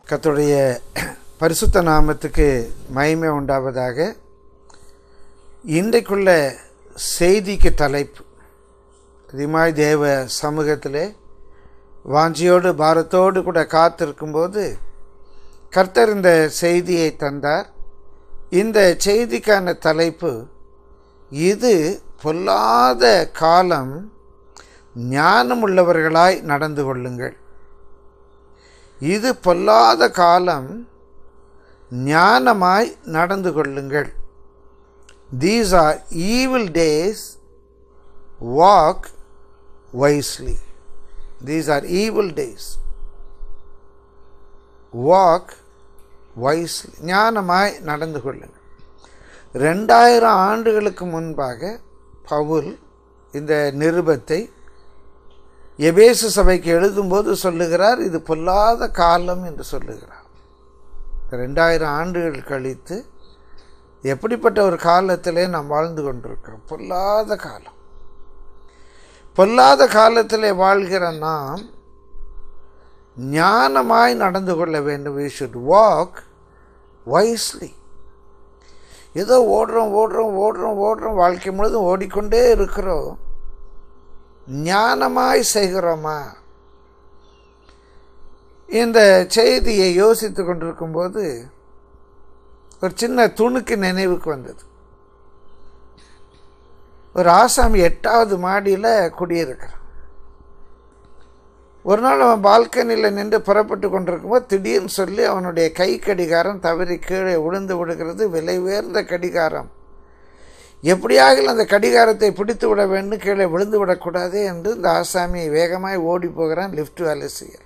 கர்த்தருடைய பரிசுத்த நாமத்துக்கு மகிமை உண்டாவதாக இன்றைக்குள்ள செய்திக்கு தலைப்பு அதிகமாய் தேவ சமூகத்திலே வாஞ்சியோடு பாரத்தோடு கூட காத்திருக்கும்போது கர்த்தர் இந்த செய்தியை தந்தார் இந்த செய்திக்கான தலைப்பு இது பொல்லாத காலம் ஞானமுள்ளவர்களாய் நடந்து கொள்ளுங்கள் இது பொல்லாத காலம் ஞானமாய் நடந்து கொள்ளுங்கள் these are evil days walk wisely these are evil days walk wisely ஞானமாய் நடந்து கொள்ளுங்கள் ரெண்டாயிரம் ஆண்டுகளுக்கு முன்பாக பவுல் இந்த நிருபத்தை எபேசு சபைக்கு எழுதும்போது சொல்லுகிறார் இது பொல்லாத காலம் என்று சொல்லுகிறார் ரெண்டாயிரம் ஆண்டுகள் கழித்து எப்படிப்பட்ட ஒரு காலத்திலே நாம் வாழ்ந்து கொண்டிருக்கிறோம் பொல்லாத காலம் பொல்லாத காலத்திலே வாழ்கிற நாம் ஞானமாய் நடந்து கொள்ள வேண்டும் வி ஷுட் வாக் வைஸ்லி ஏதோ ஓடுறோம் ஓடுறோம் ஓடுறோம் ஓடுறோம் வாழ்க்கை முழுதும் ஓடிக்கொண்டே இருக்கிறோம் ஞானமாய் செய்கிறோமா இந்த செய்தியை யோசித்து கொண்டிருக்கும்போது ஒரு சின்ன துணுக்கு நினைவுக்கு வந்தது ஒரு ஆசாமி எட்டாவது மாடியில் குடியிருக்கிறான் ஒரு நாள் அவன் பால்கனியில் நின்று புறப்பட்டு கொண்டிருக்கும்போது திடீர்னு சொல்லி அவனுடைய கை கடிகாரம் தவறி கீழே விழுந்து விடுகிறது விலை உயர்ந்த கடிகாரம் எப்படியாக அந்த கடிகாரத்தை பிடித்து விட வேண்டும் கீழே விழுந்து விடக்கூடாது என்று இந்த ஆசாமி வேகமாய் ஓடி போகிறான் லிஃப்ட் வேலை செய்யல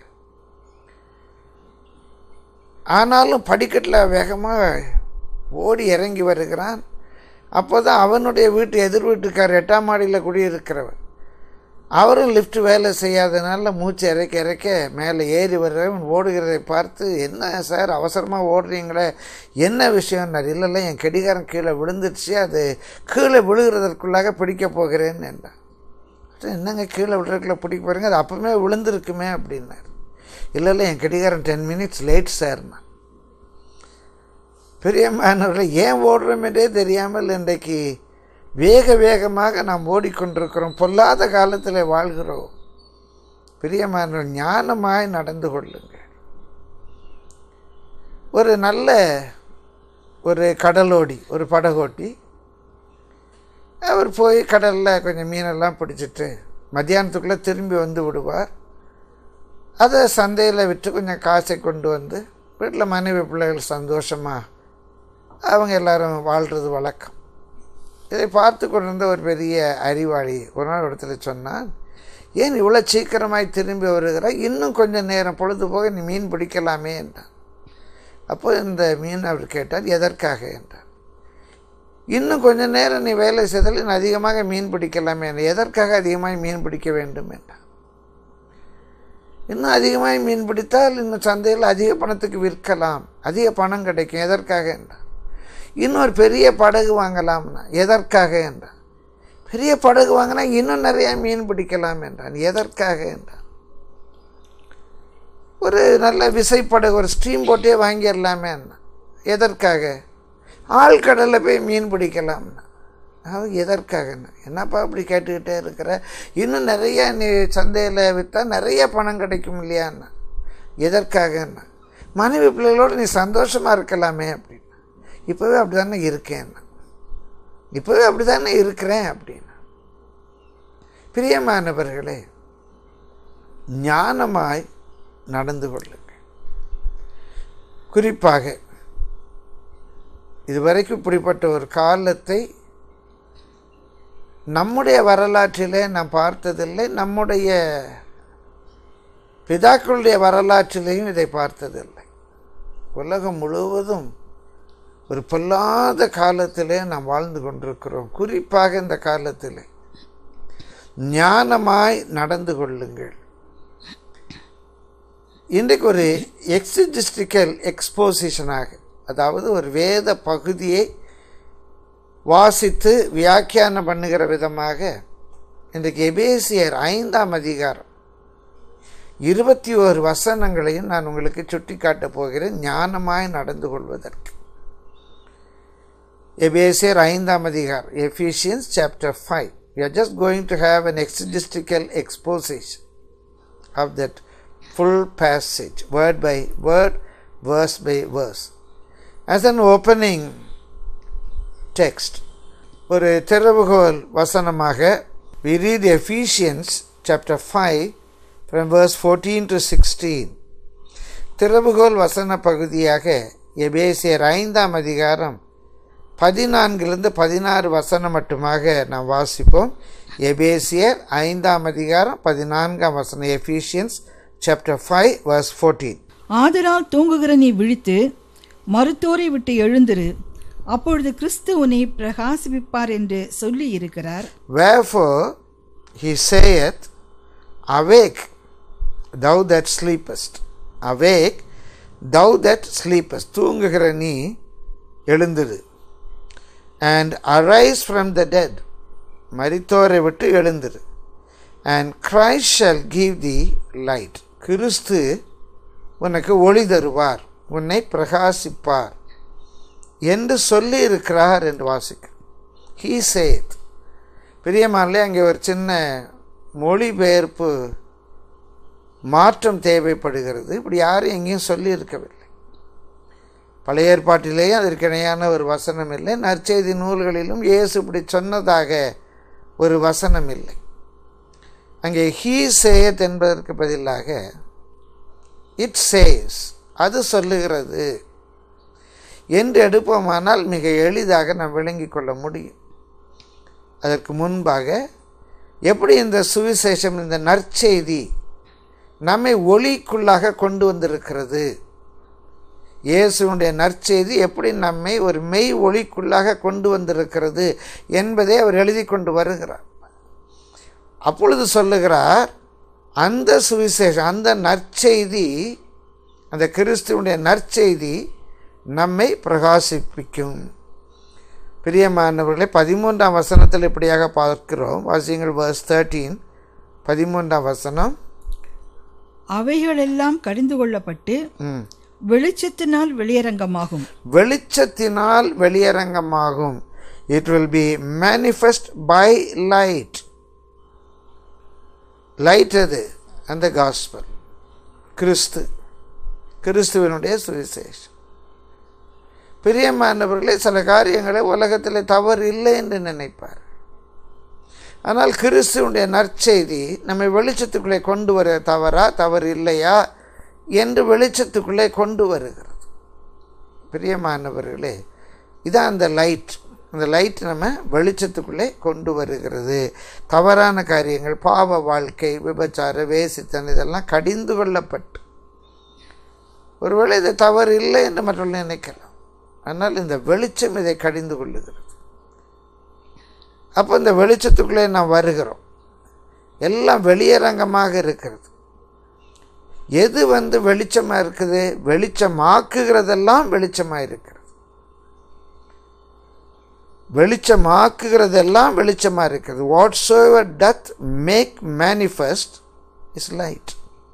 ஆனாலும் படிக்கட்டில் வேகமாக ஓடி இறங்கி வருகிறான் அப்போ தான் அவனுடைய வீட்டு எதிர் வீட்டுக்கார் எட்டாம் மாடியில் குடியிருக்கிறவர் அவரும் லிஃப்ட் வேலை செய்யாதனால மூச்சு இறக்க இறக்க மேலே ஏறி வர்றவன் ஓடுகிறதை பார்த்து என்ன சார் அவசரமாக ஓடுறீங்களே என்ன விஷயம்னார் இல்லை இல்லை என் கடிகாரம் கீழே விழுந்துருச்சு அது கீழே விழுகிறதற்குள்ளாக பிடிக்க போகிறேன்னு என்றான் என்னங்க கீழே விழுறதுக்குள்ள பிடிக்க போகிறீங்க அது அப்பவுமே விழுந்திருக்குமே அப்படின்னார் இல்லை இல்லை என் கடிகாரம் டென் மினிட்ஸ் லேட் சார்னா பெரிய மாணவர்களை ஏன் ஓடுறோமென்றே தெரியாமல் இன்றைக்கு வேக வேகமாக நாம் ஓடிக்கொண்டிருக்கிறோம் பொல்லாத காலத்தில் வாழ்கிறோம் பிரியமானவர் ஞானமாய் நடந்து கொள்ளுங்கள் ஒரு நல்ல ஒரு கடலோடி ஒரு படகோட்டி அவர் போய் கடலில் கொஞ்சம் மீனெல்லாம் பிடிச்சிட்டு மத்தியானத்துக்குள்ளே திரும்பி வந்து விடுவார் அதை சந்தையில் விட்டு கொஞ்சம் காசை கொண்டு வந்து வீட்டில் மனைவி பிள்ளைகள் சந்தோஷமாக அவங்க எல்லாரும் வாழ்கிறது வழக்கம் இதை பார்த்து கொண்டிருந்த ஒரு பெரிய அறிவாளி ஒரு நாள் இடத்துல சொன்னான் ஏன் இவ்வளோ சீக்கிரமாய் திரும்பி வருகிறாய் இன்னும் கொஞ்சம் நேரம் பொழுது போக நீ மீன் பிடிக்கலாமே என்றான் அப்போ இந்த மீன் அவர் கேட்டார் எதற்காக என்றார் இன்னும் கொஞ்சம் நேரம் நீ வேலை செய்தால் இன்னும் அதிகமாக மீன் பிடிக்கலாமே என்றார் எதற்காக அதிகமாக மீன் பிடிக்க வேண்டும் என்றார் இன்னும் அதிகமாக மீன் பிடித்தால் இன்னும் சந்தையில் அதிக பணத்துக்கு விற்கலாம் அதிக பணம் கிடைக்கும் எதற்காக என்றார் இன்னொரு பெரிய படகு வாங்கலாம்னா எதற்காக என்றான் பெரிய படகு வாங்கினா இன்னும் நிறைய மீன் பிடிக்கலாம் என்றான் எதற்காக என்றான் ஒரு நல்ல விசைப்படகு ஒரு ஸ்ட்ரீம் போட்டே வாங்கிடலாமே எதற்காக ஆழ்கடலில் போய் மீன் பிடிக்கலாம்னா அது எதற்காக என்னப்பா அப்படி கேட்டுக்கிட்டே இருக்கிற இன்னும் நிறைய நீ சந்தையில் விற்றா நிறைய பணம் கிடைக்கும் இல்லையான்னா எதற்காகன்னா மனைவி பிள்ளைகளோடு நீ சந்தோஷமாக இருக்கலாமே அப்படின்னு இப்போவே அப்படி தானே இருக்கேன் இப்போவே அப்படி தானே இருக்கிறேன் அப்படின்னு பிரியமானவர்களே ஞானமாய் நடந்து கொள்ளுங்கள் குறிப்பாக இதுவரைக்கும் இப்படிப்பட்ட ஒரு காலத்தை நம்முடைய வரலாற்றிலே நாம் பார்த்ததில்லை நம்முடைய பிதாக்களுடைய வரலாற்றிலேயும் இதை பார்த்ததில்லை உலகம் முழுவதும் ஒரு பொல்லாத காலத்திலே நாம் வாழ்ந்து கொண்டிருக்கிறோம் குறிப்பாக இந்த காலத்திலே ஞானமாய் நடந்து கொள்ளுங்கள் இன்றைக்கு ஒரு எக்ஸிஜிஸ்டிக்கல் எக்ஸ்போசிஷனாக அதாவது ஒரு வேத பகுதியை வாசித்து வியாக்கியானம் பண்ணுகிற விதமாக இன்றைக்கு எபேசியர் ஐந்தாம் அதிகாரம் இருபத்தி ஓரு வசனங்களையும் நான் உங்களுக்கு சுட்டி காட்டப் போகிறேன் ஞானமாய் நடந்து கொள்வதற்கு எபேசியர் ஐந்தாம் அதிகார் Ephesians chapter five we are just going to have an exegetical exposition of that full passage, word by word, verse by verse. As an opening text, ஒரு திறவுகோல் வசனமாக we read Ephesians chapter 5 from verse 14 to 16. திறவுகோல் வசன பகுதியாக எபேசியர் ஐந்தாம் அதிகாரம் பதினான்கிலிருந்து பதினாறு வசனம் மட்டுமாக நாம் வாசிப்போம் எபேசியர் ஐந்தாம் அதிகாரம் பதினான்காம் வசனம் Ephesians chapter five verse fourteen ஆதலால் தூங்குகிற நீ விழித்து மருத்தோரை விட்டு எழுந்திரு அப்பொழுது கிறிஸ்து உன்னை பிரகாசிப்பிப்பார் என்று சொல்லி இருக்கிறார் Wherefore he saith, Awake, thou that sleepest. Awake, thou that sleepest. தூங்குகிற நீ எழுந்திரு and arise from the dead. மரித்தோரை விட்டு எழுந்திரு and Christ shall give thee light. கிறிஸ்து உனக்கு ஒளி தருவார் உன்னை பிரகாசிப்பார் என்று சொல்லி இருக்கிறார் என்று வாசிக்க ஹீ சேத் பிரியமானே அங்கே ஒரு சின்ன மொழிபெயர்ப்பு மாற்றம் தேவைப்படுகிறது இப்படி யாரும் எங்கேயும் சொல்லி இருக்கவில்லை பழைய ஏற்பாட்டிலேயே அதற்கு இணையான ஒரு வசனம் இல்லை நற்செய்தி நூல்களிலும் இயேசு இப்படி சொன்னதாக ஒரு வசனம் இல்லை அங்கே ஹீ சேத் என்பதற்கு பதிலாக இட் சேஸ் அது சொல்லுகிறது என்று எடுப்போமானால் மிக எளிதாக நாம் விளங்கிக் கொள்ள முடியும் அதற்கு முன்பாக எப்படி இந்த சுவிசேஷம் இந்த நற்செய்தி நம்மை ஒளிக்குள்ளாக கொண்டு வந்திருக்கிறது இயேசுடைய நற்செய்தி எப்படி நம்மை ஒரு மெய் ஒளிக்குள்ளாக கொண்டு வந்திருக்கிறது என்பதை அவர் எழுதி கொண்டு வருகிறார் அப்பொழுது சொல்லுகிறார் அந்த சுவிசேஷம் அந்த நற்செய்தி அந்த கிறிஸ்துவனுடைய நற்செய்தி நம்மை பிரகாசிப்பிக்கும் பிரியமானவர்களை பதிமூன்றாம் வசனத்தில் இப்படியாக பார்க்கிறோம் வாசியங்கள் வர்ஸ் தேர்ட்டீன் பதிமூன்றாம் வசனம் அவைகளெல்லாம் கடிந்து கொள்ளப்பட்டு ம். வெளிச்சத்தினால் வெளியரங்கமாகும் வெளிச்சத்தினால் வெளியரங்கமாகும் it will be manifest by light light அது அந்த காஸ்பல் கிறிஸ்து கிறிஸ்துவனுடைய சுவிசேஷம் பிரியமானவர்களே சில காரியங்களை உலகத்தில் தவறு இல்லை என்று நினைப்பார் ஆனால் கிறிஸ்துவனுடைய நற்செய்தி நம்மை வெளிச்சத்துக்குள்ளே கொண்டு வர தவறா தவறு இல்லையா என்று வெளிச்சத்துக்குள்ளே கொண்டு வருகிறது பிரியமானவர்களே இதான் அந்த லைட் அந்த லைட் நம்ம வெளிச்சத்துக்குள்ளே கொண்டு வருகிறது தவறான காரியங்கள் பாவ வாழ்க்கை விபச்சார வேசித்தன் இதெல்லாம் கடிந்து கொள்ளப்பட்டு ஒருவேளை இது தவறு இல்லை என்று மற்றவர்கள் நினைக்கலாம் ஆனால் இந்த வெளிச்சம் இதை கடிந்து கொள்ளுகிறது அப்போ இந்த வெளிச்சத்துக்குள்ளே நாம் வருகிறோம் எல்லாம் வெளியரங்கமாக இருக்கிறது எது வந்து வெளிச்சமாக இருக்குது வெளிச்சமாக்குகிறதெல்லாம் வெளிச்சமாக இருக்கிறது வெளிச்சமாக்குகிறதெல்லாம் வெளிச்சமாக இருக்கிறது whatsoever doth make manifest is light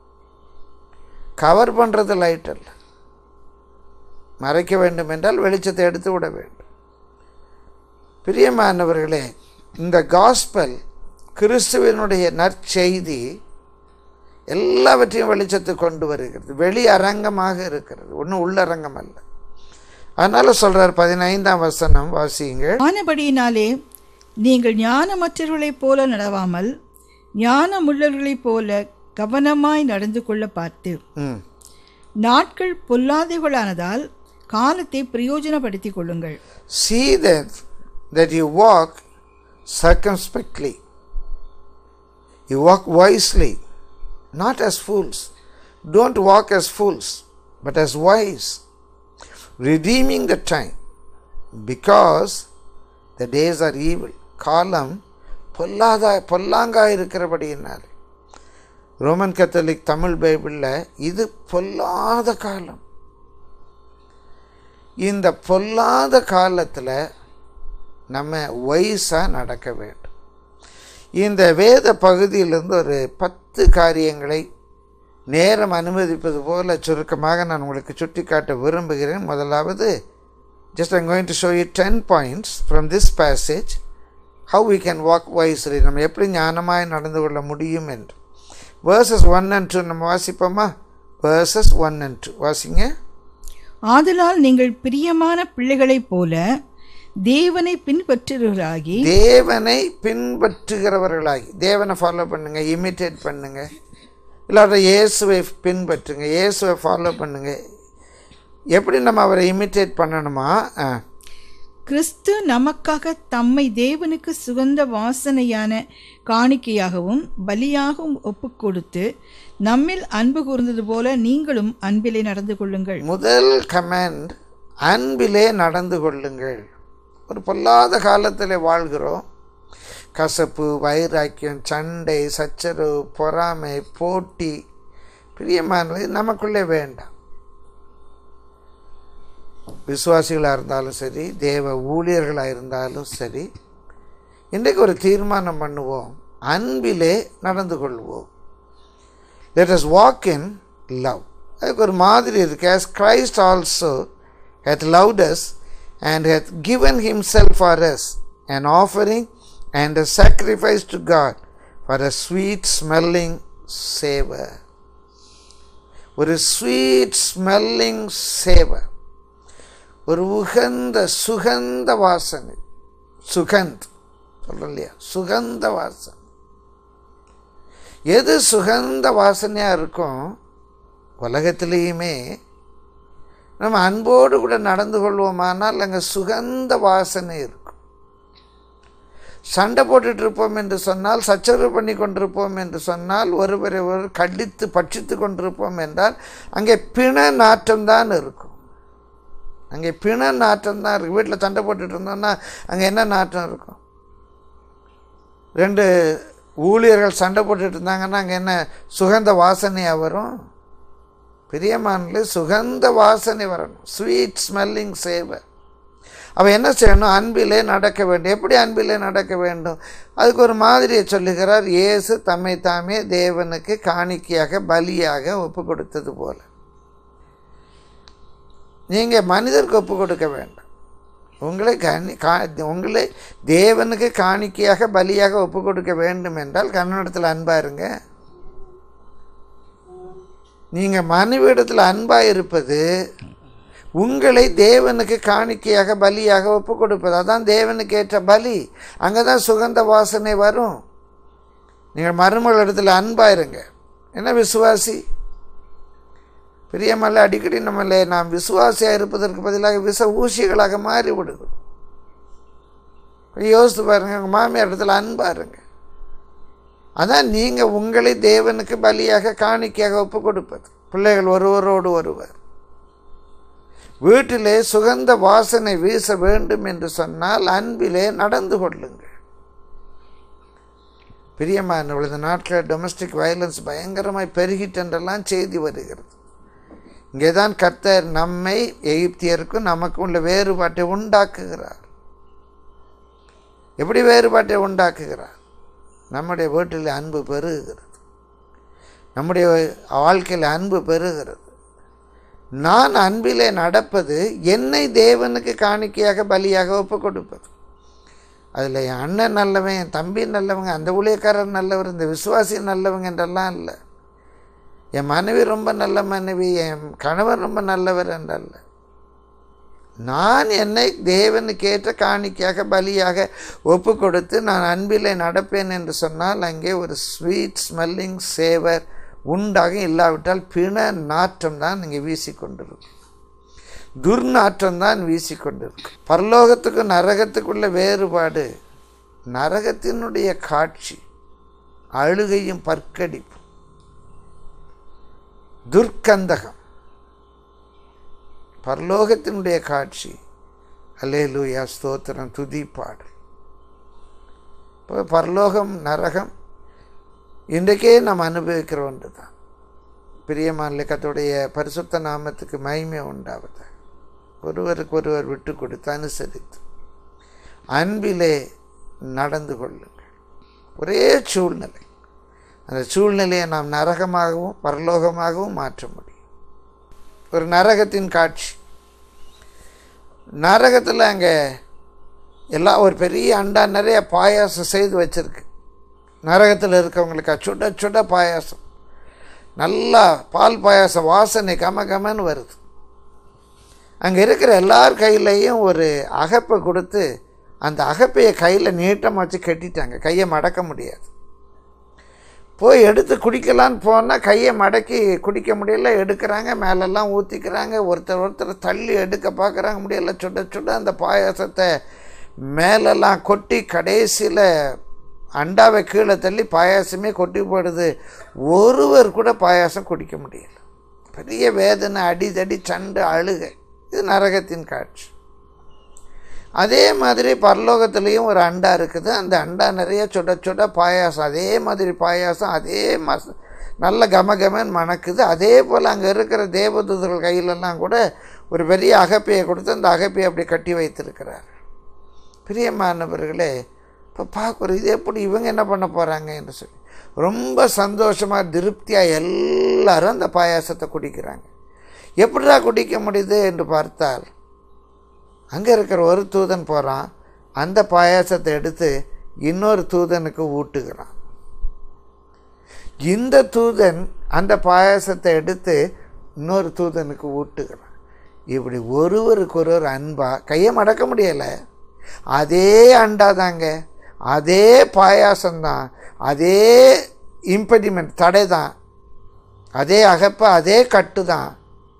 cover பண்ணுறது லைட் அல்ல மறைக்க வேண்டும் என்றால் வெளிச்சத்தை எடுத்து விட வேண்டும் பிரியமானவர்களே இந்த காஸ்பல் கிறிஸ்துவனுடைய நற்செய்தி எல்லாவற்றையும் வெளிச்சத்துக்கு கொண்டு வருகிறது வெளி அரங்கமாக இருக்கிறது ஒன்றும் உள்ளரங்கம் அல்ல அதனால சொல்றார் பதினைந்தாம் வசனம் வாசியுங்கள் ஆனபடியினாலே நீங்கள் ஞானமற்றவர்களைப் போல நடவாமல் ஞானமுள்ளவர்களைப் போல கவனமாய் நடந்து கொள்ள பார்த்து ம் நாட்கள் பொல்லாதவர்களானதால் காலத்தை பிரயோஜனப்படுத்திக் கொள்ளுங்கள் See that, that you walk circumspectly. You walk wisely, not as fools. Don't walk as fools, but as wise, redeeming the time, because the days are evil. காலம் பொல்லாத பொல்லாங்காக இருக்கிறபடியினால் ரோமன் கத்தோலிக் தமிழ் பைபிளில் இது பொல்லாத காலம் இந்த பொல்லாத காலத்தில் நம்ம வயசாக நடக்க வேண்டும் இந்த வேத பகுதியிலிருந்து ஒரு பத்து காரியங்களை நேரம் அனுமதிப்பது போல சுருக்கமாக நான் உங்களுக்கு சுட்டிக்காட்ட விரும்புகிறேன் முதலாவது just I'm going to show you ten points from this passage how we can walk wisely நம்ம எப்படி ஞானமாய் நடந்து கொள்ள முடியும் என்று வேர்சஸ் ஒன் அண்ட் டூ நம்ம வாசிப்போமா வேர்சஸ் ஒன் அண்ட் டூ வாசிங்க ஆதலால் நீங்கள் பிரியமான பிள்ளைகளைப் போல தேவனை பின்பற்றுகிறாகி தேவனை பின்பற்றுகிறவர்களாகி தேவனை ஃபாலோ பண்ணுங்க இமிட்டேட் பண்ணுங்க இல்லாட்ட இயேசுவை பின்பற்றுங்க இயேசுவை ஃபாலோ பண்ணுங்க எப்படி நம்ம அவரை இமிட்டேட் பண்ணணுமா ஆ கிறிஸ்து நமக்காக தம்மை தேவனுக்கு சுகந்த வாசனையான காணிக்கையாகவும் பலியாகவும் ஒப்புக்கொடுத்து நம்மில் அன்பு கூர்ந்தது போல நீங்களும் அன்பிலே நடந்து கொள்ளுங்கள் முதல் கமெண்ட் அன்பிலே நடந்து கொள்ளுங்கள் ஒரு பொல்லாத காலத்தில் வாழ்கிறோம் கசப்பு வைராக்கியம் சண்டை சச்சரவு பொறாமை போட்டி பிரியமானது நமக்குள்ளே வேண்டாம் விசுவாசிகளாக இருந்தாலும் சரி தேவ ஊழியர்களாக இருந்தாலும் சரி இன்றைக்கு ஒரு தீர்மானம் பண்ணுவோம் அன்பிலே நடந்து கொள்வோம் let us walk in love அதுக்கு ஒரு மாதிரி இருக்கு as Christ also hath loved us and hath given himself for us an offering and a sacrifice to God for a sweet smelling savor ஒரு ஸ்வீட் ஸ்மெல்லிங் சேவர் ஒரு உகந்த சுகந்த வாசனை சுகந்த் சொல்றோம் இல்லையா சுகந்த வாசனை எது சுகந்த வாசனையாக இருக்கும் உலகத்திலேயுமே நம்ம அன்போடு கூட நடந்து கொள்வோமானால் அங்கே சுகந்த வாசனை இருக்கும் சண்டை போட்டுட்டு இருப்போம் என்று சொன்னால் சச்சரவு பண்ணி கொண்டிருப்போம் என்று சொன்னால் ஒருவரை ஒரு கடித்து பட்சித்து கொண்டிருப்போம் என்றால் அங்கே பிண நாற்றம் தான் இருக்கும் அங்கே பிண நாற்றம் தான் இருக்கும் வீட்டில் சண்டை போட்டுட்டு இருந்தோம்னா அங்கே என்ன நாற்றம் இருக்கும் ரெண்டு ஊழியர்கள் சண்டை போட்டுட்டு இருந்தாங்கன்னா அங்கே என்ன சுகந்த வாசனையாக வரும் பிரியமானல சுகந்த வாசனை வரணும் ஸ்வீட் ஸ்மெல்லிங் சேவை அவன் என்ன செய்யணும் அன்பிலே நடக்க வேண்டும் எப்படி அன்பிலே நடக்க வேண்டும் அதுக்கு ஒரு மாதிரியை சொல்லுகிறார் இயேசு தம்மை தாமே தேவனுக்கு காணிக்கையாக பலியாக ஒப்பு கொடுத்தது போல நீங்கள் மனிதருக்கு ஒப்பு கொடுக்க வேண்டாம் உங்களை கனி கா உங்களை தேவனுக்கு காணிக்கையாக பலியாக ஒப்பு கொடுக்க வேண்டும் என்றால் கன்னடத்தில் அன்பாக இருங்க நீங்கள் மனைவிடத்தில் அன்பாக இருப்பது உங்களை தேவனுக்கு காணிக்கையாக பலியாக ஒப்பு கொடுப்பது அதான் தேவனுக்கு ஏற்ற பலி அங்கே தான் சுகந்த வாசனை வரும் நீங்கள் மருமகள் இடத்துல அன்பாக இருங்க என்ன விசுவாசி பிரியமல்ல அடிக்கடி நம்மளே நாம் விசுவாசியாக இருப்பதற்கு பதிலாக விச ஊசிகளாக மாறி விடுகிறோம் யோசித்து பாருங்க உங்கள் மாமியார் இடத்துல அன்பாக இருங்க அதான் நீங்கள் உங்களை தேவனுக்கு பலியாக காணிக்கையாக ஒப்பு கொடுப்பது பிள்ளைகள் ஒருவரோடு ஒருவர் வீட்டிலே சுகந்த வாசனை வீச வேண்டும் என்று சொன்னால் அன்பிலே நடந்து கொள்ளுங்கள் பிரியமானவள் இந்த நாட்டில் டொமஸ்டிக் வயலன்ஸ் பயங்கரமாய் பெருகிட்டென்றெல்லாம் செய்தி வருகிறது இங்கே தான் கர்த்தர் நம்மை எகிப்தியருக்கும் நமக்கும் உள்ள வேறுபாட்டை உண்டாக்குகிறார் எப்படி வேறுபாட்டை உண்டாக்குகிறார் நம்முடைய வீட்டில் அன்பு பெருகுகிறது நம்முடைய வாழ்க்கையில் அன்பு பெருகிறது நான் அன்பிலே நடப்பது என்னை தேவனுக்கு காணிக்கையாக பலியாக ஒப்பு கொடுப்பது அதில் என் அண்ணன் நல்லவன் என் தம்பி நல்லவங்க அந்த ஊழியக்காரர் நல்லவர் இந்த விசுவாசி நல்லவங்க என்றெல்லாம் இல்லை என் மனைவி ரொம்ப நல்ல மனைவி என் கணவர் ரொம்ப நல்லவர் என்றல்ல நான் என்னை தேவனுக்கு ஏற்ற காணிக்கையாக பலியாக ஒப்பு கொடுத்து நான் அன்பிலே நடப்பேன் என்று சொன்னால் அங்கே ஒரு ஸ்வீட் ஸ்மெல்லிங் சேவர் உண்டாக இல்லாவிட்டால் பிண நாற்றம் தான் இங்கே வீசிக்கொண்டிருக்கும் துர்நாற்றம் தான் வீசிக்கொண்டிருக்கும் பரலோகத்துக்கும் நரகத்துக்குள்ள வேறுபாடு நரகத்தினுடைய காட்சி அழுகையும் பற்கடிப்பும் துர்க்கந்தகம் பரலோகத்தினுடைய காட்சி அல்லேலூயா ஸ்தோத்திரம் துதி பாடு இப்போ பரலோகம் நரகம் இன்றைக்கே நாம் அனுபவிக்கிற ஒன்று தான் பிரியமான கத்துடைய பரிசுத்த நாமத்துக்கு மகிமை உண்டாவது ஒருவருக்கு ஒருவர் விட்டு கொடுத்து அனுசரித்து அன்பிலே நடந்து கொள்ளுங்கள் ஒரே சூழ்நிலை அந்த சூழ்நிலையை நாம் நரகமாகவும் பரலோகமாகவும் மாற்ற முடியும் ஒரு நரகத்தின் காட்சி நரகத்தில் அங்கே எல்லாம் ஒரு பெரிய அண்டா நிறைய பாயாசம் செய்து வச்சிருக்கு நரகத்தில் இருக்கவங்களுக்கு சுட சுட பாயாசம் நல்லா பால் பாயாசம் வாசனை கம கமன்னு வருது அங்கே இருக்கிற எல்லார் கையிலையும் ஒரு அகப்பை கொடுத்து அந்த அகப்பையை கையில் நீட்டமாக வச்சு கட்டிட்டாங்க கையை மடக்க முடியாது போய் எடுத்து குடிக்கலான்னு போனால் கையை மடக்கி குடிக்க முடியல எடுக்கிறாங்க மேலெல்லாம் ஊற்றிக்கிறாங்க ஒருத்தர் ஒருத்தர் தள்ளி எடுக்க பார்க்குறாங்க முடியல சுட சுட அந்த பாயாசத்தை மேலெல்லாம் கொட்டி கடைசியில் அண்டாவை கீழே தள்ளி பாயாசமே கொட்டி போடுது ஒருவர் கூட பாயாசம் குடிக்க முடியல பெரிய வேதனை அடிதடி சண்டை அழுகை இது நரகத்தின் காட்சி அதே மாதிரி பரலோகத்துலேயும் ஒரு அண்டா இருக்குது அந்த அண்டா நிறைய சுட சுட பாயாசம் அதே மாதிரி பாயாசம் அதே மச நல்ல கம கமன்னு மணக்குது அதே போல் அங்கே இருக்கிற தேவதூதர்கள் கையிலெல்லாம் கூட ஒரு பெரிய அகப்பையை கொடுத்து அந்த அகப்பையை அப்படி கட்டி வைத்திருக்கிறார் பிரியமானவர்களே இப்போ பார்க்குறோம் இது எப்படி இவங்க என்ன பண்ண போகிறாங்க என்று சொல்லி ரொம்ப சந்தோஷமாக திருப்தியாக எல்லாரும் அந்த பாயாசத்தை குடிக்கிறாங்க எப்படிடா குடிக்க முடியுது என்று பார்த்தால் அங்கே இருக்கிற ஒரு தூதன் போகிறான் அந்த பாயாசத்தை எடுத்து இன்னொரு தூதனுக்கு ஊட்டுகிறான் இந்த தூதன் அந்த பாயாசத்தை எடுத்து இன்னொரு தூதனுக்கு ஊட்டுகிறான் இப்படி ஒருவருக்கு ஒருவர் அன்பா கையை மடக்க முடியலை அதே அண்டா தாங்க அதே பாயாசம்தான் அதே இம்பெடிமெண்ட் தடை தான் அதே அகப்ப அதே கட்டு தான்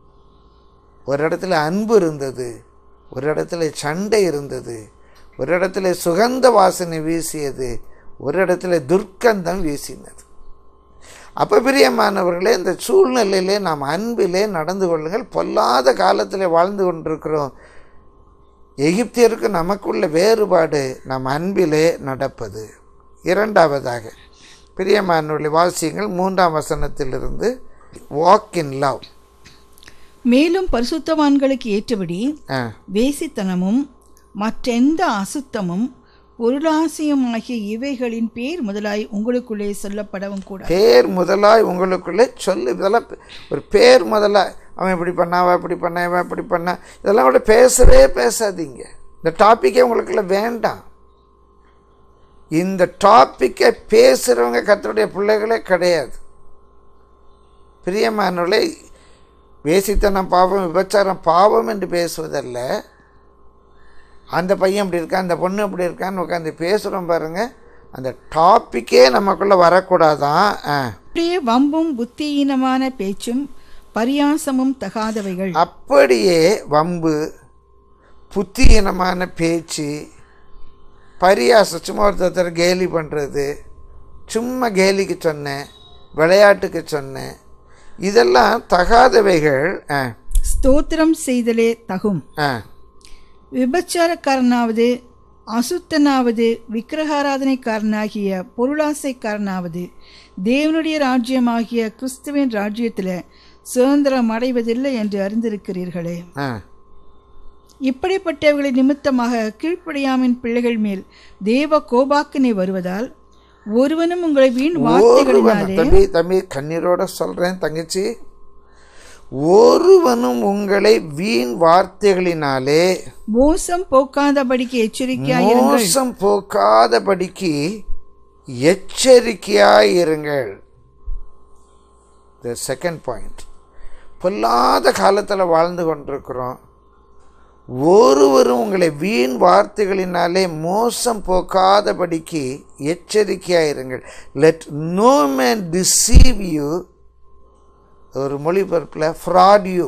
ஒரு இடத்துல அன்பு இருந்தது ஒரு இடத்துல சண்டை இருந்தது ஒரு இடத்துல சுகந்த வாசனை வீசியது ஒரு இடத்துல துர்க்கந்தம் வீசினது அப்போ பிரியமானவர்களே இந்த சூழ்நிலையிலே நாம் அன்பிலே நடந்து கொள்ளுங்கள் பொல்லாத காலத்தில் வாழ்ந்து கொண்டிருக்கிறோம் எகிப்தியருக்கு நமக்குள்ள வேறுபாடு நம் அன்பிலே நடப்பது இரண்டாவதாக பிரியமானவர்களை வாசியங்கள் மூன்றாம் வசனத்திலிருந்து வாக் இன் லவ் மேலும் பரிசுத்தவான்களுக்கு ஏற்றபடி ஆ வேசித்தனமும் மற்றெந்த அசுத்தமும் பொருளாசியம் ஆகிய இவைகளின் பேர் முதலாய் உங்களுக்குள்ளே சொல்லப்படவும் கூட பேர் முதலாய் உங்களுக்குள்ளே சொல்லு இதெல்லாம் பே- ஒரு பேர் முதலாய் அவன் இப்படி பண்ணா அவன் இப்படி பண்ண இவன் இப்படி பண்ணா இதெல்லாம் கூட பேசவே பேசாதீங்க இந்த டாப்பிக்கே உங்களுக்குள்ள வேண்டாம் இந்த டாப்பிக்கை பேசுகிறவங்க கர்த்தருடைய பிள்ளைகளே கிடையாது பிரியமானவர்களே வேசித்தனம் பாவம் விபச்சாரம் பாவம் என்று பேசுவதல்ல அந்த பையன் இப்படி இருக்கான் அந்த பொண்ணு இப்படி இருக்கான்னு உட்காந்து பேசுகிறோம் பாருங்க அந்த டாப்பிக்கே நமக்குள்ளே வரக்கூடாதான் ஆ அப்படியே வம்பும் புத்தியீனமான பேச்சும் பரியாசமும் தகாதவைகள் அப்படியே வம்பு புத்தியீனமான பேச்சு பரியாசம் சும்மா ஒருத்தர் கேலி பண்ணுறது சும்மா கேலிக்கு சொன்னேன் விளையாட்டுக்கு சொன்னேன் இதெல்லாம் தகாதவைகள் ஆ ஸ்தோத்திரம் செய்தலே தகும் ஆ விபச்சாரக்காரனாவது அசுத்தனாவது விக்கிரகாராதனைக்காரனாகிய பொருளாசைக்காரனாவது தேவனுடைய ராஜ்யமாகிய கிறிஸ்துவின் ராஜ்யத்தில் சுதந்திரம் அடைவதில்லை என்று அறிந்திருக்கிறீர்களே ஆ இப்படிப்பட்டவர்களின் நிமித்தமாக கீழ்ப்படியாமின் பிள்ளைகள் மேல் தேவ கோபாக்கினை வருவதால் ஒருவனும் உங்களை வீண் ஒருவன் வார்த்தைகளினாலே தம்பி தம்பி கண்ணீரோட சொல்கிறேன் தங்கச்சி ஒருவனும் உங்களை வீண் வார்த்தைகளினாலே மோசம் போக்காதபடிக்கு எச்சரிக்கையாயிருங்கள் மோசம் போக்காதபடிக்கு எச்சரிக்கையாயிருங்கள் த செகண்ட் பாயிண்ட் பொல்லாத காலத்தில் வாழ்ந்து கொண்டிருக்கிறோம் ஒருவரும் உங்களை வீண் வார்த்தைகளினாலே மோசம் போக்காதபடிக்கு எச்சரிக்கையாயிருங்கள் let no man deceive you ஒரு மொழிபெயர்ப்பில் fraud you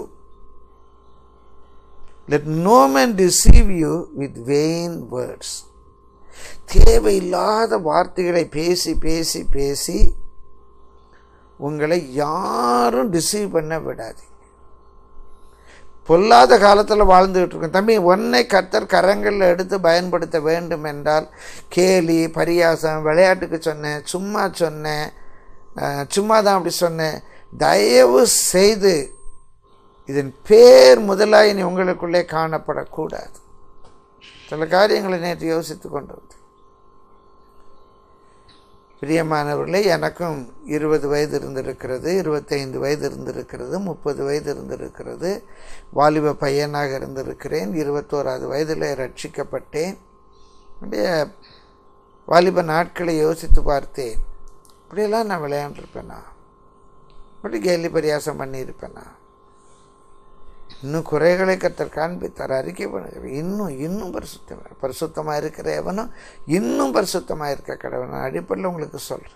let no man deceive you with vain words தேவையில்லாத வார்த்தைகளை பேசி பேசி பேசி உங்களை யாரும் டிசீவ் பண்ண விடாதீங்க பொல்லாத காலத்தில் வாழ்ந்துகிட்டு இருக்கோம் தம்பி ஒன்னை கர்த்தர் கரங்களில் எடுத்து பயன்படுத்த வேண்டும் என்றால் கேலி பரியாசம் விளையாட்டுக்கு சொன்னேன் சும்மா சொன்னேன் அஹ், சும்மா தான் அப்படி சொன்னேன் தயவு செய்து இதன் பேர் முதலாய் நீ உங்களுக்குள்ளே காணப்படக்கூடாது சில காரியங்களை நேற்று யோசித்து கொண்டு வந்தேன் பிரியமானவர்களே எனக்கும் இருபது வயது இருந்திருக்கிறது இருபத்தைந்து வயது இருந்திருக்கிறது முப்பது வயது இருந்திருக்கிறது வாலிப பையனாக இருந்திருக்கிறேன் இருபத்தோராது வயதில் ரட்சிக்கப்பட்டேன் அப்படியே வாலிப நாட்களை யோசித்து பார்த்தேன் இப்படியெல்லாம் நான் விளையாண்டுருப்பேனா இப்படி கேலி பரியாசம் பண்ணியிருப்பேனா இன்னும் குறைகளை கத்தர் காண்பித்தார் அறிக்கை பண்ணுகிறேன் இன்னும் இன்னும் பரிசுத்தமாக பரிசுத்தமாக இருக்கிற எவனும் இன்னும் பரிசுத்தமாக இருக்க கடவுள் நான் அடிப்படையில் உங்களுக்கு சொல்கிறேன்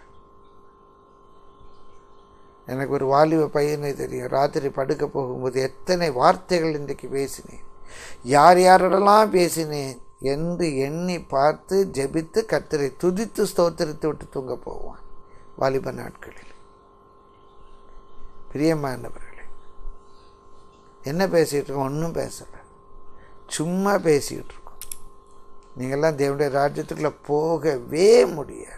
எனக்கு ஒரு வாலிப பையனை தெரியும் ராத்திரி படுக்க போகும்போது எத்தனை வார்த்தைகள் இன்றைக்கு பேசினேன் யார் யாரிடலாம் பேசினேன் என்று எண்ணி பார்த்து ஜெபித்து கத்தரை துதித்து ஸ்தோத்திரித்து விட்டு தூங்க போவான் வாலிப நாட்களில் பிரியமானவர்களே என்ன பேசிகிட்டு இருக்கோம் ஒன்றும் பேசலை சும்மா பேசிக்கிட்டு இருக்கோம் நீங்கள்லாம் தேவனுடைய ராஜ்யத்துக்குள்ளே போகவே முடியாது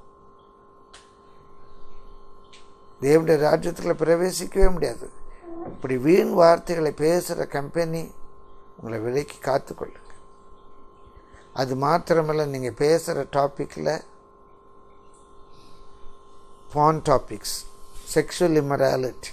தேவனுடைய ராஜ்யத்துக்குள்ளே பிரவேசிக்கவே முடியாது இப்படி வீண் வார்த்தைகளை பேசுகிற கம்பெனி உங்களை விலைக்கு காத்துக்கொள்ளுங்க அது மாத்திரமல்ல நீங்கள் பேசுகிற டாப்பிக்கில் பான் டாபிக்ஸ் செக்ஷுவல் இம்மராலிட்டி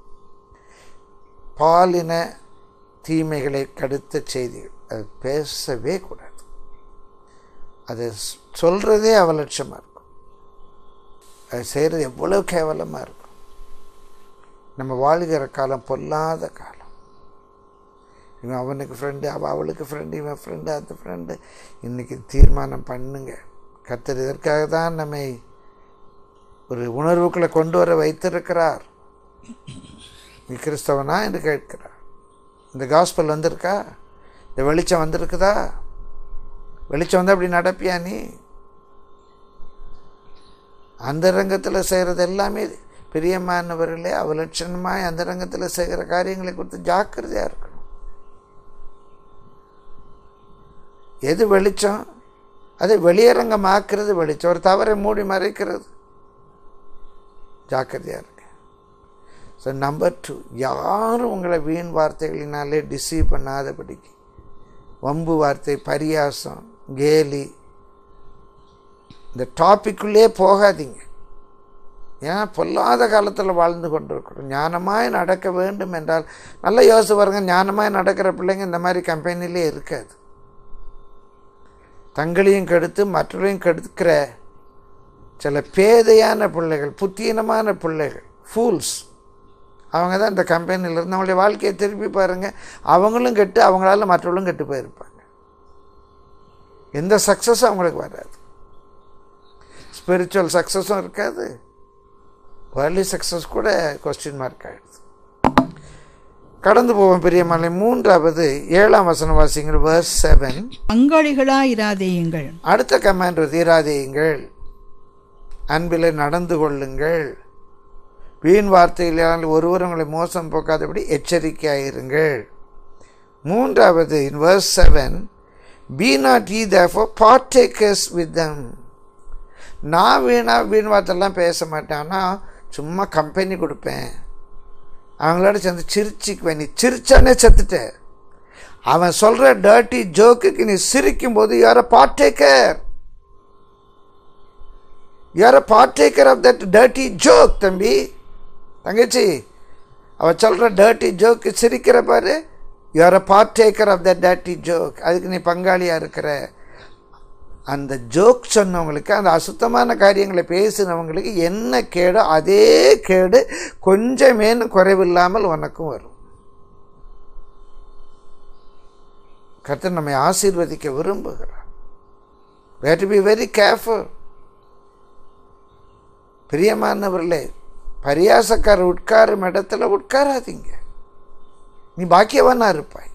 பாலின தீமைகளை கடுத்த செய்திகள் அது பேசவே கூடாது அது சொல்கிறதே அவலட்சமாக இருக்கும் அது செய்கிறது எவ்வளோ கேவலமாக இருக்கும் நம்ம வாழ்கிற காலம் பொல்லாத காலம் இவன் அவனுக்கு ஃப்ரெண்டு அவள் அவளுக்கு ஃப்ரெண்டு இவன் ஃப்ரெண்டு அந்த ஃப்ரெண்டு இன்றைக்கி தீர்மானம் பண்ணுங்க கத்தர் இதற்காக தான் நம்மை ஒரு உணர்வுக்குள்ளே கொண்டு வர வைத்திருக்கிறார் நீ கிறிஸ்தவனா என்று கேட்கிறார் இந்த காஸ்பல் வந்திருக்கா இந்த வெளிச்சம் வந்திருக்குதா வெளிச்சம் வந்து அப்படி நடப்பியா நீ அந்த ரங்கத்தில் செய்கிறது எல்லாமே பிரியமானவர்களே அவலட்சணமாய் அந்த ரங்கத்தில் செய்கிற காரியங்களை குறித்து ஜாக்கிரதையாக இருக்கணும் எது வெளிச்சம் அது வெளியரங்கமாக்குறது வெளிச்சம் ஒரு தவறை மூடி மறைக்கிறது ஜாக்கிரதையாக இருக்கு ஸோ நம்பர் டூ யாரும் உங்களை வீண் வார்த்தைகளினாலே டிசீவ் பண்ணாதபடிக்கு வம்பு வார்த்தை பரியாசம் கேலி இந்த டாப்பிக்குள்ளே போகாதீங்க ஏன்னா பொல்லாத காலத்தில் வாழ்ந்து கொண்டிருக்கிறோம் ஞானமாய் நடக்க வேண்டும் என்றால் நல்லா யோசிச்சு பாருங்க ஞானமாய் நடக்கிற பிள்ளைங்க இந்த மாதிரி கம்பெனிலே இருக்காது தங்களையும் கெடுத்து மற்றவரையும் கெடுக்கிற சில பேதையான பிள்ளைகள் புத்தீனமான பிள்ளைகள் ஃபூல்ஸ் அவங்க தான் இந்த கம்பெனியில் இருந்து அவங்களுடைய வாழ்க்கையை திருப்பி பாருங்கள் அவங்களும் கெட்டு அவங்களால மற்றவர்களும் கெட்டு போயிருப்பாங்க எந்த சக்ஸஸும் அவங்களுக்கு வராது ஸ்பிரிச்சுவல் சக்ஸஸும் இருக்காது வேர்லி சக்ஸஸ் கூட கொஸ்டின் மார்க் ஆகிடுது கடந்து போவோம் பெரியமலை மூன்றாவது ஏழாம் வசனம் வாசிங்கள் வேர்ஸ் செவன் பங்காளிகளாயிராதேயுங்கள் அடுத்த கமாண்ட் தீராதேயுங்கள் அன்பில் நடந்து கொள்ளுங்கள் வீண் வார்த்தைகளால் ஒருவர் உங்களை மோசம் போக்காதபடி எச்சரிக்கையாயிருங்கள் மூன்றாவது in verse seven be not ye therefore partakers with them நான் வீணா வீண் வார்த்தைலாம் பேச மாட்டேன் ஆனால் சும்மா கம்பெனி கொடுப்பேன் அவங்களோட சேர்ந்து சிரிச்சுக்குவேன் நீ சிரிச்சானே செத்துட்ட அவன் சொல்கிற டர்ட்டி ஜோக்குக்கு நீ சிரிக்கும் போது யார partaker you're a partaker of that dirty joke தம்பி தங்கச்சி அவ சொல்கிற டர்ட்டி ஜோக்கு சிரிக்கிற பாரு you're a partaker of that dirty joke அதுக்கு நீ பங்காளியாக இருக்கிற அந்த ஜோக் சொன்னவங்களுக்கு அந்த அசுத்தமான காரியங்களை பேசினவங்களுக்கு என்ன கேடோ அதே கேடு கொஞ்சமேனு குறைவில்லாமல் உனக்கும் வரும் கர்த்தர் நம்மை ஆசீர்வதிக்க விரும்புகிறார் we have to be very careful பிரியமானவர்களே பரியாசக்காரர் உட்காரும் இடத்துல உட்காராதீங்க நீ பாக்கியவனா இருப்பாய்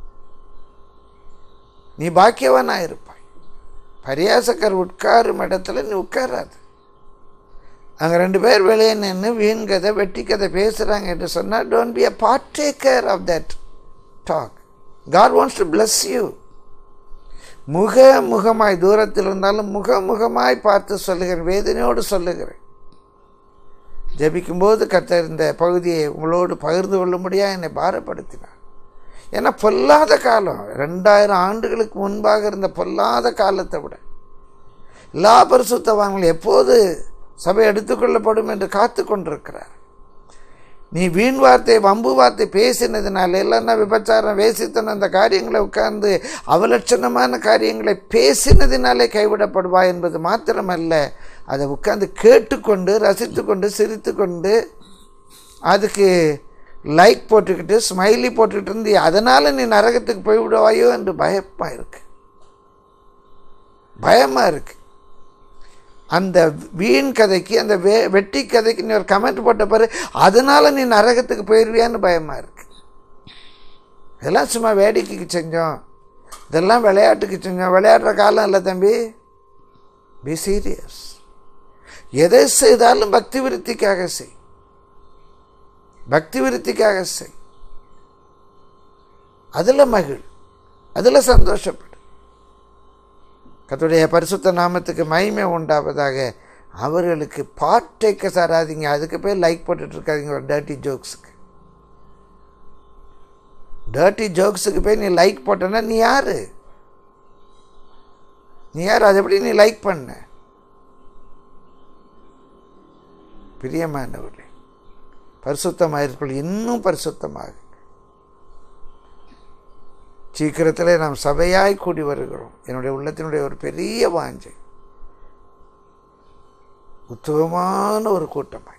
நீ பாக்கியவனா இருப்பாய் பரியாசக்காரர் உட்காரும் இடத்துல நீ உட்காராது அங்கே ரெண்டு பேர் வெளியே நின்று வீண் கதை வெட்டி கதை பேசுகிறாங்க என்று சொன்னால் don't be a partaker of that talk God wants to bless you முக முகமாய் தூரத்தில் இருந்தாலும் முக முகமாய் பார்த்து சொல்லுகிறேன் வேதனையோடு சொல்லுகிறேன் ஜபிக்கும்போது கர்த்தர் இந்த பகுதியை உங்களோடு பகிர்ந்து கொள்ளும்படியாக என்னை பாரப்படுத்தினார் ஏன்னா பொல்லாத காலம் ரெண்டாயிரம் ஆண்டுகளுக்கு முன்பாக இருந்த பொல்லாத காலத்தை விட எல்லா பரிசுத்தவான்களும் எப்போது சபை எடுத்துக்கொள்ளப்படும் என்று காத்து கொண்டிருக்கிறார் நீ வீண் வார்த்தை வம்பு வார்த்தை பேசினதுனால இல்லைன்னா விபச்சாரம் வேசித்தன அந்த காரியங்களை உட்கார்ந்து அவலட்சணமான காரியங்களை பேசினதினாலே கைவிடப்படுவா என்பது மாத்திரமல்ல அதை உட்கார்ந்து கேட்டுக்கொண்டு ரசித்து கொண்டு சிரித்து கொண்டு அதுக்கு லைக் போட்டுக்கிட்டு ஸ்மைலி போட்டுக்கிட்டு இருந்து அதனால் நீ நரகத்துக்கு போய்விடுவாயோ என்று பயமாக இருக்கு பயமாக இருக்கு அந்த வீண் கதைக்கு அந்த வே வெட்டி கதைக்கு நீ ஒரு கமெண்ட் போட்ட பாரு அதனால நீ நரகத்துக்கு போயிடுவியான்னு பயமாக இருக்கு இதெல்லாம் சும்மா வேடிக்கைக்கு செஞ்சோம் இதெல்லாம் விளையாட்டுக்கு செஞ்சோம் விளையாடுற காலம் இல்லை தம்பி பி சீரியஸ் எதை செய்தாலும் பக்தி விருத்திக்காக செய் பக்தி விருத்திக்காக செய் அதில் மகிழ் அதில் சந்தோஷப்படு கத்துடைய பரிசுத்த நாமத்துக்கு மகிமை உண்டாவதாக அவர்களுக்கு பாட்டேக்க சாராதீங்க அதுக்கு போய் லைக் போட்டுட்டு இருக்காதீங்க ஒரு டர்ட்டி ஜோக்ஸுக்கு டர்ட்டி ஜோக்ஸுக்கு போய் நீ லைக் போட்டனா நீ யாரு நீ யார் அது எப்படி நீ லைக் பண்ண பிரியமானவர்களே பரிசுத்தமாயிருக்குள் இன்னும் பரிசுத்தமாக சீக்கிரத்தில் நாம் சபையாய் கூடி வருகிறோம் என்னுடைய உள்ளத்தினுடைய ஒரு பெரிய வாஞ்சை உத்தமமான ஒரு கூட்டமாய்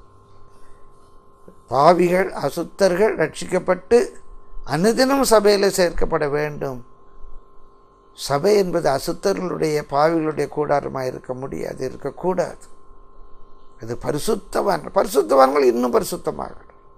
பாவிகள் அசுத்தர்கள் ரட்சிக்கப்பட்டு அனுதினம் சபையில் சேர்க்கப்பட வேண்டும் சபை என்பது அசுத்தர்களுடைய பாவிகளுடைய கூடாரமாக இருக்க முடியாது இருக்கக்கூடாது அது பரிசுத்தவான் பரிசுத்தவான்கள் இன்னும் பரிசுத்தமாக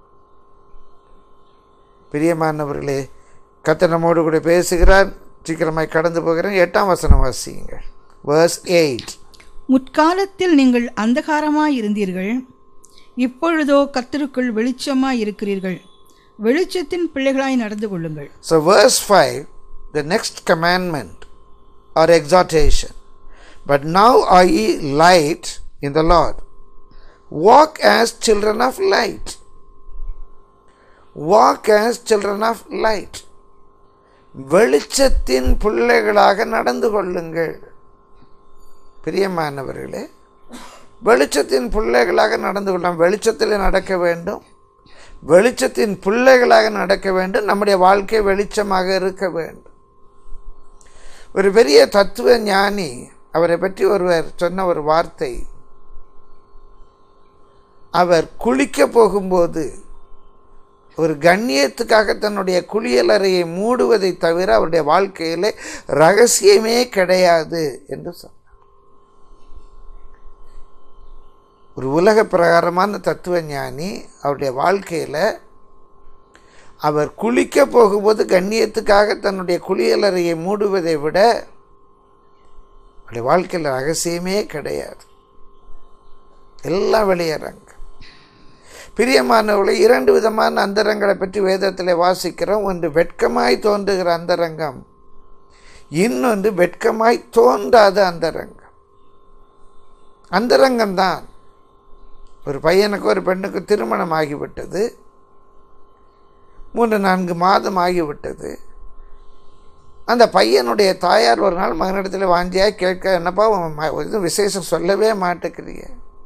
பிரியமானவர்களே கத்த நம்மோடு கூட பேசுகிறார் சீக்கிரமாய் கடந்து போகிறேன் எட்டாம் வசனம் வாசியுங்கள் வேர்ஸ் எயிட் முற்காலத்தில் நீங்கள் அந்தகாரமாய் இருந்தீர்கள் இப்பொழுதோ கர்த்தருக்குள் வெளிச்சமாய் இருக்கிறீர்கள் வெளிச்சத்தின் பிள்ளைகளாய் நடந்து கொள்ளுங்கள் So, verse 5, the next commandment or exhortation. But now are ye light in the Lord. Walk as children of light. Walk as children of light. வெளிச்சத்தின் பிள்ளைகளாக நடந்து கொள்ளுங்கள் பிரியமானவர்களே வெளிச்சத்தின் பிள்ளைகளாக நடந்து கொள்ளலாம் வெளிச்சத்தில் நடக்க வேண்டும் வெளிச்சத்தின் பிள்ளைகளாக நடக்க வேண்டும் நம்முடைய வாழ்க்கை வெளிச்சமாக இருக்க வேண்டும் ஒரு பெரிய தத்துவ ஞானி அவரை பற்றி ஒருவர் சொன்ன ஒரு வார்த்தை அவர் குளிக்க போகும்போது ஒரு கண்ணியத்துக்காக தன்னுடைய குளியலறையை மூடுவதை தவிர அவருடைய வாழ்க்கையிலே ரகசியமே கிடையாது என்று சொன்னார் ஒரு உலக பிரகாரமான தத்துவ ஞானி அவருடைய வாழ்க்கையில் அவர் குளிக்க போகும்போது கண்ணியத்துக்காக தன்னுடைய குளியலறையை மூடுவதை விட அவருடைய வாழ்க்கையில் ரகசியமே கிடையாது எல்லாம் வெளியேறாங்க பிரியமானவர்களை இரண்டு விதமான அந்தரங்களை பற்றி வேதத்தில் வாசிக்கிறோம் ஒன்று வெட்கமாய் தோன்றுகிற அந்தரங்கம் இன்னொன்று வெட்கமாய் தோன்றாத அந்தரங்கம் அந்தரங்கம்தான் ஒரு பையனுக்கு ஒரு பெண்ணுக்கு திருமணம் ஆகிவிட்டது மூன்று நான்கு மாதம் ஆகிவிட்டது அந்த பையனுடைய தாயார் ஒரு நாள் மகனிடத்தில் வாஞ்சியாக கேட்க என்னப்பா உன் ம- எதுவும் விசேஷம் சொல்லவே மாட்டேங்கிறீங்க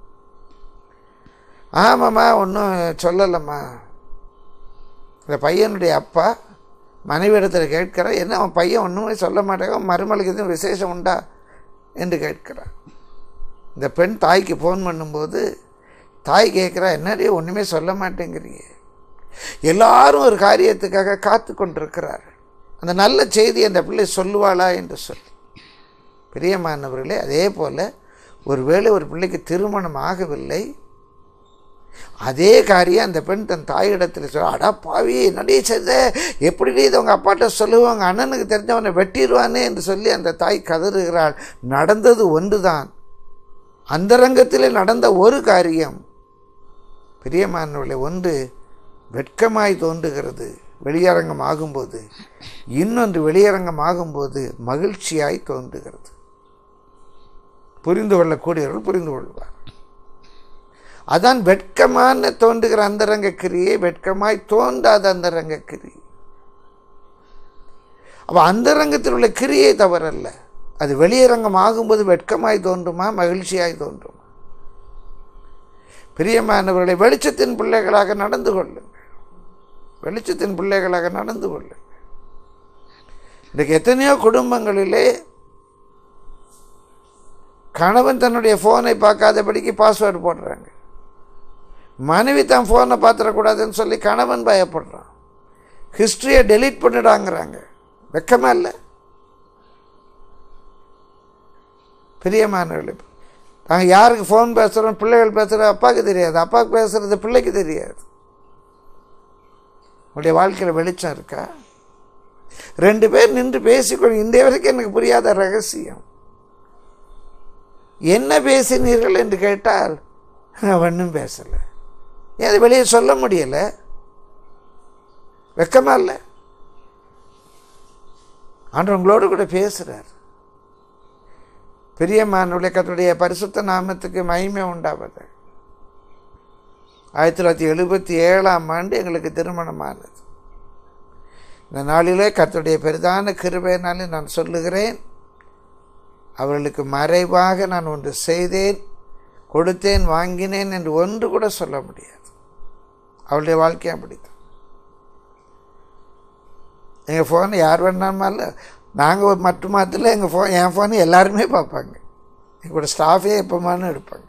ஆமாம்மா ஒன்றும் சொல்லலைம்மா இந்த பையனுடைய அப்பா மனைவிடத்தில் கேட்கிறார் என்ன அவன் பையன் ஒன்றுமே சொல்ல மாட்டேங்க மருமலுக்கு எதுவும் விசேஷம் உண்டா என்று கேட்கிறார் இந்த பெண் தாய்க்கு ஃபோன் பண்ணும்போது தாய் கேட்குறா என்னடி ஒன்றுமே சொல்ல மாட்டேங்கிறீங்க எல்லாரும் ஒரு காரியத்துக்காக காத்து கொண்டிருக்கிறார் அந்த நல்ல செய்தி அந்த பிள்ளை சொல்லுவாளா என்று சொல்லி பிரியமானவர்களே அதே போல் ஒருவேளை ஒரு பிள்ளைக்கு திருமணம் ஆகவில்லை அதே காரியம் அந்த பெண் தன் தாயிடத்தில் சொல்ல அடா பாவி என்னடி செய்த எப்படி இதை உங்கள் அப்பாட்ட சொல்லுவாங்க அண்ணனுக்கு தெரிஞ்சவனை வெட்டிடுவானே என்று சொல்லி அந்த தாய் கதறுகிறாள் நடந்தது ஒன்றுதான் அந்தரங்கத்தில் நடந்த ஒரு காரியம் பிரியமானவர்களே ஒன்று வெட்கமாய் தோன்றுகிறது வெளியரங்கம் ஆகும்போது இன்னொன்று வெளியரங்கம் ஆகும்போது மகிழ்ச்சியாய் தோன்றுகிறது புரிந்து கொள்ளக்கூடியவர்கள் புரிந்து கொள்வார் அதான் வெட்கமான தோன்றுகிற அந்தரங்க கிரியை வெட்கமாய் தோன்றாத அந்தரங்க கிரியை அப்ப அந்தரங்கத்தில் உள்ள கிரியை தவறல்ல அது வெளியரங்கம் ஆகும்போது வெட்கமாய் தோன்றுமா மகிழ்ச்சியாய் தோன்றுமா பிரியமானவர்களை வெளிச்சத்தின் பிள்ளைகளாக நடந்து கொள்ளுங்கள் வெளிச்சத்தின் பிள்ளைகளாக நடந்து கொள்ளுங்கள் இன்றைக்கு எத்தனையோ குடும்பங்களிலே கணவன் தன்னுடைய ஃபோனை பார்க்காதபடிக்கு பாஸ்வேர்டு போடுறாங்க மனைவி தான் ஃபோனை பார்த்துடக்கூடாதுன்னு சொல்லி கணவன் பயப்படுறான் ஹிஸ்ட்ரியை டெலீட் பண்ணிடாங்கிறாங்க வெக்கமா இல்லை பிரியமானவர்களே நாங்கள் யாருக்கு ஃபோன் பேசுகிறோம் பிள்ளைகள் பேசுகிறது அப்பாவுக்கு தெரியாது அப்பாவுக்கு பேசுகிறது பிள்ளைக்கு தெரியாது உங்களுடைய வாழ்க்கையில் வெளிச்சம் இருக்கா ரெண்டு பேர் நின்று பேசிக்கொண்டு இந்த வரைக்கும் எனக்கு புரியாத ரகசியம் என்ன பேசினீர்கள் என்று கேட்டால் நான் ஒன்றும் பேசலை ஏன் அது வெளியே சொல்ல முடியலை வெக்கமா இல்லை ஆண்டு உங்களோடு கூட பேசுகிறார் பெரியம்மானுடைய கத்துடைய பரிசுத்த நாமத்துக்கு மகிமை உண்டாவது ஆயிரத்தி தொள்ளாயிரத்தி எழுபத்தி ஏழாம் ஆண்டு எங்களுக்கு திருமணமானது இந்த நாளிலே கர்த்தருடைய பெரிதான கிருபையினாலே நான் சொல்லுகிறேன் அவர்களுக்கு மறைவாக நான் ஒன்று செய்தேன் கொடுத்தேன் வாங்கினேன் என்று ஒன்று கூட சொல்ல முடியாது அவளுடைய வாழ்க்கையை அப்படித்தான் எங்கள் ஃபோனை யார் வேணாமல்ல நாங்கள் மட்டும் மாத்திரம் எங்கள் ஃபோன் என் ஃபோனை எல்லாருமே பார்ப்பாங்க எங்களோட ஸ்டாஃபே எப்போமானு எடுப்பாங்க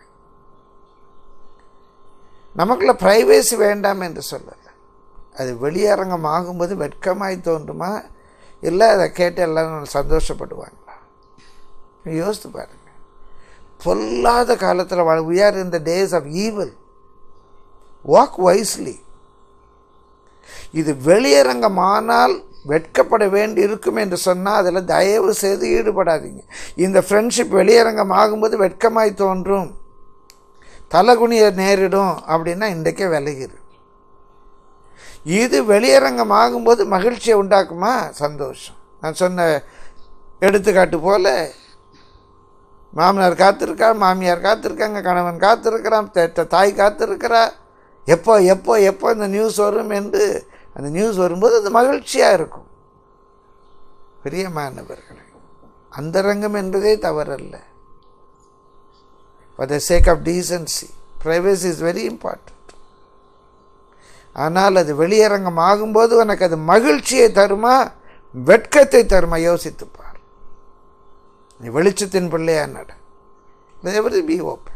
நமக்குள்ள ப்ரைவேசி வேண்டாம் என்று சொல்லலை அது வெளியரங்கம் ஆகும்போது வெட்கமாய் தோன்றுமா இல்லை அதை கேட்டு எல்லாரும் சந்தோஷப்படுவாங்களா யோசித்து பாருங்க பொல்லாத காலத்தில் வாழ் we are in the days of evil walk wisely இது வெளியரங்கமானால் வெட்கப்பட வேண்டி இருக்கும் என்று சொன்னால் அதில் தயவு செய்து ஈடுபடாதீங்க இந்த ஃப்ரெண்ட்ஷிப் வெளியரங்கம் ஆகும்போது வெட்கமாய் தோன்றும் தலகுனிய நேரிடும் அப்படின்னா இன்றைக்கே விலகிரு இது வெளியரங்கம் ஆகும்போது மகிழ்ச்சியை உண்டாக்குமா சந்தோஷம் நான் சொன்ன எடுத்துக்காட்டு போல மாமனார் காத்திருக்கா மாமியார் காத்திருக்காங்க கணவன் காத்திருக்கிறான் த- தாய் காத்திருக்கிறா எப்போ எப்போ எப்போ இந்த நியூஸ் வரும் என்று அந்த நியூஸ் வரும்போது அது மகிழ்ச்சியாக இருக்கும் பிரியமானவர்களே அந்தரங்கம் என்பதே தவறல்ல for the sake of decency privacy is very important ஆனால் அது வெளியரங்கம் ஆகும்போது உனக்கு அது மகிழ்ச்சியை தருமா வெட்கத்தை தருமா யோசித்துப்பார் நீ வெளிச்சத்தின் பிள்ளையா நட எவரி பி ஓப்பன்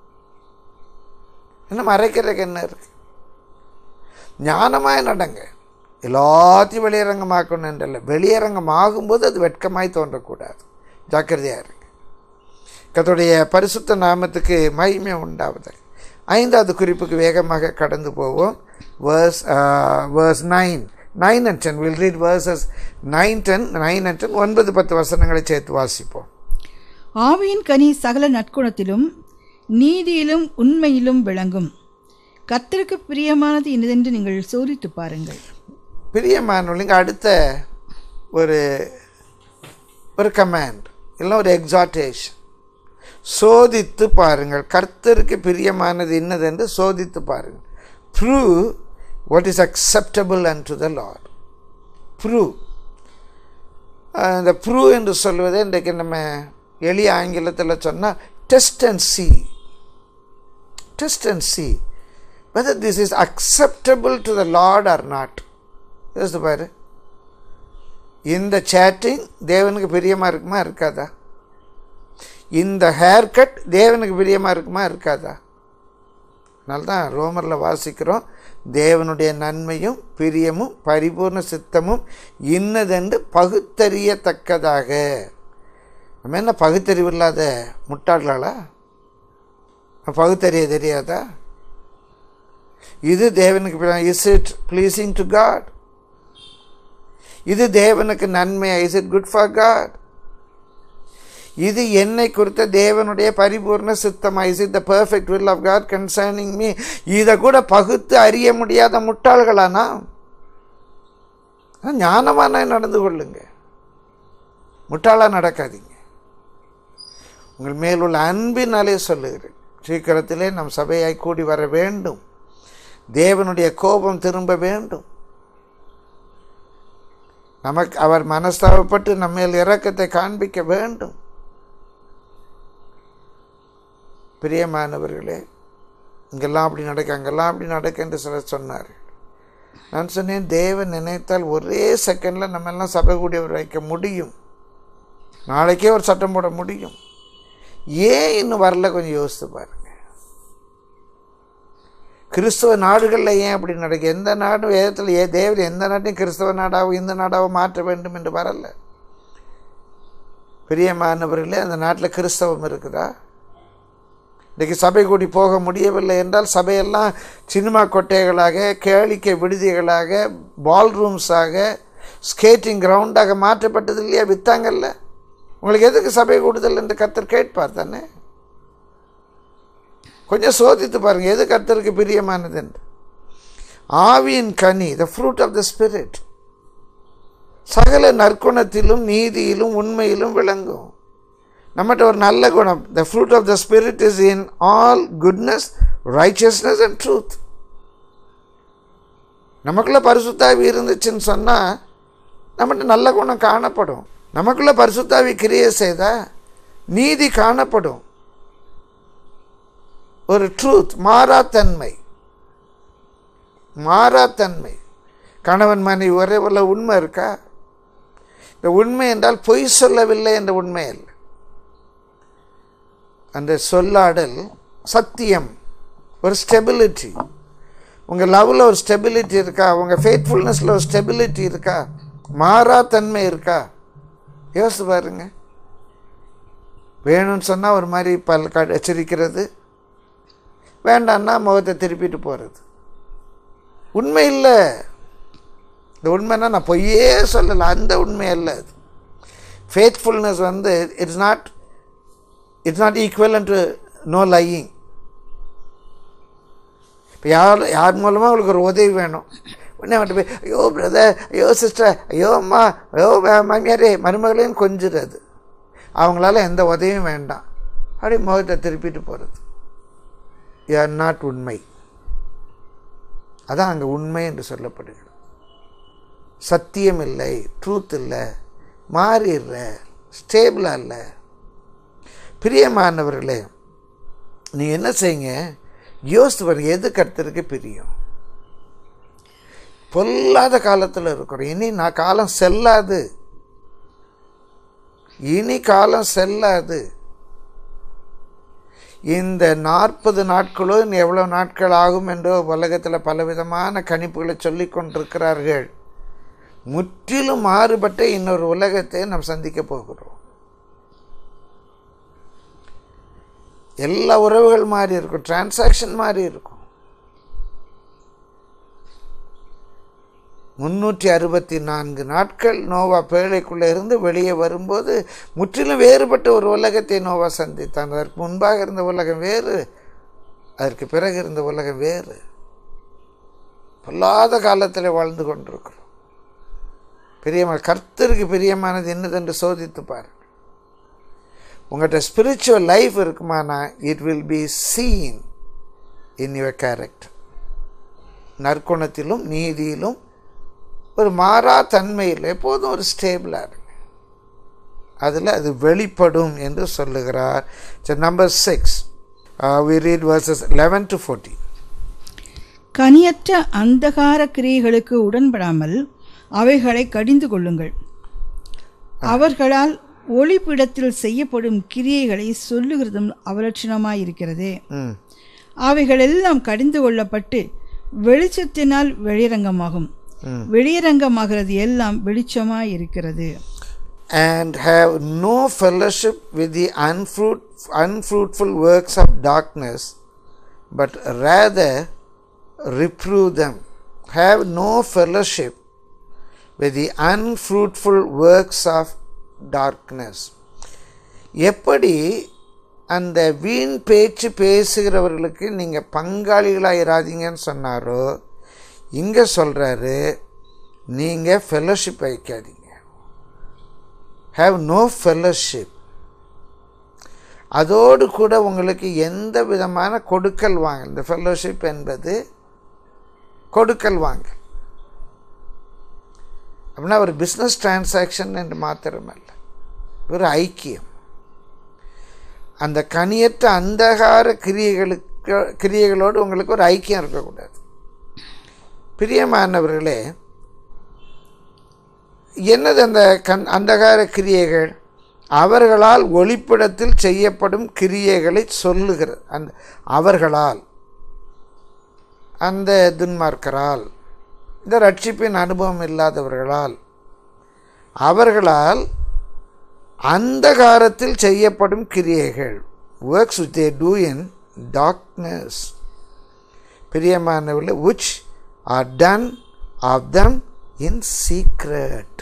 என்ன மறைக்கிறதுக்கு என்ன இருக்கு ஞானமாய் நடங்க எல்லாத்தையும் வெளியரங்கமாக்கணும் என்றல்ல வெளியரங்கம் ஆகும்போது அது வெட்கமாய் தோன்றக்கூடாது ஜாக்கிரதையாக இருங்க கர்த்தருடைய பரிசுத்த நாமத்துக்கு மகிமை உண்டாவது ஐந்தாவது குறிப்புக்கு வேகமாக கடந்து போவோம் verse verse nine nine and ten will read verses nine ten nine and ten ஒன்பது பத்து வசனங்களை சேர்த்து வாசிப்போம் ஆவியின் கனி சகல நற்குணத்திலும் நீதியிலும் உண்மையிலும் விளங்கும் கர்த்தருக்கு பிரியமானது இன்னதென்று நீங்கள் சோதித்து பாருங்கள் பிரியமானவங்க அடுத்த ஒரு ஒரு கமாண்ட் இல்லை ஒரு எக்ஸாட்டேஷன் சோதித்து பாருங்கள் கர்த்தருக்கு பிரியமானது இன்னதென்று சோதித்து பாருங்கள் prove what is acceptable unto the Lord prove இந்த ப்ரூவ் என்று சொல்வதை இன்றைக்கு நம்ம எளிய ஆங்கிலத்தில் சொன்னால் test and see test and see whether this is acceptable to the Lord or not. யோசித்து பாரு இந்த சேட்டிங் தேவனுக்கு பிரியமாக இருக்குமா இருக்காதா இந்த ஹேர் கட் தேவனுக்கு பிரியமாக இருக்குமா இருக்காதா அதனால தான் ரோமரில் வாசிக்கிறோம் தேவனுடைய நன்மையும் பிரியமும் பரிபூர்ண சித்தமும் இன்னதென்று பகுத்தறியத்தக்கதாக நம்ம என்ன பகுத்தறிவு இல்லாத முட்டாள்களா பகுத்தறிய தெரியாதா இது தேவனுக்கு is it pleasing to God இது தேவனுக்கு நன்மை is it good for God இது என்னை குறித்த தேவனுடைய பரிபூர்ண சித்தமா is it the perfect will of God concerning me இதை கூட பகுத்து அறிய முடியாத முட்டாள்களானா ஞானமான நடந்து கொள்ளுங்க முட்டாளா நடக்காதீங்க உங்கள் மேலுள்ள அன்பினாலே சொல்லுகிறேன் சீக்கிரத்திலே நம் சபையாய் கூடி வர வேண்டும் தேவனுடைய கோபம் திரும்ப வேண்டும் நமக்கு அவர் மனஸ்தாபப்பட்டு நம்மேல் இரக்கத்தை காண்பிக்க வேண்டும் பிரியமானவர்களே இங்கெல்லாம் அப்படி நடக்க அங்கெல்லாம் அப்படி நடக்க என்று சிலர் சொன்னார் நான் சொன்னேன் தேவன் நினைத்தால் ஒரே செகண்டில் நம்ம எல்லாம் சபை கூடி வைக்க முடியும் நாளைக்கே ஒரு சட்டம் போட முடியும் ஏன் இன்னும் வரல கொஞ்சம் யோசித்து பாருங்க கிறிஸ்தவ நாடுகளில் ஏன் அப்படி நடக்கு எந்த நாடும் வேதத்தில் ஏ தேவன் எந்த நாட்டையும் கிறிஸ்தவ நாடாகவும் இந்த நாடாகவும் மாற்ற வேண்டும் என்று வரல பிரியமானவர்களே அந்த நாட்டில் கிறிஸ்தவம் இருக்குதா இன்றைக்கு சபை கூடி போக முடியவில்லை என்றால் சபையெல்லாம் சினிமா கொட்டைகளாக கேளிக்கை விடுதிகளாக பால் ரூம்ஸாக ஸ்கேட்டிங் கிரவுண்டாக மாற்றப்பட்டது இல்லையா வித்தாங்கல்ல உங்களுக்கு எதுக்கு சபை கூடுதல் என்று கர்த்தர் கேட்பார் தானே கொஞ்சம் சோதித்து பாருங்க எது கர்த்தருக்கு பிரியமானது என்று ஆவியின் கனி the fruit of the spirit சகல நற்குணத்திலும் நீதியிலும் உண்மையிலும் விளங்கும் நம்மகிட்ட ஒரு நல்ல குணம் the fruit of the spirit is in all goodness righteousness and truth நமக்குள்ள பரிசுத்தாவி இருந்துச்சுன்னு சொன்னால் நம்மகிட்ட நல்ல குணம் காணப்படும் நமக்குள்ள பரிசுத்தாவி கிரியை செய்தால் நீதி காணப்படும் ஒரு ட்ரூத் மாறாத்தன்மை மாறாத்தன்மை கணவன் மனைவி ஒரே உள்ள உண்மை இருக்கா இந்த உண்மை என்றால் பொய் சொல்லவில்லை என்ற உண்மை அல்ல அந்த சொல்லாடல் சத்தியம் ஒரு ஸ்டெபிலிட்டி உங்கள் லவ்வில் ஒரு ஸ்டெபிலிட்டி இருக்கா உங்கள் ஃபேத்ஃபுல்னஸில் ஒரு ஸ்டெபிலிட்டி இருக்கா மாறாத்தன்மை இருக்கா யோசித்து பாருங்க வேணும்னு சொன்னால் ஒரு மாதிரி பல் க சிரிக்கிறது வேண்டான்னா முகத்தை திருப்பிட்டு போகிறது உண்மை இல்லை இந்த உண்மைன்னா நான் பொய்யே சொல்லலை அந்த உண்மை அல்ல அது ஃபேத்ஃபுல்னஸ் வந்து it's not it's not equal to no lying இப்போ யார் யார் மூலமாக அவளுக்கு ஒரு உதவி வேணும் உடனே அவன்கிட்ட போய் ஐயோ பிரதர் ஐயோ சிஸ்டர் ஐயோ அம்மா ஐயோ மாமியாரே மருமகளையும் கொஞ்சிறது அவங்களால எந்த உதவியும் வேண்டாம் அப்படி முகத்தை திருப்பிட்டு போகிறது யார் நாட் உண்மை அதான் அங்கே உண்மை என்று சொல்லப்படுகிறது சத்தியம் இல்லை ட்ரூத் இல்லை மாறிடுற ஸ்டேபிளாக இல்லை பிரியமானவர்களே நீங்கள் என்ன செய்யுங்க யோசித்து பாருங்க எது கருத்தருக்கு பிரியம் பொல்லாத காலத்தில் இருக்கிறோம் இனி நான் காலம் செல்லாது இனி காலம் செல்லாது இந்த நாற்பது நாட்களோ இன்னும் எவ்வளோ நாட்கள் ஆகும் என்றோ உலகத்தில் பலவிதமான கணிப்புகளை சொல்லி கொண்டிருக்கிறார்கள் முற்றிலும் மாறுபட்ட இன்னொரு உலகத்தை நாம் சந்திக்க போகிறோம் எல்லா உறவுகள் மாறி இருக்கும் டிரான்சாக்ஷன் மாறி இருக்கும் முன்னூற்றி அறுபத்தி நான்கு நாட்கள் நோவா பேழைக்குள்ளே இருந்து வெளியே வரும்போது முற்றிலும் வேறுபட்ட ஒரு உலகத்தை நோவா சந்தித்தான் அதற்கு முன்பாக இருந்த உலகம் வேறு அதற்கு பிறகு இருந்த உலகம் வேறு பொல்லாத காலத்தில் வாழ்ந்து கொண்டிருக்கிறோம் பிரியமா கர்த்தருக்கு பிரியமானது என்னதென்று சோதித்து பாருங்கள் உங்கள்கிட்ட ஸ்பிரிச்சுவல் லைஃப் இருக்குமானா it will be seen in your character நற்குணத்திலும் நீதியிலும் ஒரு மாறா தன்மையில் எப்போதும் ஒரு ஸ்டேபிளாக இருங்க அதில் அது வெளிப்படும் என்று சொல்லுகிறார் number six we read verses eleven to fourteen கனியற்ற அந்தகார கிரியைகளுக்கு உடன்படாமல் அவைகளை கடிந்து கொள்ளுங்கள் அவர்களால் ஒளிப்பிடத்தில் செய்யப்படும் கிரியைகளை சொல்லுகிறதும் அவலட்சணமாயிருக்கிறதே ம் அவைகள் எல்லாம் கடிந்து கொள்ளப்பட்டு வெளிச்சத்தினால் வெளியரங்கமாகும் வெளியரங்கமாகிறது எல்லாம் வெளிச்சமாய் இருக்கிறது and have no fellowship with the unfruit, unfruitful works of darkness, but rather reprove them. Have no fellowship with the unfruitful works of darkness. எப்படி அந்த வீண் பேச்சு பேசுகிறவர்களுக்கு நீங்கள் பங்காளிகளாக இராதீங்கன்னு சொன்னாரோ இங்கே சொல்கிறாரு நீங்கள் ஃபெல்லோஷிப் வைக்காதீங்க ஹாவ் நோ ஃபெல்லோஷிப் அதோடு கூட உங்களுக்கு எந்த விதமான கொடுக்கல் வாங்கல் இந்த ஃபெல்லோஷிப் என்பது கொடுக்கல் வாங்கல் அப்படின்னா ஒரு பிஸ்னஸ் டிரான்சாக்ஷன் என்று மாத்திரமல்ல ஒரு ஐக்கியம் அந்த கனியற்ற அந்தகார கிரியைகளுக்கு கிரியைகளோடு உங்களுக்கு ஒரு ஐக்கியம் இருக்கக்கூடாது பிரியமானவர்களே என்னது அந்த கண் அந்தகார கிரியைகள் அவர்களால் ஒளிப்பிடத்தில் செய்யப்படும் கிரியைகளை சொல்லுகிறது அந்த அவர்களால் அந்த துன்மார்க்கரால் இந்த ரட்சிப்பின் அனுபவம் இல்லாதவர்களால் அவர்களால் அந்த காலத்தில் செய்யப்படும் கிரியைகள் works with they do in darkness பிரியமானவர்கள் which are done of them in secret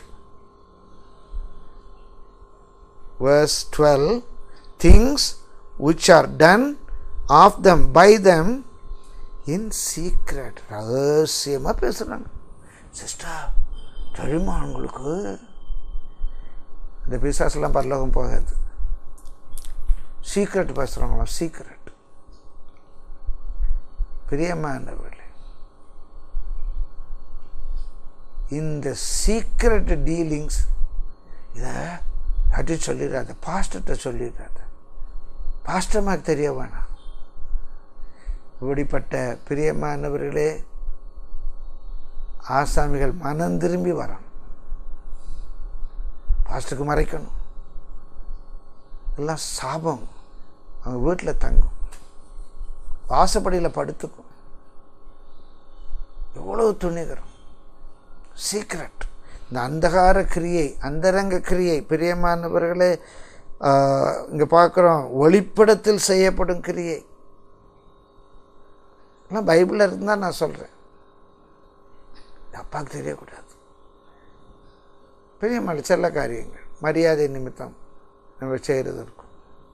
verse 12 things which are done of them by them in secret ரகசியமாக பேசுகிறாங்க சிஸ்டர் தெரியுமா உங்களுக்கு இந்த பிசாசெல்லாம் பரலோகம் போகாது சீக்ரெட் பேசுகிறவங்களாம் சீக்ரெட் பிரியமானவர்களே இந்த சீக்ரெட் டீலிங்ஸ் இதை அப்படி சொல்லிடாத பாஸ்டர்கிட்ட சொல்லிடாத பாஸ்டர்மாக்கு தெரிய வேணாம் இப்படிப்பட்ட பிரியமானவர்களே ஆசாமிகள் மனம் திரும்பி வரணும் பாஸ்டருக்கு மறைக்கணும் எல்லாம் சாபம் அவங்க வீட்டில் தங்கும் வாசப்படியில் படுத்துக்கும் எவ்வளவு துணிகரம் சீக்ரெட் இந்த அந்தகார கிரியை அந்தரங்க கிரியை பிரியமானவர்களே இங்கே பார்க்குறோம் ஒளிப்படத்தில் செய்யப்படும் கிரியை எல்லாம் பைபிளில் இருந்தால் நான் சொல்கிறேன் அப்பாவுக்கு தெரியக்கூடாது பெரியம்மாள் செல்ல காரியங்கள் மரியாதை நிமித்தம் நம்ம செய்கிறது இருக்கும்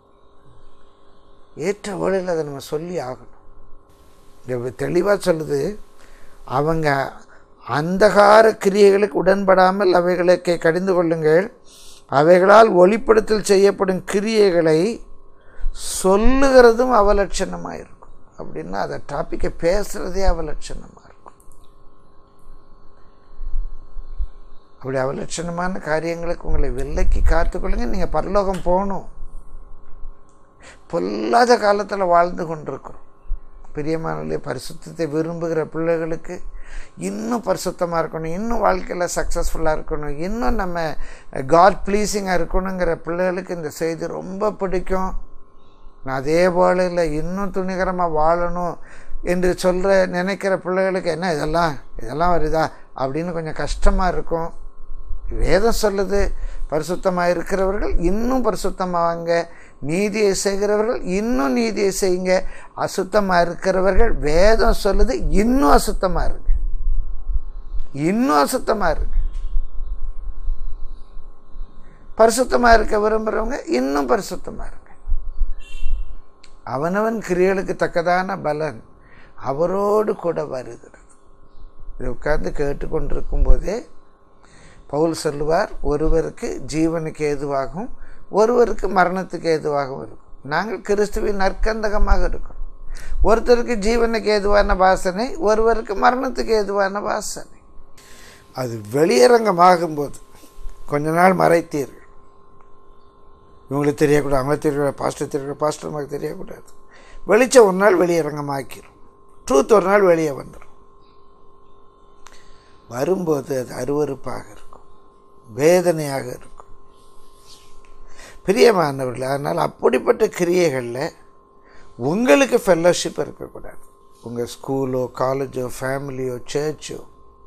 ஏற்ற வேளையில் அதை நம்ம சொல்லி ஆகணும் இங்கே தெளிவாக சொல்லுது அவங்க அந்தகார கிரியைகளுக்கு உடன்படாமல் அவைகளுக்கு கடிந்து கொள்ளுங்கள் அவைகளால் ஒளிப்படத்தில் செய்யப்படும் கிரியைகளை சொல்லுகிறதும் அவலட்சணமாக இருக்கும் அப்படின்னா அதை டாப்பிக்கை பேசுகிறதே அவலட்சணமாக இருக்கும் அப்படி அவலட்சணமான காரியங்களுக்கு உங்களை விலைக்கு காத்துக்கொள்ளுங்க நீங்கள் பரலோகம் போகணும் பொல்லாத காலத்தில் வாழ்ந்து கொண்டிருக்கிறோம் பிரியமானே பரிசுத்தத்தை விரும்புகிற பிள்ளைகளுக்கு இன்னும் பரிசுத்தமாக இருக்கணும் இன்னும் வாழ்க்கையில் சக்ஸஸ்ஃபுல்லாக இருக்கணும் இன்னும் நம்ம காட் ப்ளீஸிங்காக இருக்கணுங்கிற பிள்ளைகளுக்கு இந்த செய்தி ரொம்ப பிடிக்கும் நான் அதே போல் இல்லை இன்னும் துணிகரமாக வாழணும் என்று சொல்கிற நினைக்கிற பிள்ளைகளுக்கு என்ன இதெல்லாம் இதெல்லாம் வருதா அப்படின்னு கொஞ்சம் கஷ்டமாக இருக்கும் வேதம் சொல்லுது பரிசுத்தமாக இருக்கிறவர்கள் இன்னும் பரிசுத்தமாவாங்க நீதியை செய்கிறவர்கள் இன்னும் நீதியை செய்யுங்க அசுத்தமாக இருக்கிறவர்கள் வேதம் சொல்லுது இன்னும் அசுத்தமாக இருக்கு இன்னும் அசுத்தமாக இருக்கு பரிசுத்தமாக இருக்க விரும்புகிறவங்க இன்னும் பரிசுத்தமாக இருக்கு அவனவன் கிரியலுக்கு தக்கதான பலன் அவரோடு கூட வருகிறது இதை உட்கார்ந்து கேட்டுக்கொண்டிருக்கும் போதே பவுல் சொல்லுவார் ஒருவருக்கு ஜீவனுக்கு ஏதுவாகவும் ஒருவருக்கு மரணத்துக்கு ஏதுவாகவும் இருக்கும் நாங்கள் கிறிஸ்துவின் நற்கந்தகமாக இருக்கிறோம் ஒருத்தருக்கு ஜீவனுக்கு ஏதுவான வாசனை ஒருவருக்கு மரணத்துக்கு ஏதுவான வாசனை அது வெளியரங்கமாகும்போது கொஞ்ச நாள் மறைத்தீர்கள் இவங்களுக்கு தெரியக்கூடாது அவங்க தெரியக்கூடாது பாஸ்டர் தெரியக்கூடாது பாஸ்டர் நமக்கு தெரியக்கூடாது வெளிச்சம் ஒரு நாள் வெளியரங்கமாக்கிடும் ட்ரூத் ஒரு நாள் வெளியே வந்துடும் வரும்போது அது அருவறுப்பாக இருக்கும் வேதனையாக இருக்கும் பிரியமானவர்கள் அதனால் அப்படிப்பட்ட கிரியைகளில் உங்களுக்கு ஃபெல்லோஷிப் இருக்கக்கூடாது உங்கள் ஸ்கூலோ காலேஜோ ஃபேமிலியோ சர்ச்சோ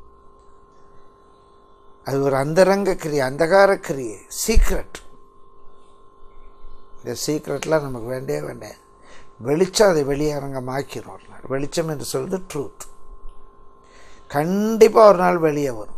அது ஒரு அந்தரங்க கிரியை அந்தகார கிரியை சீக்ரெட் இந்த சீக்ரெட்லாம் நமக்கு வேண்டே வேண்டாம் வெளிச்சம் அதை வெளியரங்கமாக்கிறோம் ஒரு நாள் வெளிச்சம் என்று சொல்வது ட்ரூத் கண்டிப்பாக ஒரு நாள் வெளியே வரும்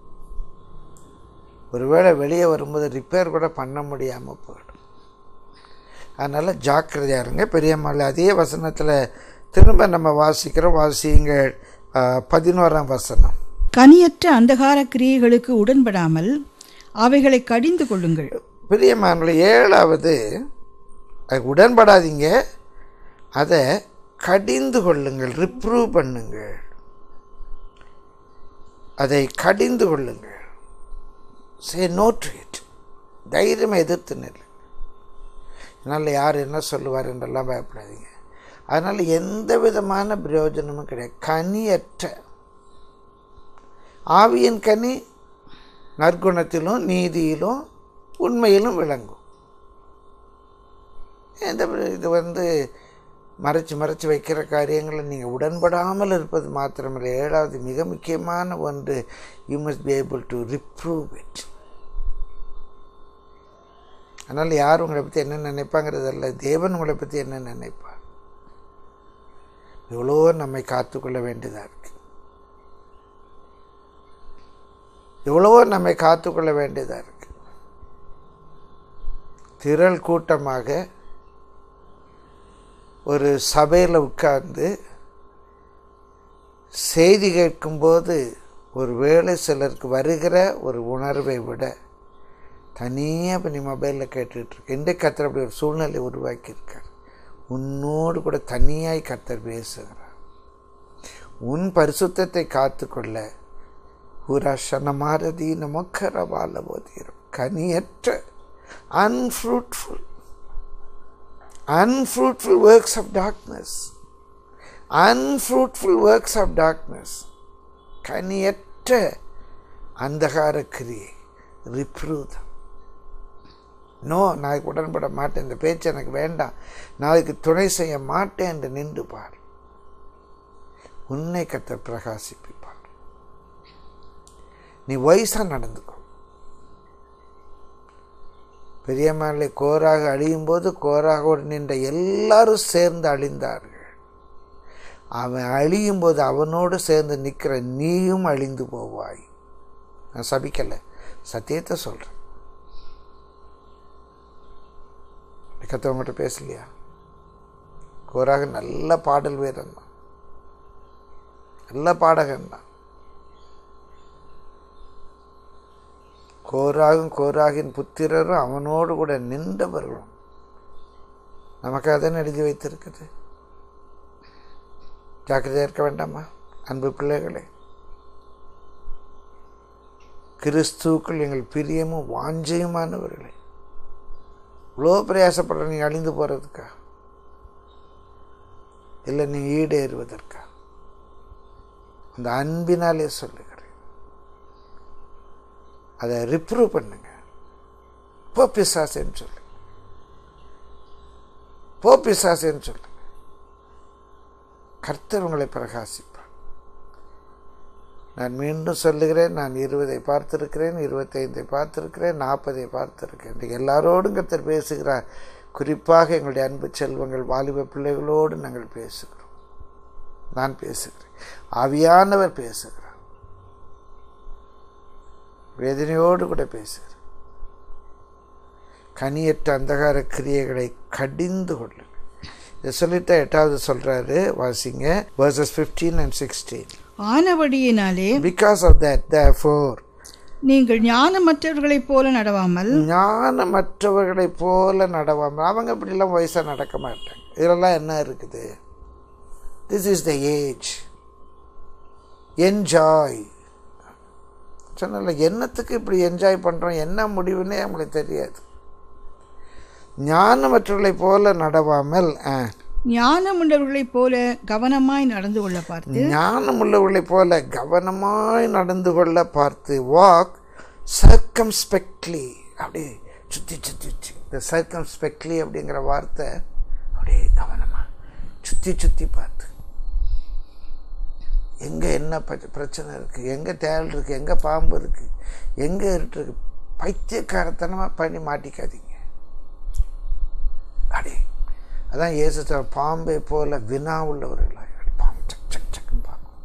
ஒருவேளை வெளியே வரும்போது ரிப்பேர் கூட பண்ண முடியாமல் போயிடும் அதனால் ஜாக்கிரதையாக இருங்க பெரியம்மாள் அதே வசனத்தில் திரும்ப நம்ம வாசிக்கிறோம் வாசியுங்கள் பதினோராம் வசனம் கனியற்ற அந்தகார கிரியைகளுக்கு உடன்படாமல் அவைகளை கடிந்து கொள்ளுங்கள் பிரியமானவர்களே ஏழாவது அதுக்கு உடன்படாதீங்க அதை கடிந்து கொள்ளுங்கள் ரிப்ரூவ் பண்ணுங்கள் அதை கடிந்து கொள்ளுங்கள் சே நோ டு இட் தைரியமாக எதிர்த்து நில்லு என்னால் யார் என்ன சொல்லுவார் என்றெல்லாம் பயப்படாதீங்க அதனால் எந்த விதமான பிரயோஜனமும் கிடையாது கனியற்ற ஆவியின் கனி நற்குணத்திலும் நீதியிலும் உண்மையிலும் விளங்கும் எந்த இது வந்து மறைச்சு மறைச்சு வைக்கிற காரியங்களை நீங்கள் உடன்படாமல் இருப்பது மாத்திரமில்லை ஏழாவது மிக முக்கியமான ஒன்று you must be able to reprove it அதனால் யார் உங்களை பற்றி என்ன நினைப்பாங்கிறதல்ல தேவன் உங்களை பற்றி என்ன நினைப்பார் எவ்வளோ நம்மை காத்துக்கொள்ள வேண்டியதாக இருக்கு எவ்வளவோ நம்மை காத்துக்கொள்ள வேண்டியதாக இருக்கு திரள் கூட்டமாக ஒரு சபையில் உட்கார்ந்து செய்தி கேட்கும்போது ஒரு வேளை சிலருக்கு வருகிற ஒரு உணர்வை விட தனியாக இப்போ நீ மொபைலில் கேட்டுட்ருக்கு இன்றைக்கு கத்தர் அப்படி ஒரு சூழ்நிலை உருவாக்கியிருக்கார் உன்னோடு கூட தனியாய் கத்தர் பேசுகிறார் உன் பரிசுத்தத்தை காத்துக்கொள்ள உரசனமாரதி நமக்கர வாழ போதீரும் கனியற்ற unfruitful unfruitful works of darkness unfruitful works of darkness கனியற்ற அந்தகார கிரியை ரிப்ரூதம் நோ நான் உடன்பட மாட்டேன் இந்த பேச்சு எனக்கு வேண்டாம் நாளைக்கு துணை செய்ய மாட்டேன் என்று நின்று பார் உன்னை கத்த பிரகாசிப்பிப்பார் நீ வயசாக நடந்துக்கோ பெரியம்மாளை கோராக அழியும் போது கோராகோடு நின்ற எல்லாரும் சேர்ந்து அழிந்தார்கள் அவன் அழியும் போது அவனோடு சேர்ந்து நிற்கிற நீயும் அழிந்து போவாய் நான் சபிக்கலை சத்தியத்தை சொல்கிறேன் கத்தவங்ககிட்ட பேசலையா கோராக நல்ல பாடல் வீரன் தான் நல்ல பாடகன் தான் கோராகும் கோராகின் புத்திரரும் அவனோடு கூட நின்றவர்களும் நமக்கு அதன் எழுதி வைத்திருக்குது ஜாக்கிரதையாக இருக்க வேண்டாமா அன்பு பிள்ளைகளே கிறிஸ்துக்கள் எங்கள் பிரியமும் வாஞ்சையுமானவர்களே இவ்வளோ பிரயாசப்படுற நீங்கள் அழிந்து போகிறதுக்கா இல்லை நீங்கள் ஈடேறுவதற்கா அந்த அன்பினாலே சொல்லுகிறேன் அதை ரிப்ரூவ் பண்ணுங்க போ பிசாசுன்னு சொல்லு போ பிசாசுன்னு சொல்லுங்க கர்த்தர் உங்களை பிரகாசிப்பார் நான் மீண்டும் சொல்லுகிறேன் நான் இருபதை பார்த்திருக்கிறேன் இருபத்தைந்தை பார்த்திருக்கிறேன் நாற்பதை பார்த்திருக்கிறேன் இன்றைக்கு எல்லாரோடும் கர்த்தர் பேசுகிறார் குறிப்பாக எங்களுடைய அன்பு செல்வங்கள் வாலிப பிள்ளைகளோடு நாங்கள் பேசுகிறோம் நான் பேசுகிறேன் ஆவியானவர் பேசுகிறார் வேதனையோடு கூட பேசுகிறார் கனியற்ற அந்தகார கிரியைகளை கடிந்து கொள்ளுங்க இதை சொல்லிட்டு எட்டாவது சொல்றாரு வாசிங்க வர்சஸ் ஃபிஃப்டீன் அண்ட் சிக்ஸ்டீன் ஆனபடியினாலே பிகாஸ் ஆஃப் தட் therefore நீங்கள் ஞானமற்றவர்களைப் போல நடவாமல் ஞானமற்றவர்களைப் போல நடவாமல் அவங்க இப்படிலாம் வயசாக நடக்க மாட்டாங்க இதெல்லாம் என்ன இருக்குது this is the age enjoy சொன்னல என்னத்துக்கு இப்படி என்ஜாய் பண்ணுறோம் என்ன முடிவுன்னே நம்மளுக்கு தெரியாது ஞானமற்றவர்களைப் போல நடவாமல் ஆ, ஞானமுள்ளவர்களைப் போல கவனமாய் நடந்து கொள்ள பார்த்து ஞானமுள்ளவர்களைப் போல கவனமாய் நடந்து கொள்ள பார்த்து வாக் சர்க்கம்ஸ்பெக்ட்லி அப்படியே சுற்றி சுற்றி சுற்றி இந்த சர்க்கம்ஸ்பெக்ட்லி அப்படிங்கிற வார்த்தை அப்படியே கவனமாக சுற்றி சுற்றி பார்த்து எங்கே என்ன ப- பிரச்சனை இருக்குது எங்கே தேள் இருக்குது எங்கே பாம்பு இருக்குது எங்கே இருட்டு இருக்கு பைத்தியக்காரத்தனமாக பண்ணி மாட்டிக்காதீங்க அடி அதான் இயேசு சொன்னார், பாம்பை போல வினா உள்ளவர்களாய் அடி பாம்பு சக் சக் சக்குன்னு பார்க்கும்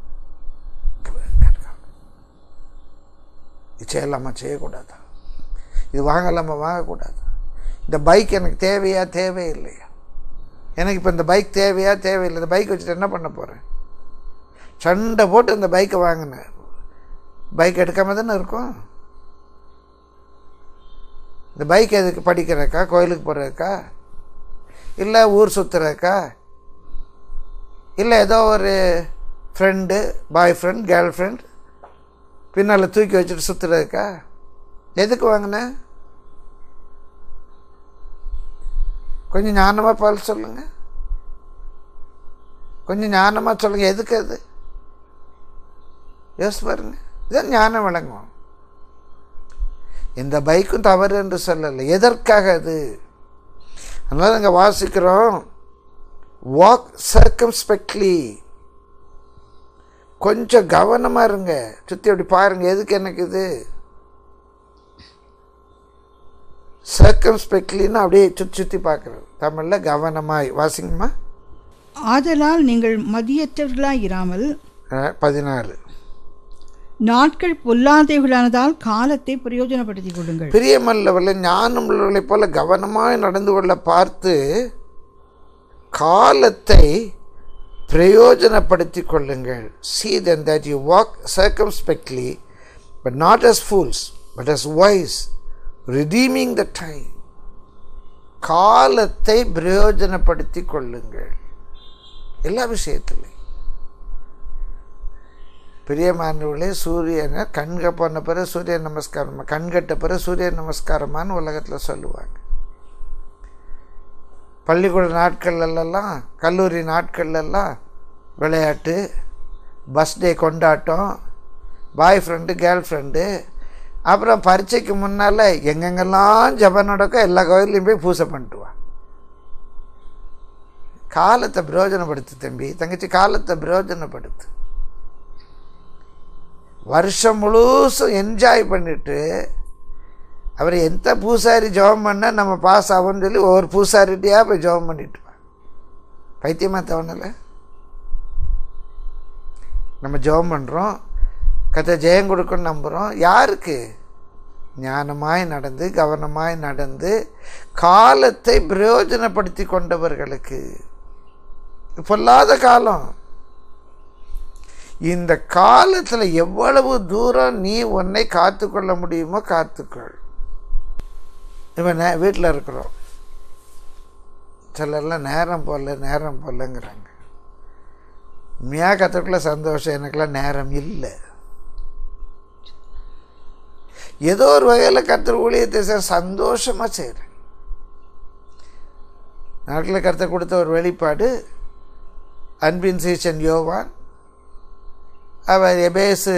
இது செய்யலாமா செய்யக்கூடாதா இது வாங்கலாமா வாங்கக்கூடாதா இந்த பைக் எனக்கு தேவையா தேவையில்லையா எனக்கு இப்போ இந்த பைக் தேவையா தேவையில்லை இந்த பைக் வச்சுட்டு என்ன பண்ண போகிறேன் சண்டை போட்டு இந்த பைக்கை வாங்கினேன் பைக் எடுக்காம தானே இருக்கும் இந்த பைக் எதுக்கு படிக்கிறக்கா கோயிலுக்கு போகிறதுக்கா இல்லை ஊர் சுற்றுறக்கா இல்லை ஏதோ ஒரு friend boyfriend girlfriend பின்னால் தூக்கி வச்சுட்டு சுற்றுறதுக்கா எதுக்கு வாங்கினேன் கொஞ்சம் ஞானமாக பால் சொல்லுங்கள் கொஞ்சம் ஞானமாக சொல்லுங்க எதுக்கு அது யோசிச்சு பாருங்க இதான் ஞானம் விளங்கும் எந்த பைக்கும் தவறு என்று சொல்லலை எதற்காக அது அதனால அங்கே வாசிக்கிறோம் வாக் சர்க்கம்ஸ்பெக்ட்லி கொஞ்சம் கவனமாக இருங்க சுற்றி அப்படி பாருங்க எதுக்கு எனக்கு இது சர்க்கம்ஸ்பெக்ட்லின்னு அப்படியே சுற்றி சுற்றி பார்க்குறது தமிழில் கவனமாய் வாசிங்கம்மா ஆதலால் நீங்கள் மதியற்றவர்களாய் இராமல் அஹ், பதினாறு நாட்கள் பொல்லாதவைகளானதால் காலத்தை பிரயோஜனப்படுத்திக் கொள்ளுங்கள் பிரியமல்லவர்கள் ஞானம் உள்ளவர்களைப் போல கவனமாய் நடந்து கொள்ள பார்த்து காலத்தை பிரயோஜனப்படுத்திக் கொள்ளுங்கள் see then that you walk circumspectly but not as fools but as wise redeeming the time காலத்தை பிரயோஜனப்படுத்திக் கொள்ளுங்கள் எல்லா விஷயத்திலையும் பிரியமானவர்களே சூரியனை கண்க போன பிறகு சூரிய நமஸ்காரமா கண்கட்ட பிறகு சூரிய நமஸ்காரமான்னு உலகத்தில் சொல்லுவாங்க பள்ளிக்கூட நாட்கள்லாம் கல்லூரி நாட்கள்லாம் விளையாட்டு பஸ் டே கொண்டாட்டம் பாய் ஃப்ரெண்டு கேர்ள் ஃப்ரெண்டு அப்புறம் பரீட்சைக்கு முன்னால் எங்கெங்கெல்லாம் ஜபம் நடக்கும் எல்லா கோயிலையும் போய் பூசை பண்ணிட்டு வா காலத்தை பிரயோஜனப்படுத்து தம்பி தங்கச்சி காலத்தை பிரயோஜனப்படுத்து வருஷம் முழுசும் என்ஜாய் பண்ணிட்டு அவர் எந்த பூசாரி ஜெபம் பண்ணால் நம்ம பாஸ் ஆகும்னு சொல்லி ஒவ்வொரு பூசாரிட்டையாக போய் ஜெபம் பண்ணிட்டு வா பைத்தியமாக தவணலை நம்ம ஜெபம் பண்ணுறோம் கதை ஜெயம் கொடுக்கணும்னு நம்புகிறோம் யாருக்கு ஞானமாய் நடந்து கவனமாய் நடந்து காலத்தை பிரயோஜனப்படுத்தி கொண்டவர்களுக்கு பொல்லாத காலம் இந்த காலத்தில் எவ்வளவு தூரம் நீ உன்னை காத்துக்கொள்ள முடியுமோ காத்துக்கொள் இப்போ நே வீட்டில் இருக்கிறோம் சிலர்லாம் நேரம் போடல நேரம் போடலங்கிறாங்க உண்மையா கற்றுக்குள்ள சந்தோஷம் எனக்கெல்லாம் நேரம் இல்லை ஏதோ ஒரு வகையில் கற்றுற ஊழியத்தை சார் சந்தோஷமாக செய்கிறேன் நாட்டில் கருத்தை கொடுத்த ஒரு வெளிப்பாடு அன்பின் சீசன் யோவான் அவர் எபேசு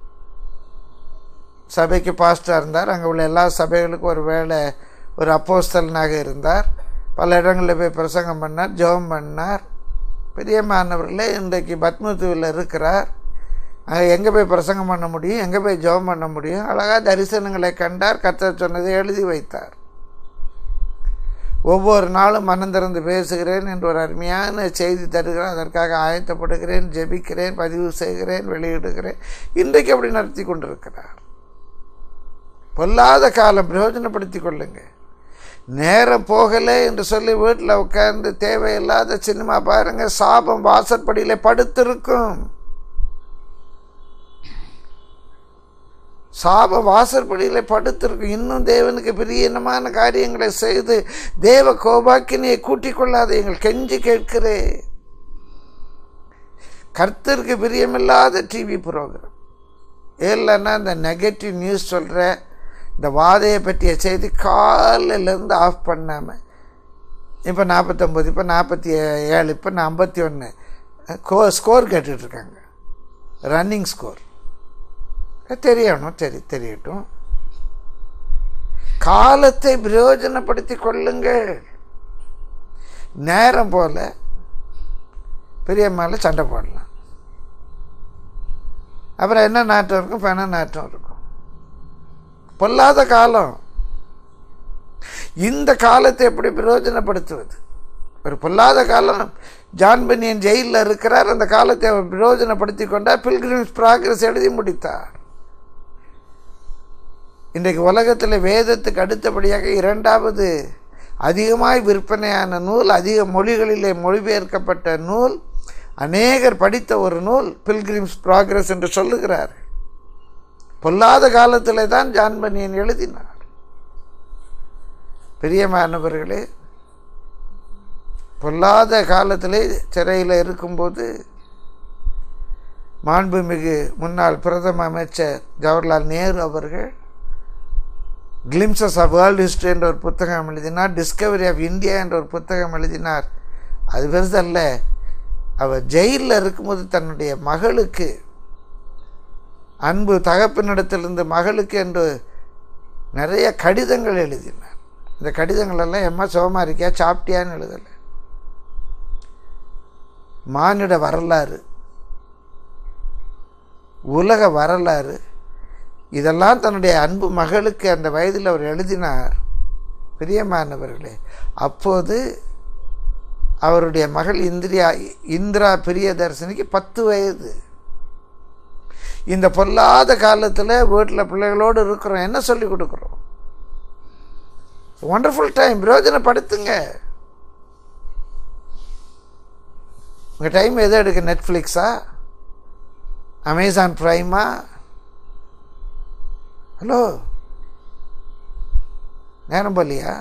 சபைக்கு பாஸ்டாக இருந்தார் அங்கே உள்ள எல்லா சபைகளுக்கும் ஒரு வேளை ஒரு அப்போஸ்தலனாக இருந்தார் பல இடங்களில் போய் பிரசங்கம் பண்ணார் ஜெபம் பண்ணார் பெரியமானவர்களே இன்றைக்கு பத்மத்துவில் இருக்கிறார் அங்கே எங்கே போய் பிரசங்கம் பண்ண முடியும் எங்கே போய் ஜெபம் பண்ண முடியும் அழகாக தரிசனங்களை கண்டார் கத்த சொன்னதை எழுதி வைத்தார் ஒவ்வொரு நாளும் மனம் திறந்து பேசுகிறேன் என்று ஒரு அருமையான செய்தி தருகிறேன் அதற்காக ஆயத்தப்படுகிறேன் ஜெபிக்கிறேன் பதிவு செய்கிறேன் வெளியிடுகிறேன் இன்றைக்கு அப்படி நடத்தி கொண்டிருக்கிறார் பொல்லாத காலம் பிரயோஜனப்படுத்தி கொள்ளுங்க நேரம் போகலை என்று சொல்லி வீட்டில் உட்கார்ந்து தேவையில்லாத சினிமா பாருங்க சாபம் வாசற்படியில் படுத்திருக்கும் சாப வாசற்படியில் படுத்திருக்கும் இன்னும் தேவனுக்கு பிரியனமான காரியங்களை செய்து தேவ கோபாக்கினியை கூட்டிக் கொள்ளாதீங்கள் கெஞ்சி கேட்கிறேன் கர்த்தருக்கு பிரியமில்லாத டிவி ப்ரோக்ராம் இல்லைன்னா இந்த நெகட்டிவ் நியூஸ் சொல்கிற இந்த வாதையை பற்றிய செய்தி காலையிலேருந்து ஆஃப் பண்ணாமல் இப்போ நாற்பத்தொம்பது இப்போ நாற்பத்தி ஏழு இப்போ நான் ஐம்பத்தி ஒன்று கோ ஸ்கோர் கேட்டுட்ருக்காங்க ரன்னிங் ஸ்கோர் தெரியணும் தெரி தெரியட்டும் காலத்தை பிரயோஜனப்படுத்தி கொள்ளுங்கள் நேரம் போல பெரியம்மால சண்டை போடலாம் அப்புறம் என்ன நாட்டம் இருக்கும் பண நாட்டம் இருக்கும் பொல்லாத காலம் இந்த காலத்தை எப்படி பிரயோஜனப்படுத்துவது ஒரு பொல்லாத காலம் ஜான் பனியன் ஜெயிலில் இருக்கிறார் அந்த காலத்தை அவர் பிரயோஜனப்படுத்தி கொண்டார் பில்கிரிம்ஸ் ப்ராக்ரஸ் எழுதி முடித்தார் இன்றைக்கு உலகத்தில் வேதத்துக்கு அடுத்தபடியாக இரண்டாவது அதிகமாய் விற்பனையான நூல் அதிக மொழிகளிலே மொழிபெயர்க்கப்பட்ட நூல் அநேகர் படித்த ஒரு நூல் பில்கிரிம்ஸ் ப்ராக்ரஸ் என்று சொல்லுகிறார் பொல்லாத காலத்தில் தான் ஜான்பனியன் எழுதினார் பிரியமானவர்களே பொல்லாத காலத்திலே சிறையில் இருக்கும்போது மாண்புமிகு முன்னாள் பிரதம அமைச்சர் ஜவஹர்லால் நேரு அவர்கள் கிளிம்சஸ் ஆஃப் வேர்ல்டு ஹிஸ்ட்ரி என்ற ஒரு புத்தகம் எழுதினார் டிஸ்கவரி ஆஃப் இந்தியா என்ற ஒரு புத்தகம் எழுதினார் அது பெருசல்ல அவர் ஜெயிலில் இருக்கும்போது தன்னுடைய மகளுக்கு அன்பு தகப்பனிடத்திலிருந்து மகளுக்கு என்று நிறைய கடிதங்கள் எழுதினார் இந்த கடிதங்கள் எல்லாம் எம்மா சுகமா இருக்கியா சாப்பிட்டியான்னு எழுதலை மானிட வரலாறு உலக வரலாறு இதெல்லாம் தன்னுடைய அன்பு மகளுக்கு அந்த வயதில் அவர் எழுதினார் பிரியமானவர்களே அப்போது அவருடைய மகள் இந்திரியா இந்திரா பிரியதர்ஷினிக்கு பத்து வயது இந்த பொல்லாத காலத்தில் வீட்டில் பிள்ளைகளோடு இருக்கிறோம் என்ன சொல்லி கொடுக்குறோம் ஒண்டர்ஃபுல் டைம் பிரயோஜனப்படுத்துங்க உங்கள் டைம் எதை எடுக்க நெட்ஃப்ளிக்ஸா அமேசான் ப்ரைமா ஹலோ நேரம் போலியா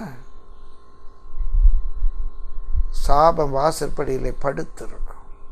சாபம் வாசற்படியில் படுத்திருக்கும்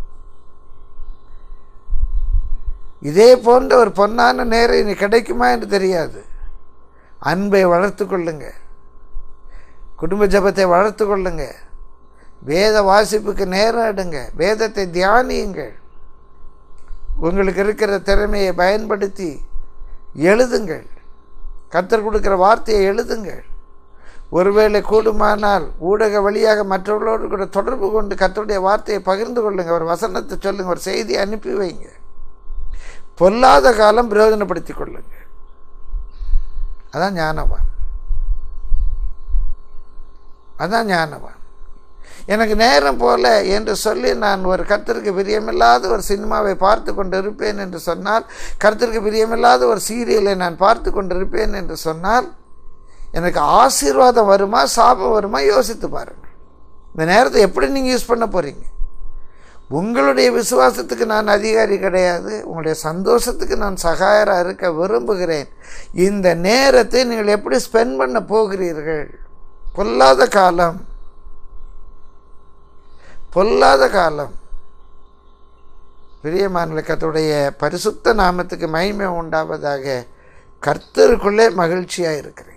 இதே போன்ற ஒரு பொன்னான நேரம் இனி கிடைக்குமா என்று தெரியாது அன்பை வளர்த்து கொள்ளுங்க குடும்ப ஜபத்தை வளர்த்து கொள்ளுங்க வேத வாசிப்புக்கு நேரம் எடுங்க வேதத்தை தியானியுங்கள் உங்களுக்கு இருக்கிற திறமையை பயன்படுத்தி எழுதுங்கள் கர்த்தர் கொடுக்கிற வார்த்தையை எழுதுங்கள் ஒருவேளை கூடுமானால் ஊடக வழியாக மற்றவர்களோடு கூட தொடர்பு கொண்டு கர்த்தருடைய வார்த்தையை பகிர்ந்து கொள்ளுங்க ஒரு வசனத்தை சொல்லுங்க ஒரு செய்தியை அனுப்பி வைங்க பொல்லாத காலம் பிரயோஜனப்படுத்தி கொள்ளுங்க அதான் ஞானவான் அதான் ஞானவான் எனக்கு நேரம் போல என்று சொல்லி நான் ஒரு கர்த்தருக்கு பிரியமில்லாத ஒரு சினிமாவை பார்த்து கொண்டு இருப்பேன் என்று சொன்னால் கர்த்தருக்கு பிரியமில்லாத ஒரு சீரியலை நான் பார்த்து கொண்டு இருப்பேன் என்று சொன்னால் எனக்கு ஆசீர்வாதம் வருமா சாபம் வருமா யோசித்து பாருங்கள் இந்த நேரத்தை எப்படி நீங்கள் யூஸ் பண்ண போகிறீங்க உங்களுடைய விசுவாசத்துக்கு நான் அதிகாரி கிடையாது உங்களுடைய சந்தோஷத்துக்கு நான் சகாயராக இருக்க விரும்புகிறேன் இந்த நேரத்தை நீங்கள் எப்படி ஸ்பெண்ட் பண்ண போகிறீர்கள் பொல்லாத காலம் பொல்லாத காலம் பிரியமான கத்துடைய பரிசுத்த நாமத்துக்கு மகிமை உண்டாவதாக கர்த்தருக்குள்ளே மகிழ்ச்சியாக இருக்கிறேன்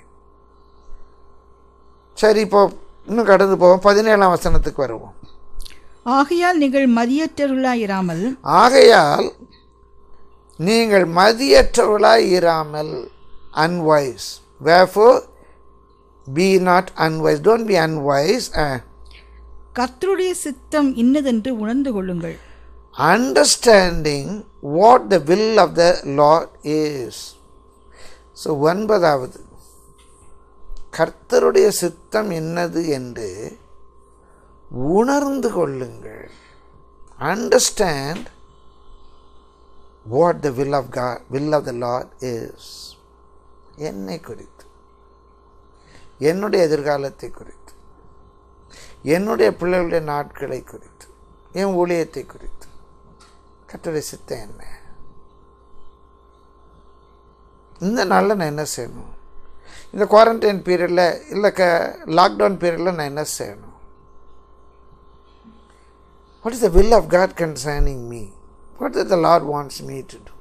சரி இப்போ இன்னும் கடந்து போவோம் பதினேழாம் வசனத்துக்கு வருவோம் ஆகையால் நீங்கள் மதியற்றவர்களாயிராமல் ஆகையால் நீங்கள் மதியற்றவர்களாய் இராமல் unwise wherefore be not unwise don't be unwise கர்த்தருடைய சித்தம் இன்னதென்று உணர்ந்து கொள்ளுங்கள் understanding what the will of the Lord is so ஒன்பதாவது கர்த்தருடைய சித்தம் என்னது என்று உணர்ந்து கொள்ளுங்கள் understand what the will of God will of the Lord is என்னை குறித்து என்னுடைய எதிர்காலத்தை குறித்து என்னுடைய பிள்ளைகளுடைய நாட்களை குறித்து என் ஊழியத்தை குறித்து கர்த்தருடைய சித்தம் என்ன இந்த நாளில் நான் என்ன செய்யணும் இந்த குவாரண்டைன் பீரியடில் இல்லை க லாக்டவுன் பீரியடில் நான் என்ன செய்யணும் what is the will of God concerning me what the Lord wants me to do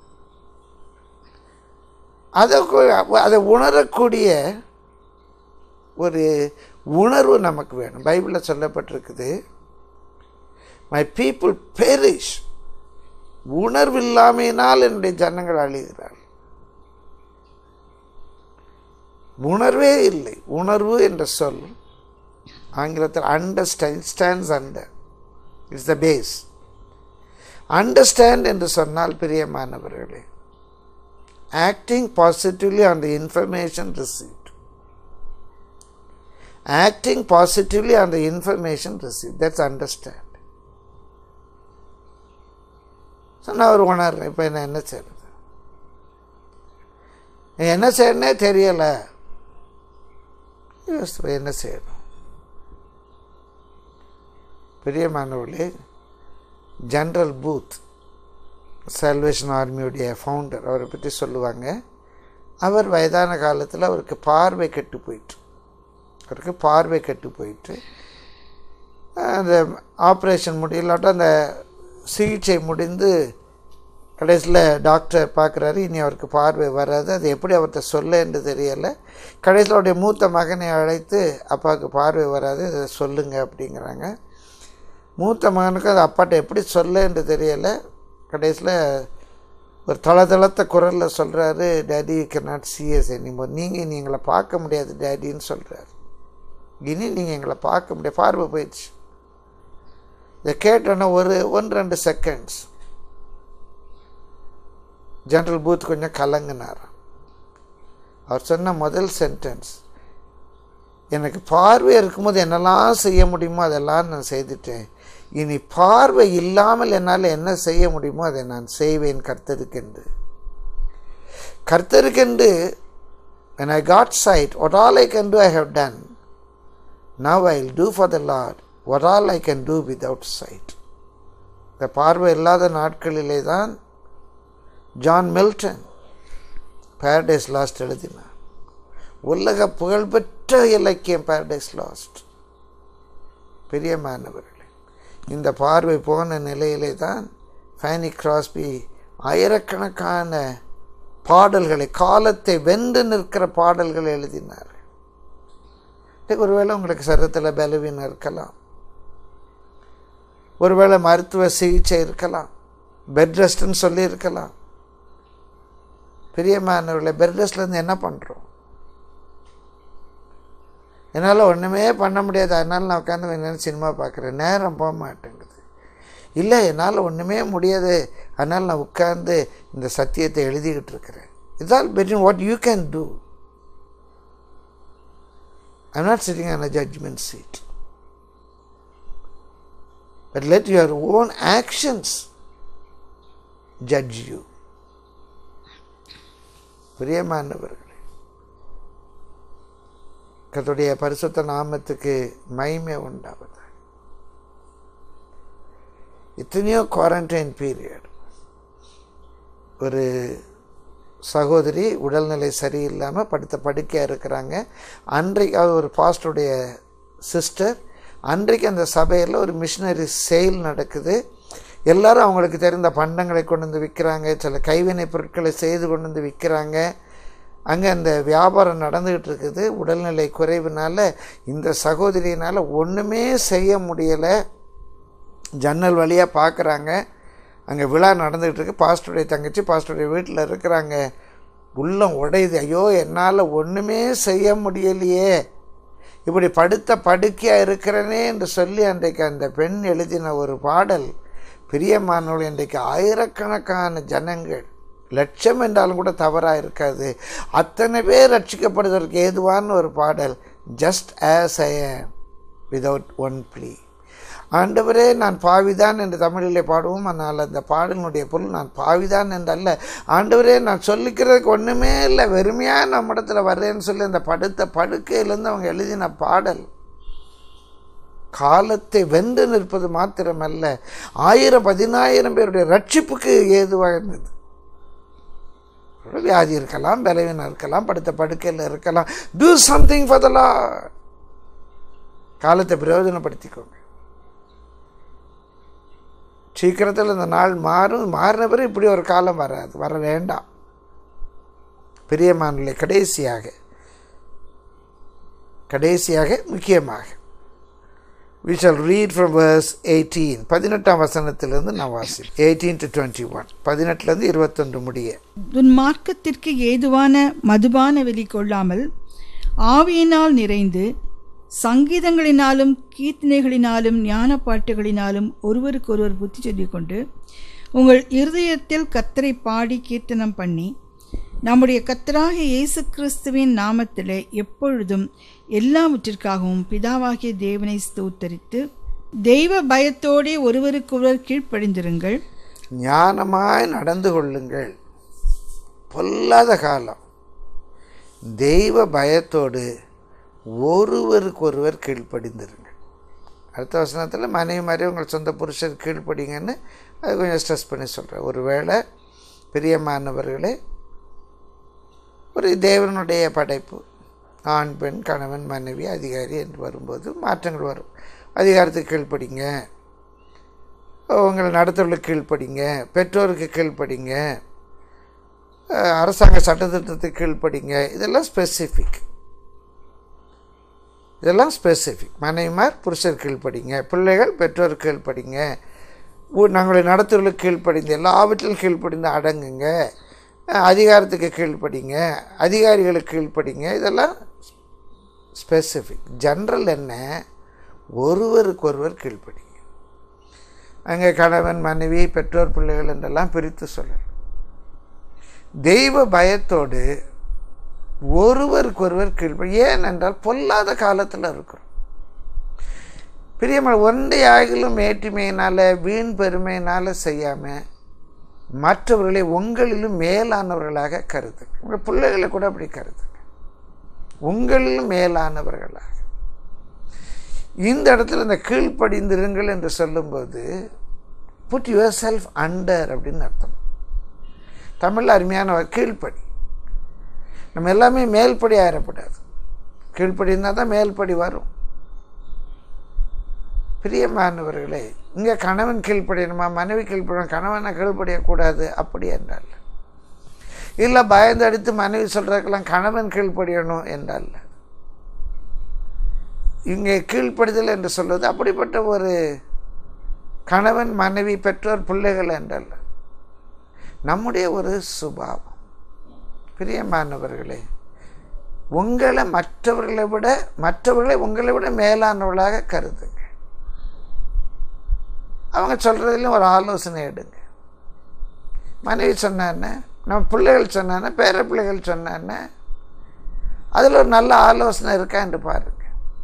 அதை கு- அதை உணரக்கூடிய ஒரு உணர்வு நமக்கு வேணும் பைபிளில் சொல்லப்பட்டிருக்குது மை பீப்புள் பெரிஷ் உணர்வில்லாமையினால் என்னுடைய ஜனங்கள் அழிகிறார்கள் உணர்வே இல்லை உணர்வு என்ற சொல் ஆங்கிலத்தில் understand stands under it's the base understand என்று சொன்னால் பிரியமானவர்களே acting positively on the information received acting positively on the information receive that's understand so நான் ஒரு உணர்றேன் இப்போ என்ன என்ன செய்யறது என்ன செய்யணுன்னே தெரியலை யோசித்து என்ன செய்யணும் பிரியமானவர்களே ஜென்ரல் பூத் சல்வேஷன் ஆர்மியுடைய ஃபவுண்டர் அவரை பற்றி சொல்லுவாங்க அவர் வயதான காலத்தில் அவருக்கு பார்வை கெட்டு போயிட்டு அவருக்கு பார்வை கெட்டு போயிட்டு அந்த ஆப்ரேஷன் முடியலாட்டும் அந்த சிகிச்சை முடிந்து கடைசியில் டாக்டர் பார்க்குறாரு இனி அவருக்கு பார்வை வராது அது எப்படி அவர்கிட்ட சொல்ல என்று தெரியலை கடைசியில் அவருடைய மூத்த மகனை அழைத்து அப்பாவுக்கு பார்வை வராது அதை சொல்லுங்க அப்படிங்கிறாங்க மூத்த மகனுக்கு அது அப்பாட்ட எப்படி சொல்ல என்று தெரியலை கடைசியில் ஒரு தளதளத்த குரலில் சொல்கிறாரு daddy you can not see us anymore நீங்கள் இனி எங்களை பார்க்க முடியாது டேடின்னு சொல்கிறாரு இனி நீங்கள் எங்களை பார்க்க முடியாது பார்வை போயிடுச்சு இதை கேட்டோன்னே ஒரு ஒன்று ரெண்டு செகண்ட்ஸ் ஜென்ரல் பூத் கொஞ்சம் கலங்கினார் அவர் சொன்ன முதல் சென்டென்ஸ் எனக்கு பார்வை இருக்கும்போது என்னெல்லாம் செய்ய முடியுமோ அதெல்லாம் நான் செய்துட்டேன் இனி பார்வை இல்லாமல் என்னால் என்ன செய்ய முடியுமோ அதை நான் செய்வேன் கர்த்தருக்கென்று கர்த்தருக்கென்று when I got sight, what all I can do I have done. Now I'll do for the Lord what all I can do without sight. இந்த பார்வை இல்லாத நாட்களிலே தான் ஜான் மில்டன் பேரடைஸ் லாஸ்ட் எழுதினார் உலக புகழ்பெற்ற இலக்கியம் பேரடைஸ் லாஸ்ட் பெரிய மாணவர்களே இந்த பார்வை போன நிலையிலே தான் ஃபேனி கிராஸ்பி ஆயிரக்கணக்கான பாடல்களை காலத்தை வென்று நிற்கிற பாடல்களை எழுதினார் ஒருவேளை உங்களுக்கு சரத்தில் பலவீனம் இருக்கலாம் ஒருவேளை மருத்துவ சிகிச்சை இருக்கலாம் பெட் ரெஸ்ட்னு சொல்லி இருக்கலாம் பெரிய மாணவர்களை பெட் ரெஸ்ட்லேருந்து என்ன பண்ணுறோம் என்னால் ஒன்றுமே பண்ண முடியாது அதனால் நான் உட்காந்து கொஞ்ச நேரம் சினிமா பார்க்குறேன் நேரம் போக மாட்டேங்குது இல்லை என்னால் ஒன்றுமே முடியாது அதனால் நான் உட்கார்ந்து இந்த சத்தியத்தை எழுதிக்கிட்டு இருக்கிறேன் இதால் between what you can do I'm not sitting on a judgement seat but let your own actions judge you பிரியமானவர்களே கத்துடைய பரிசுத்த நாமத்துக்கு மகிமை உண்டாவது எத்தனையோ குவாரண்டைன் பீரியட் ஒரு சகோதரி உடல்நிலை சரியில்லாமல் படுத்த படுக்கையாக இருக்கிறாங்க அன்றைக்கு அது ஒரு பாஸ்டருடைய சிஸ்டர் அன்றைக்கு அந்த சபையில் ஒரு மிஷினரி செயல் நடக்குது எல்லாரும் அவங்களுக்கு தெரிந்த பண்டங்களை கொண்டு வந்து விற்கிறாங்க சில கைவினை பொருட்களை செய்து கொண்டு வந்து விற்கிறாங்க அங்கே அந்த வியாபாரம் நடந்துக்கிட்டு இருக்குது உடல்நிலை குறைவுனால இந்த சகோதரியினால் ஒன்றுமே செய்ய முடியலை ஜன்னல் வழியாக பார்க்குறாங்க அங்கே விழா நடந்துகிட்டு இருக்கு பாஸ்டருடைய தங்கச்சி பாஸ்டருடைய வீட்டில் இருக்கிறாங்க உள்ளம் உடையுது ஐயோ என்னால் ஒன்றுமே செய்ய முடியலையே இப்படி படுத்த படுக்கையாக இருக்கிறனே என்று சொல்லி அன்றைக்கு அந்த பெண் எழுதின ஒரு பாடல் பிரியமானவள் இன்றைக்கு ஆயிரக்கணக்கான ஜனங்கள் லட்சம் என்றாலும் கூட தவறாக இருக்காது அத்தனை பேர் ரட்சிக்கப்படுவதற்கு ஏதுவான ஒரு பாடல் just as I without one plea ஆண்டவரே நான் பாவிதான் என்று தமிழிலே பாடுவோம் ஆனால் அந்த பாடலினுடைய பொருள் நான் பாவிதான் என்றல்ல ஆண்டவரே நான் சொல்லிக்கிறதுக்கு ஒன்றுமே இல்லை வெறுமையாக நம்ம இடத்துல வர்றேன்னு சொல்லி அந்த படுத்த படுக்கையிலேருந்து அவங்க எழுதின பாடல் காலத்தை வென்று நிற்பது மாத்திரமல்ல ஆயிரம் பதினாயிரம் பேருடைய ரட்சிப்புக்கு ஏதுவாக இருந்தது வியாதி இருக்கலாம் பலவீனம் இருக்கலாம் படுத்த படுக்கையில் இருக்கலாம் டூ சம்திங் ஃபார் த காலத்தை பிரயோஜனப்படுத்திக்கோங்க சீக்கிரத்தில் இந்த நாள் மாறும் மாறின பிறகு இப்படி ஒரு காலம் வராது வர வேண்டாம் பிரியமானலை கடைசியாக கடைசியாக முக்கியமாக we shall read from verse eighteen பதினெட்டாம் வசனத்திலிருந்து நான் வாசி எயிட்டீன் டு டுவெண்ட்டி ஒன் பதினெட்டுலேருந்து இருபத்தொன்று முடிய துன்மார்க்கத்திற்கு ஏதுவான மதுபான வெளி கொள்ளாமல் ஆவியினால் நிறைந்து சங்கீதங்களினாலும் கீர்த்தனைகளினாலும் ஞான பாட்டுகளினாலும் ஒருவருக்கொருவர் புத்தி சொல்லிக் கொண்டு உங்கள் இருதயத்தில் கத்தரை பாடி கீர்த்தனம் பண்ணி நம்முடைய கத்தராகிய இயேசு கிறிஸ்துவின் நாமத்திலே எப்பொழுதும் எல்லாவற்றிற்காகவும் பிதாவாகிய தேவனை ஸ்தோத்தரித்து தெய்வ பயத்தோடே ஒருவருக்கொருவர் கீழ்ப்படிந்திருங்கள் ஞானமாய் நடந்து கொள்ளுங்கள் பொல்லாத காலம் தெய்வ பயத்தோடு ஒருவருக்கொருவர் கீழ்ப்படிந்திருங்கள் அடுத்த வசனத்தில் மனைவி மாதிரி உங்கள் சொந்த புருஷர் கீழ்ப்படிங்கன்னு அது கொஞ்சம் ஸ்ட்ரெஸ் பண்ணி சொல்கிறேன் ஒருவேளை பிரியமானவர்களே ஒரு தேவனுடைய படைப்பு ஆண் பெண் கணவன் மனைவி அதிகாரி என்று வரும்போது மாற்றங்கள் வரும் அதிகாரத்துக்கு கீழ்ப்படிங்க உங்களை நடத்துவர்களுக்கு கீழ்ப்படிங்க பெற்றோருக்கு கீழ்ப்படிங்க அரசாங்க சட்டத்திட்டத்துக்கு கீழ்ப்படிங்க இதெல்லாம் ஸ்பெசிஃபிக் இதெல்லாம் ஸ்பெசிஃபிக் மனைவிமார் புருஷர் கீழ்ப்படிங்க பிள்ளைகள் பெற்றோர் கீழ்ப்படிங்க ஊ- நாங்களுடைய நடத்துவர்களுக்கு கீழ்ப்படிந்து எல்லாவற்றிலும் கீழ்ப்படிந்து அடங்குங்க அஹ் அதிகாரத்துக்கு கீழ்ப்படிங்க அதிகாரிகளுக்கு கீழ்ப்படிங்க இதெல்லாம் ஸ்பெசிஃபிக் ஜென்ரல் என்ன ஒருவருக்கொருவர் கீழ்ப்படிங்க அங்கே கணவன் மனைவி பெற்றோர் பிள்ளைகள் என்றெல்லாம் பிரித்து சொல்லலாம் தெய்வ பயத்தோடு ஒருவருக்கொருவர் கீழ்ப்படி ஏனென்றால் பொல்லாத காலத்தில் இருக்கிறோம் பிரியமான ஒன்றையாகிலும் மேற்றுமையினால் வீண் பெருமையினால் செய்யாமல் மற்றவர்களை உங்களிலும் மேலானவர்களாக கருதுங்க உங்கள் பிள்ளைகளை கூட அப்படி கருதுங்க உங்களிலும் மேலானவர்களாக இந்த இடத்துல இந்த கீழ்ப்படிந்திருங்கள் என்று சொல்லும்போது புட் யுவர் செல்ஃப் அண்டர் அப்படின்னு அர்த்தம் தமிழில் அருமையான வார்த்தை, கீழ்ப்படி நம்ம எல்லாமே மேல்படி ஆயிடக்கூடாது கீழ்ப்படி இருந்தால் தான் மேல்படி வரும் பிரியமானவர்களே இங்கே கணவன் கீழ்ப்படியணுமா மனைவி கீழ்ப்படியணும் கணவனை கீழ்ப்படியக்கூடாது அப்படி என்றால் இல்லை பயந்து அடித்து மனைவி சொல்கிறதுக்கெல்லாம் கணவன் கீழ்ப்படியணும் என்றால் இங்கே கீழ்ப்படுதல் என்று சொல்வது அப்படிப்பட்ட ஒரு கணவன் மனைவி பெற்றோர் பிள்ளைகள் என்றல்ல நம்முடைய ஒரு சுபாவம் பிரியமானவர்களே உங்களை மற்றவர்களை விட மற்றவர்களை உங்களை விட மேலானவர்களாக கருதுங்க அவங்க சொல்கிறதுலையும் ஒரு ஆலோசனை எடுங்க மனைவி சொன்னான்னு நம்ம பிள்ளைகள் சொன்னானே பேர பிள்ளைகள் சொன்னானே அதில் ஒரு நல்ல ஆலோசனை இருக்கா என்று பாருங்க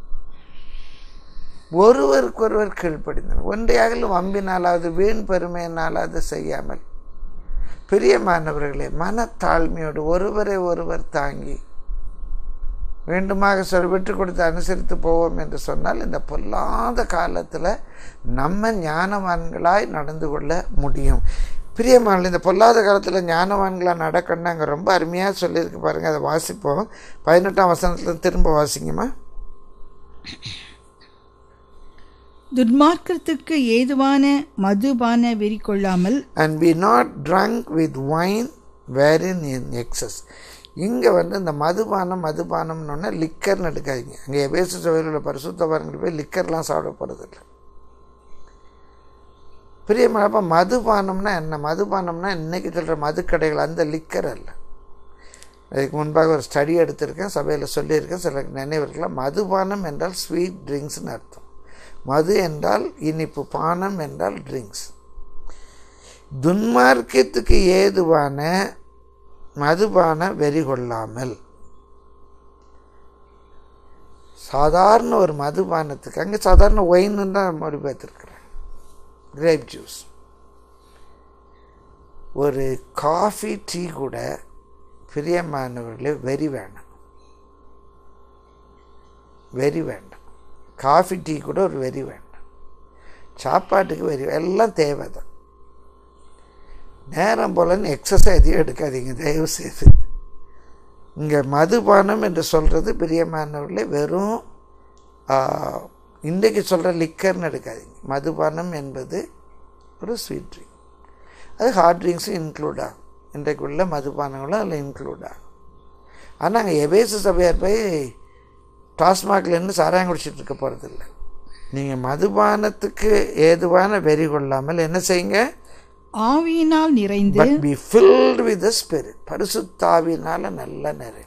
ஒருவருக்கொருவர் கீழ்ப்படிந்தனர் ஒன்றையாகலும் வம்பினாலாவது வீண் பெருமையினாலாவது செய்யாமல் பிரியமானவர்களே மனத்தாழ்மையோடு ஒருவரை ஒருவர் தாங்கி வேண்டுமாக சொல் விட்டு கொடுத்து அனுசரித்து போவோம் என்று சொன்னால் இந்த பொல்லாத காலத்தில் நம்ம ஞானவான்களாய் நடந்து கொள்ள முடியும் பிரியமான இந்த பொல்லாத காலத்தில் ஞானவான்களாக நடக்கணும்னு அங்கே ரொம்ப அருமையாக சொல்லியிருக்கு பாருங்கள் அதை வாசிப்போம் பதினெட்டாம் வசனத்தில் திரும்ப வாசிங்கம்மா துன்மார்க்கத்துக்கு ஏதுவான மதுபான வெறி கொள்ளாமல் and be not drunk with wine wherein in excess இங்கே வந்து இந்த மதுபானம் மதுபானம்னு லிக்கர்னு எடுக்காதீங்க அங்கே எபேசு சபையில் உள்ள பரிசுத்தவான்கள் போய் லிக்கர்லாம் சாப்பிடப்படுறதில்ல பிரியமானப்ப மதுபானம்னா என்ன மதுபானம்னா இன்னைக்கு சொல்கிற மதுக்கடைகள் அந்த லிக்கர் அல்ல அதுக்கு முன்பாக ஒரு ஸ்டடி எடுத்திருக்கேன் சபையில் சொல்லியிருக்கேன் சில நினைவிருக்கலாம் மதுபானம் என்றால் ஸ்வீட் ட்ரிங்க்ஸ்னு அர்த்தம் மது என்றால் இனிப்பு பானம் என்றால் ட்ரிங்க்ஸ் துன்மார்க்கத்துக்கு ஏதுவான மதுபான வெறி கொள்ளாமல் சாதாரண ஒரு மதுபானத்துக்கு அங்கே சாதாரண ஒயின்னு தான் மொழிபெயர்த்திருக்கிறேன் கிரேப் ஜூஸ் ஒரு காஃபி டீ கூட பிரியமானவர்களே வெறி வேணாம் வெறி வேண்டாம் காஃபி டீ கூட ஒரு வெறி வேண்டாம் சாப்பாட்டுக்கு வெறி எல்லாம் தேவை தான் நேரம் போலன்னு எக்ஸசைஸ் எதையும் எடுக்காதீங்க தயவு செய்து இங்கே மதுபானம் என்று சொல்கிறது பிரியமானவர்களே வெறும் இன்றைக்கு சொல்கிற லிக்கர்னு எடுக்காதீங்க மதுபானம் என்பது ஒரு ஸ்வீட் ட்ரிங்க் அது ஹார்ட் ட்ரிங்க்ஸும் இன்க்ளூட் ஆகும் இன்றைக்கு உள்ள மதுபானங்களும் அதில் இன்க்ளூட் ஆகும் ஆனால் அங்கே எபேசு சபையார் போய் டாஸ்மாகில் இருந்து சாராயம் குடிச்சிட்டு இருக்க போகிறதில்ல நீங்கள் மதுபானத்துக்கு ஏதுவான வெறி கொள்ளாமல் என்ன செய்யுங்க ஆவியினால் நிறைந்து but be filled with the spirit பரிசுத்தாவினால நல்லா நிரம்பி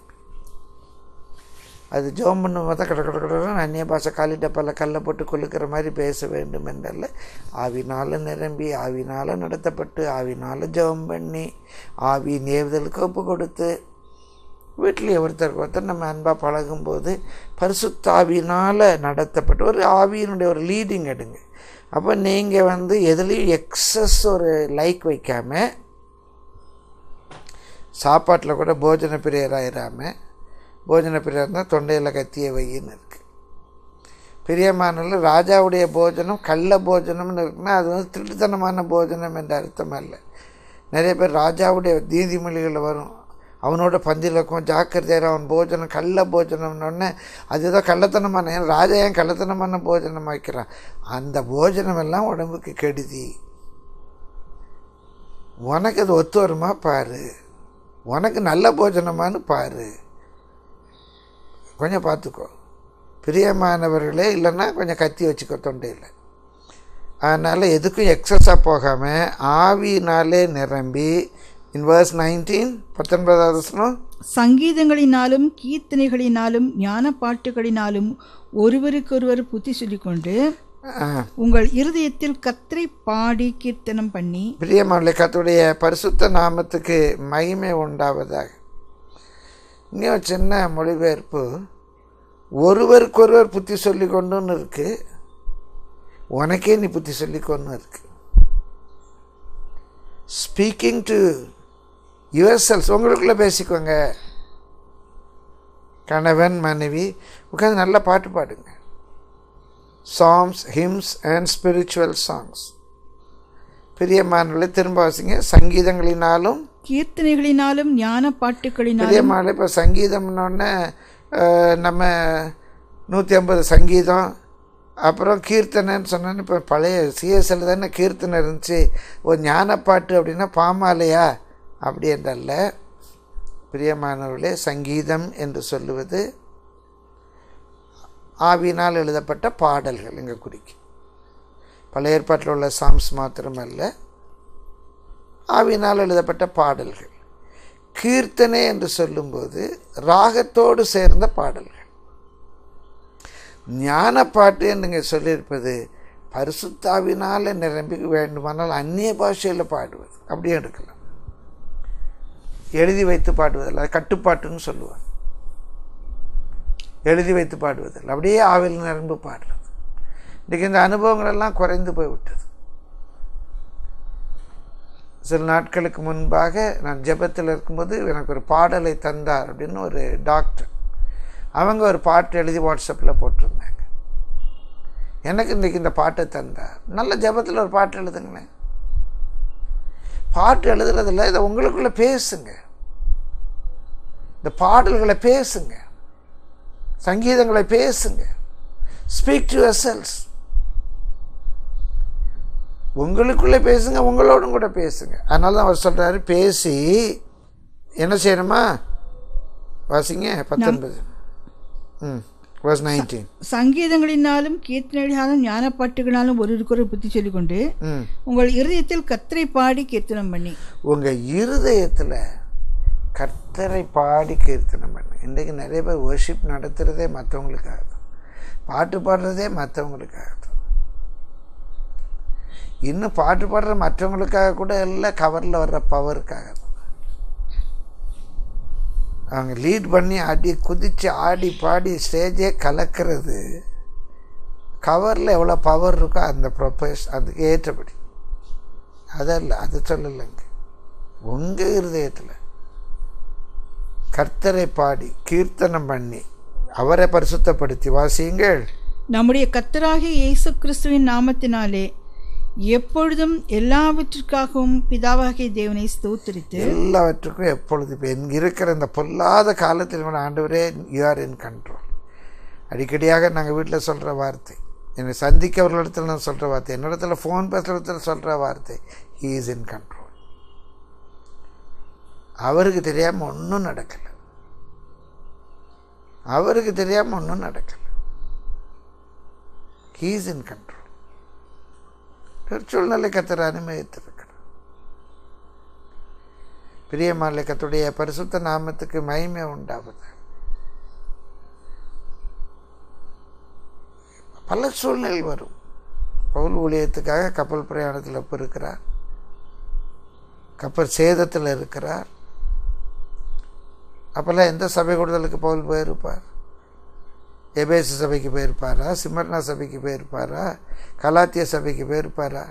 அது ஜோம் பண்ணும்போது தான் கட கட கடன்னு அந்நிய பாஷை காலி டப்பாவில் கல்லை போட்டு கொளுக்கிற மாதிரி பேச வேண்டும் என்றல்ல ஆவினால் நிரம்பி ஆவினால் நடத்தப்பட்டு ஆவினால் ஜெபம் பண்ணி ஆவி நேர்தலுக்கு ஒப்பு கொடுத்து வீட்டில் ஒருத்தருக்கு ஒருத்தர் நம்ம அன்பாக பழகும்போது பரிசுத்தாவினால் நடத்தப்பட்டு ஒரு ஆவியினுடைய ஒரு லீடிங் எடுங்க அப்போ நீங்கள் வந்து எதுலேயும் எக்ஸஸ் ஒரு லைக் வைக்காமல் சாப்பாட்டில் கூட போஜன பிரியராயிராமல் போஜன பிரியர் இருந்தால் தொண்டையில் கத்திய வையின்னு இருக்குது பிரியமானல ராஜாவுடைய போஜனம் கள்ள போஜனம்னு இருக்குன்னா அது வந்து திருட்டுத்தனமான போஜனம் என்ற அர்த்தம் அல்ல நிறைய பேர் ராஜாவுடைய நீதிமொழிகளில் வரும் அவனோட பந்தியில் இருக்கும் ஜாக்கிரதையாக அவன் போஜனம் கள்ள போஜனம்னு அதுதான் கள்ளத்தனமான ஏன் ராஜா ஏன் கள்ளத்தனமான போஜனம் வைக்கிறான் அந்த போஜனம் எல்லாம் உடம்புக்கு கெடுதி உனக்கு அது ஒத்து வருமா பாரு உனக்கு நல்ல போஜனமானு பாரு கொஞ்சம் பார்த்துக்கோ பிரியமானவர்களே இல்லைன்னா கொஞ்சம் கத்தி வச்சுக்க தொண்டையில் அதனால் எதுக்கும் எக்ஸஸாக போகாமல் ஆவியினாலே நிரம்பி இன் வேர்ஸ் நைன்டீன் பத்தொன்பதாவது வசனம் சங்கீதங்களினாலும் கீர்த்தனைகளினாலும் ஞான பாட்டுகளினாலும் ஒருவருக்கொருவர் புத்தி சொல்லிக்கொண்டு ஆ, உங்கள் இருதயத்தில் கத்தரை பாடி கீர்த்தனம் பண்ணி பிரியமானவர்களே கர்த்தருடைய பரிசுத்த நாமத்துக்கு மகிமை உண்டாவதாக இங்கே ஒரு சின்ன மொழிபெயர்ப்பு ஒருவருக்கொருவர் புத்தி சொல்லிக்கொண்டுன்னு இருக்கு உனக்கே நீ புத்தி சொல்லிக்கொண்டு இருக்கு ஸ்பீக்கிங் டு யுவர் செல்ஸ் உங்களுக்குள்ளே பேசிக்கோங்க கணவன் மனைவி உட்காந்து நல்ல பாட்டு பாடுங்க songs hymns and spiritual songs பிரியமானவர்களை திரும்ப வாசிங்க சங்கீதங்களினாலும் கீர்த்தனைகளினாலும் ஞான பாட்டுகளினாலும் பிரியமான இப்போ சங்கீதம்னோடனே நம்ம நூற்றி ஐம்பது சங்கீதம் அப்புறம் கீர்த்தனைன்னு சொன்னோன்னு இப்போ பழைய சிஎஸ்எல் தானே கீர்த்தனை இருந்துச்சு ஒரு ஞானப்பாட்டு அப்படின்னா பாமாலையா அப்படி என்றல்ல பிரியமானவர்களே சங்கீதம் என்று சொல்லுவது ஆவியினால் எழுதப்பட்ட பாடல்கள் இங்கே குறிக்கும் பழைய ஏற்பாட்டில் உள்ள சாம்ஸ் மாத்திரமல்ல ஆவியினால் எழுதப்பட்ட பாடல்கள் கீர்த்தனை என்று சொல்லும்போது ராகத்தோடு சேர்ந்த பாடல்கள் ஞானப்பாட்டு என்று சொல்லியிருப்பது பரிசுத்தாவினால் நிரம்பி வேண்டுமானால் அந்நிய பாஷையில் பாடுவது அப்படியே எடுக்கலாம் எழுதி வைத்து பாடுவதில்லை அது கட்டுப்பாட்டுன்னு சொல்லுவாங்க எழுதி வைத்து பாடுவதில்லை அப்படியே ஆவில் நிரம்பி பாடுறது இன்றைக்கி இந்த அனுபவங்கள் எல்லாம் குறைந்து போய்விட்டது சில நாட்களுக்கு முன்பாக நான் ஜெபத்தில் இருக்கும்போது எனக்கு ஒரு பாடலை தந்தார் அப்படின்னு ஒரு டாக்டர் அவங்க ஒரு பாட்டு எழுதி வாட்ஸ்அப்பில் போட்டிருந்தாங்க எனக்கு இன்றைக்கி இந்த பாட்டை தந்தார் நல்ல ஜெபத்தில் ஒரு பாட்டு எழுதுங்களேன் பாட்டு எழுதுறதில்ல இதை உங்களுக்குள்ளே பேசுங்க இந்த பாடல்களை பேசுங்க சங்கீதங்களை பேசுங்க ஸ்பீக் டு யுவர் செல்ஸ் உங்களுக்குள்ளே பேசுங்க உங்களோடும் கூட பேசுங்க அதனால தான் அவர் சொல்கிறாரு பேசி என்ன செய்யணுமா வாசிங்க பத்தொன்பது ம் வாஸ் நைன்டீன் சங்கீதங்களினாலும் கீர்த்தனைகளினாலும் ஞான பாட்டுகளினாலும் ஒருவருக்கொரு புத்தி சொல்லிக்கொண்டு ம் உங்கள் இருதயத்தில் கத்தரை பாடி கீர்த்தனம் பண்ணி உங்கள் இருதயத்தில் கர்த்தரை பாடி கீர்த்தனம் பண்ணு இன்றைக்கு நிறைய பேர் worship நடத்துகிறதே மற்றவங்களுக்காக தான் பாட்டு பாடுறதே மற்றவங்களுக்காக தான் இன்னும் பாட்டு பாடுற மற்றவங்களுக்காக கூட இல்லை கவரில் வர்ற பவருக்காக தான் அவங்க லீட் பண்ணி ஆடி குதித்து ஆடி பாடி ஸ்டேஜே கலக்கிறது கவரில் எவ்வளோ பவர் இருக்கோ அந்த ப்ரொபஸ் அதுக்கு ஏற்றபடி அதல்ல அது சொல்லலைங்க உங்கள் இருதயத்தில் கர்த்தரை பாடி கீர்த்தனம் பண்ணி அவரை பரிசுத்தப்படுத்தி வாசியுங்கள் நம்முடைய கத்தராகிய இயேசு கிறிஸ்துவின் நாமத்தினாலே எப்பொழுதும் எல்லாவற்றிற்காகவும் பிதாவாகிய தேவனை ஸ்தோத்திரித்து எல்லாவற்றுக்கும் எப்பொழுது இப்போ எங்க இருக்கிற இந்த பொல்லாத காலத்தில் கூட ஆண்டவரே யூ ஆர் இன் கண்ட்ரோல் அடிக்கடியாக நாங்கள் வீட்டில் சொல்கிற வார்த்தை என்னை சந்திக்கவர்களிடத்தில் நான் சொல்கிற வார்த்தை என்னிடத்துல ஃபோன் பேசுகிறத்தில் சொல்கிற வார்த்தை ஹீ இஸ் இன் கண்ட்ரோல் அவருக்கு தெரியாமல் ஒன்றும் நடக்கலை அவருக்கு தெரியாமல் ஒன்றும் நடக்கலை ஹீ இஸ் இன் கண்ட்ரோல் ஒரு சூழ்நிலை கத்தர் அனுமதித்திருக்கிறார் பிரியமாலை கத்துடைய பரிசுத்த நாமத்துக்கு மகிமை உண்டாவது பல சூழ்நிலை வரும் பவுல் ஊழியத்துக்காக கப்பல் பிரயாணத்தில் இப்போ இருக்கிறார் கப்பல் சேதத்தில் இருக்கிறார் அப்போல்லாம் எந்த சபை கூடுதலுக்கு பவுல் போயிருப்பார் எபேசு சபைக்கு போயிருப்பாரா சிம்மர்னா சபைக்கு போயிருப்பாரா கலாத்திய சபைக்கு போயிருப்பாரா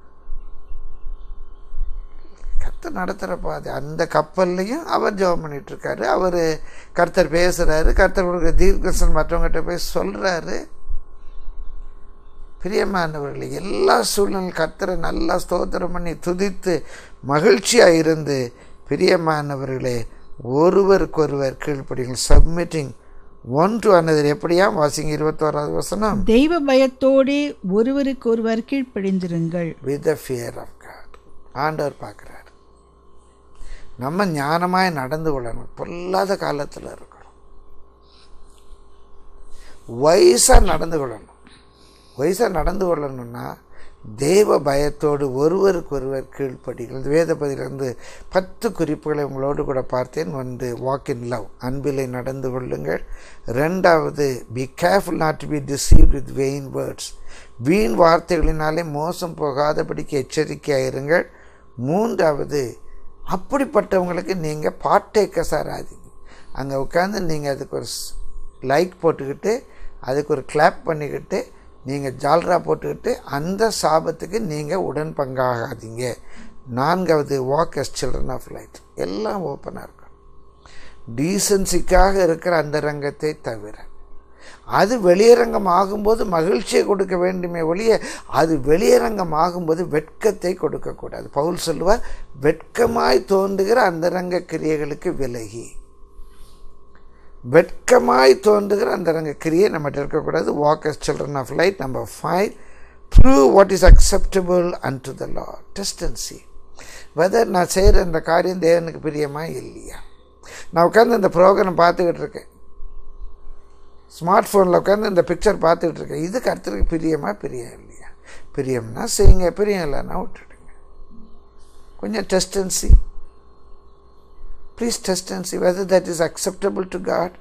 கர்த்தர் நடத்துகிற பாதை அந்த கப்பல்லையும் அவர் ஜெபம் பண்ணிட்டு இருக்காரு அவர் கர்த்தர் பேசுகிறாரு கர்த்தர் கொடுக்குற தீர்க்கசன் மற்றவங்ககிட்ட போய் சொல்கிறாரு பிரியமானவர்களே எல்லா சூழ்நிலை கர்த்தரை நல்லா ஸ்தோத்திரம் பண்ணி துதித்து மகிழ்ச்சியாக இருந்து பிரியமானவர்களே ஒருவருக்கொருவர் கீழ்ப்படிகள் சப்மிட்டிங் ஒன் டு அனதர் எப்படியா வாசிங்க இருபத்தோராவது வசனம் தெய்வ பயத்தோடே ஒருவருக்கு ஒருவர் கீழ்ப்படிந்திருங்கள் with the fear of God ஆண்டவர் பார்க்குறாரு நம்ம ஞானமாய் நடந்து கொள்ளணும் பொல்லாத காலத்தில் இருக்கிறோம் வயசாக நடந்து கொள்ளணும் வயசாக நடந்து கொள்ளணும்னா தேவ பயத்தோடு ஒருவருக்கு ஒருவர் கீழ்ப்படிகள் இந்த வேத பதிலிருந்து பத்து குறிப்புகளை உங்களோடு கூட பார்த்தேன் ஒன்று வாக் இன் லவ் அன்பிலை நடந்து கொள்ளுங்கள் ரெண்டாவது be careful not to be deceive with vain words வீண் வார்த்தைகளினாலே மோசம் போகாதபடிக்கு எச்சரிக்கையாயிருங்கள் மூன்றாவது அப்படிப்பட்டவங்களுக்கு நீங்கள் பாட்டேக்கஸ் ஆராதிங்க அங்கே உட்காந்து நீங்கள் அதுக்கு ஒரு லைக் போட்டுக்கிட்டு அதுக்கு ஒரு கிளாப் பண்ணிக்கிட்டு நீங்கள் ஜால்ரா போட்டுக்கிட்டு அந்த சாபத்துக்கு நீங்கள் உடன் பங்காகாதீங்க நான்காவது walk as children of light எல்லாம் ஓப்பனாக இருக்கும் டீசன்சிக்காக இருக்கிற அந்த ரங்கத்தை தவிர அது வெளியரங்கம் ஆகும்போது மகிழ்ச்சியை கொடுக்க வேண்டுமே ஒழிய அது வெளியரங்கம் ஆகும்போது வெட்கத்தை கொடுக்கக்கூடாது பவுல் சொல்லுவார் வெட்கமாய் தோன்றுகிற அந்தரங்க கிரியைகளுக்கு விலகி வெட்கமாய் தோன்றுகிற அந்தரங்க கிரியை நம்மகிட்ட இருக்கக்கூடாது walk as children of light number five prove what is acceptable unto the Lord test and see whether நான் செய்கிற இந்த காரியம் தேவனுக்கு பிரியமா இல்லையா நான் உட்காந்து இந்த ப்ரோக்ராம் பார்த்துக்கிட்டு இருக்கேன் ஸ்மார்ட் ஃபோனில் உட்காந்து இந்த பிக்சர் பார்த்துக்கிட்டு இருக்கேன் இது கருத்துக்கு பிரியமா பிரியம் இல்லையா பிரியம்னா செய்யுங்க பிரியம் இல்லைன்னா விட்டுடுங்க கொஞ்சம் test and see please test and see whether that is acceptable to God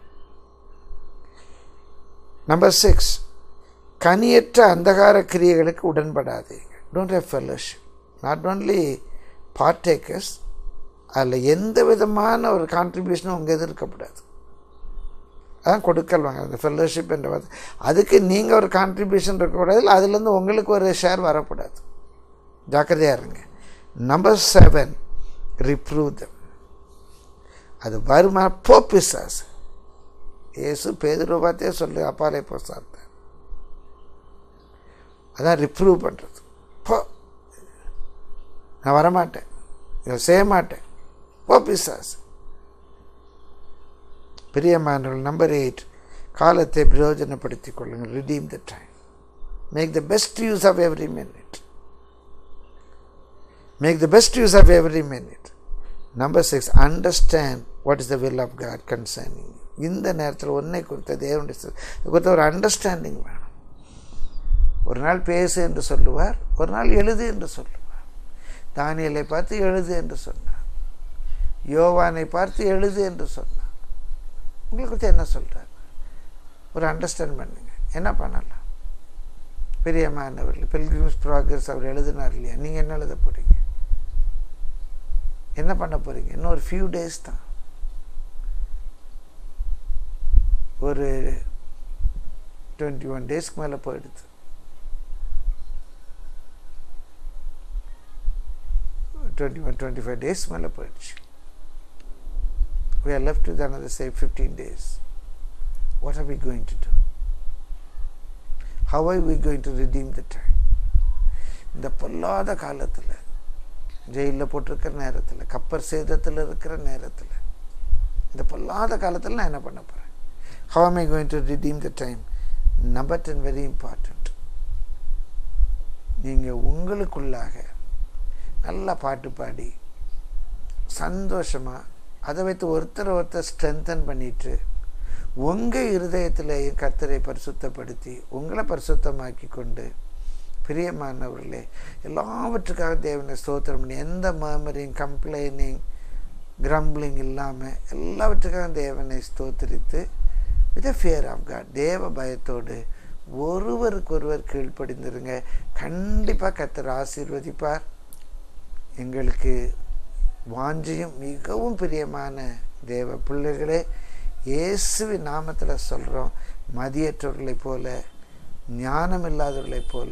number six கனியற்ற அந்தகார கிரியைகளுக்கு உடன்படாதீங்க don't have fellowship not only partakers அதில் எந்த விதமான ஒரு கான்ட்ரிபியூஷனும் உங்கள் எது இருக்கக்கூடாது அதான் கொடுக்கல் வாங்க அந்த ஃபெல்லோஷிப் என்ற வார்த்தை அதுக்கு நீங்கள் ஒரு கான்ட்ரிபியூஷன் இருக்கக்கூடாது இல்லை அதுலேருந்து உங்களுக்கு ஒரு ஷேர் வரக்கூடாது ஜாக்கிரதையாக இருங்க நம்பர் செவன் ரிப்ரூவ் தம் அது வருமா போப்பிசாஸ் ஏசு பேதுருபாத்தே சொல்லு அப்பாலே போ சார்த்த அதான் ரிப்ரூவ் பண்ணுறது போ நான் வரமாட்டேன் இதை செய்ய மாட்டேன் போ பிசாஸ் பிரியமானவர்கள் நம்பர் எயிட் காலத்தை பிரயோஜனப்படுத்திக் கொள்ளுங்கள் redeem the time make the best use of every minute make the best use of every minute number six understand what is the will of God concerning இந்த நேரத்தில் ஒன்றை குறித்த தேவனுடைய குறித்த ஒரு அண்டர்ஸ்டாண்டிங் வேணும் ஒரு நாள் பேசு என்று சொல்லுவார் ஒரு நாள் எழுது என்று சொல்லுவார் தானியலை பார்த்து எழுது என்று சொன்னார் யோவானை பார்த்து எழுது என்று சொன்னார் உங்களை குறித்து என்ன சொல்கிறார் ஒரு அண்டர்ஸ்டாண்ட் பண்ணுங்க என்ன பண்ணலாம் பெரியம்மானவர்கள் பில்கிரிம்ஸ் ப்ராக்ரஸ் அவர் எழுதினார் இல்லையா நீங்கள் என்ன எழுத போகிறீங்க என்ன பண்ண போகிறீங்க இன்னும் ஒரு ஃபியூ டேஸ் தான் ஒரு டுவெண்ட்டி ஒன் டேஸ்க்கு மேலே போயிடுது twenty one twenty five days மேலே போயிடுச்சு we are left with another say 15 days what are we going to do how are we going to redeem the time இந்த பொல்லாத காலத்தில் ஜெயிலில் போட்டிருக்கிற நேரத்தில் கப்பர் சேதத்தில் இருக்கிற நேரத்தில் இந்த பொல்லாத காலத்தில் நான் என்ன பண்ண போகிறேன் how am I going to redeem the time number 10 very important நீங்கள் உங்களுக்குள்ளாக நல்லா பாட்டு பாடி சந்தோஷமாக அதை வைத்து ஒருத்தர் ஒருத்தர் ஸ்ட்ரென்தன் பண்ணிட்டு உங்கள் இருதயத்திலேயும் கத்தரை பரிசுத்தப்படுத்தி உங்களை பரிசுத்தமாக்கி கொண்டு பிரியமானவர்களே எல்லாவற்றுக்காக தேவனை ஸ்தோத்திரம் பண்ணி எந்த மர்மரிங் கம்ப்ளைனிங் கிரம்பிளிங் இல்லாமல் எல்லாவற்றுக்காக தேவனை ஸ்தோத்திரித்து வித் ஃபியர் ஆஃப் காட் தேவ பயத்தோடு ஒருவருக்கொருவர் கீழ்ப்படிந்திருங்க கண்டிப்பாக கத்தர் ஆசீர்வதிப்பார் எங்களுக்கு வாஞ்சியும் மிகவும் பிரியமான தேவ பிள்ளைகளே இயேசுவின் நாமத்தில் சொல்கிறோம் மதியற்றவர்களைப் போல ஞானம் இல்லாதவர்களைப் போல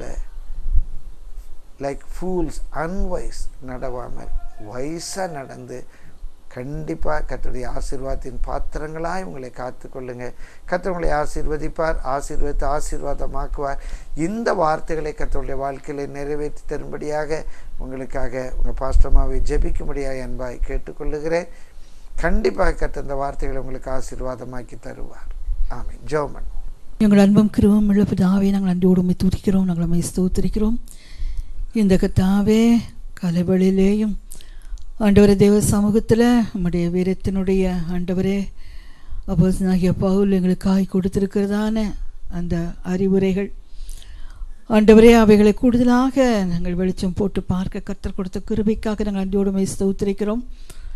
லைக் ஃபூல்ஸ் அன்வைஸ் நடவாமல் வயசாக நடந்து கண்டிப்பாக கத்தருடைய ஆசீர்வாதத்தின் பாத்திரங்களாய் உங்களை காத்துக்கொள்ளுங்க கத்தர் உங்களை ஆசீர்வதிப்பார் ஆசீர்வதித்து ஆசீர்வாதமாக்குவார் இந்த வார்த்தைகளை கத்தருடைய வாழ்க்கையில் நிறைவேற்றி தரும்படியாக உங்களுக்காக உங்கள் பாஸ்டமாவை ஜெபிக்கும்படியாக என்பாய் கேட்டுக்கொள்ளுகிறேன் கண்டிப்பாக கத்த இந்த வார்த்தைகளை உங்களுக்கு ஆசீர்வாதமாக்கி தருவார் ஆமீன் ஜெவமன் எங்கள் அன்பும் கிருவம் உள்ள பிதாவே நாங்கள் அன்றோடு உண்மை துதிக்கிறோம் நாங்கள் உண்மை ஸ்தோத்திரிக்கிறோம் இந்த கத்தாவே கலைவழியிலேயும் ஆண்டவரே தேவ சமூகத்தில் நம்முடைய வீரத்தினுடைய ஆண்டவரே அப்போ பவுல் எங்களுக்காய் கொடுத்திருக்கிறதான அந்த அறிவுரைகள் ஆண்டவரே அவைகளை கூடுதலாக நாங்கள் வெளிச்சம் போட்டு பார்க்க கத்தர் கொடுத்த கிருபைக்காக நாங்கள் அன்போடுமை ஸ்தோத்திரிக்கிறோம்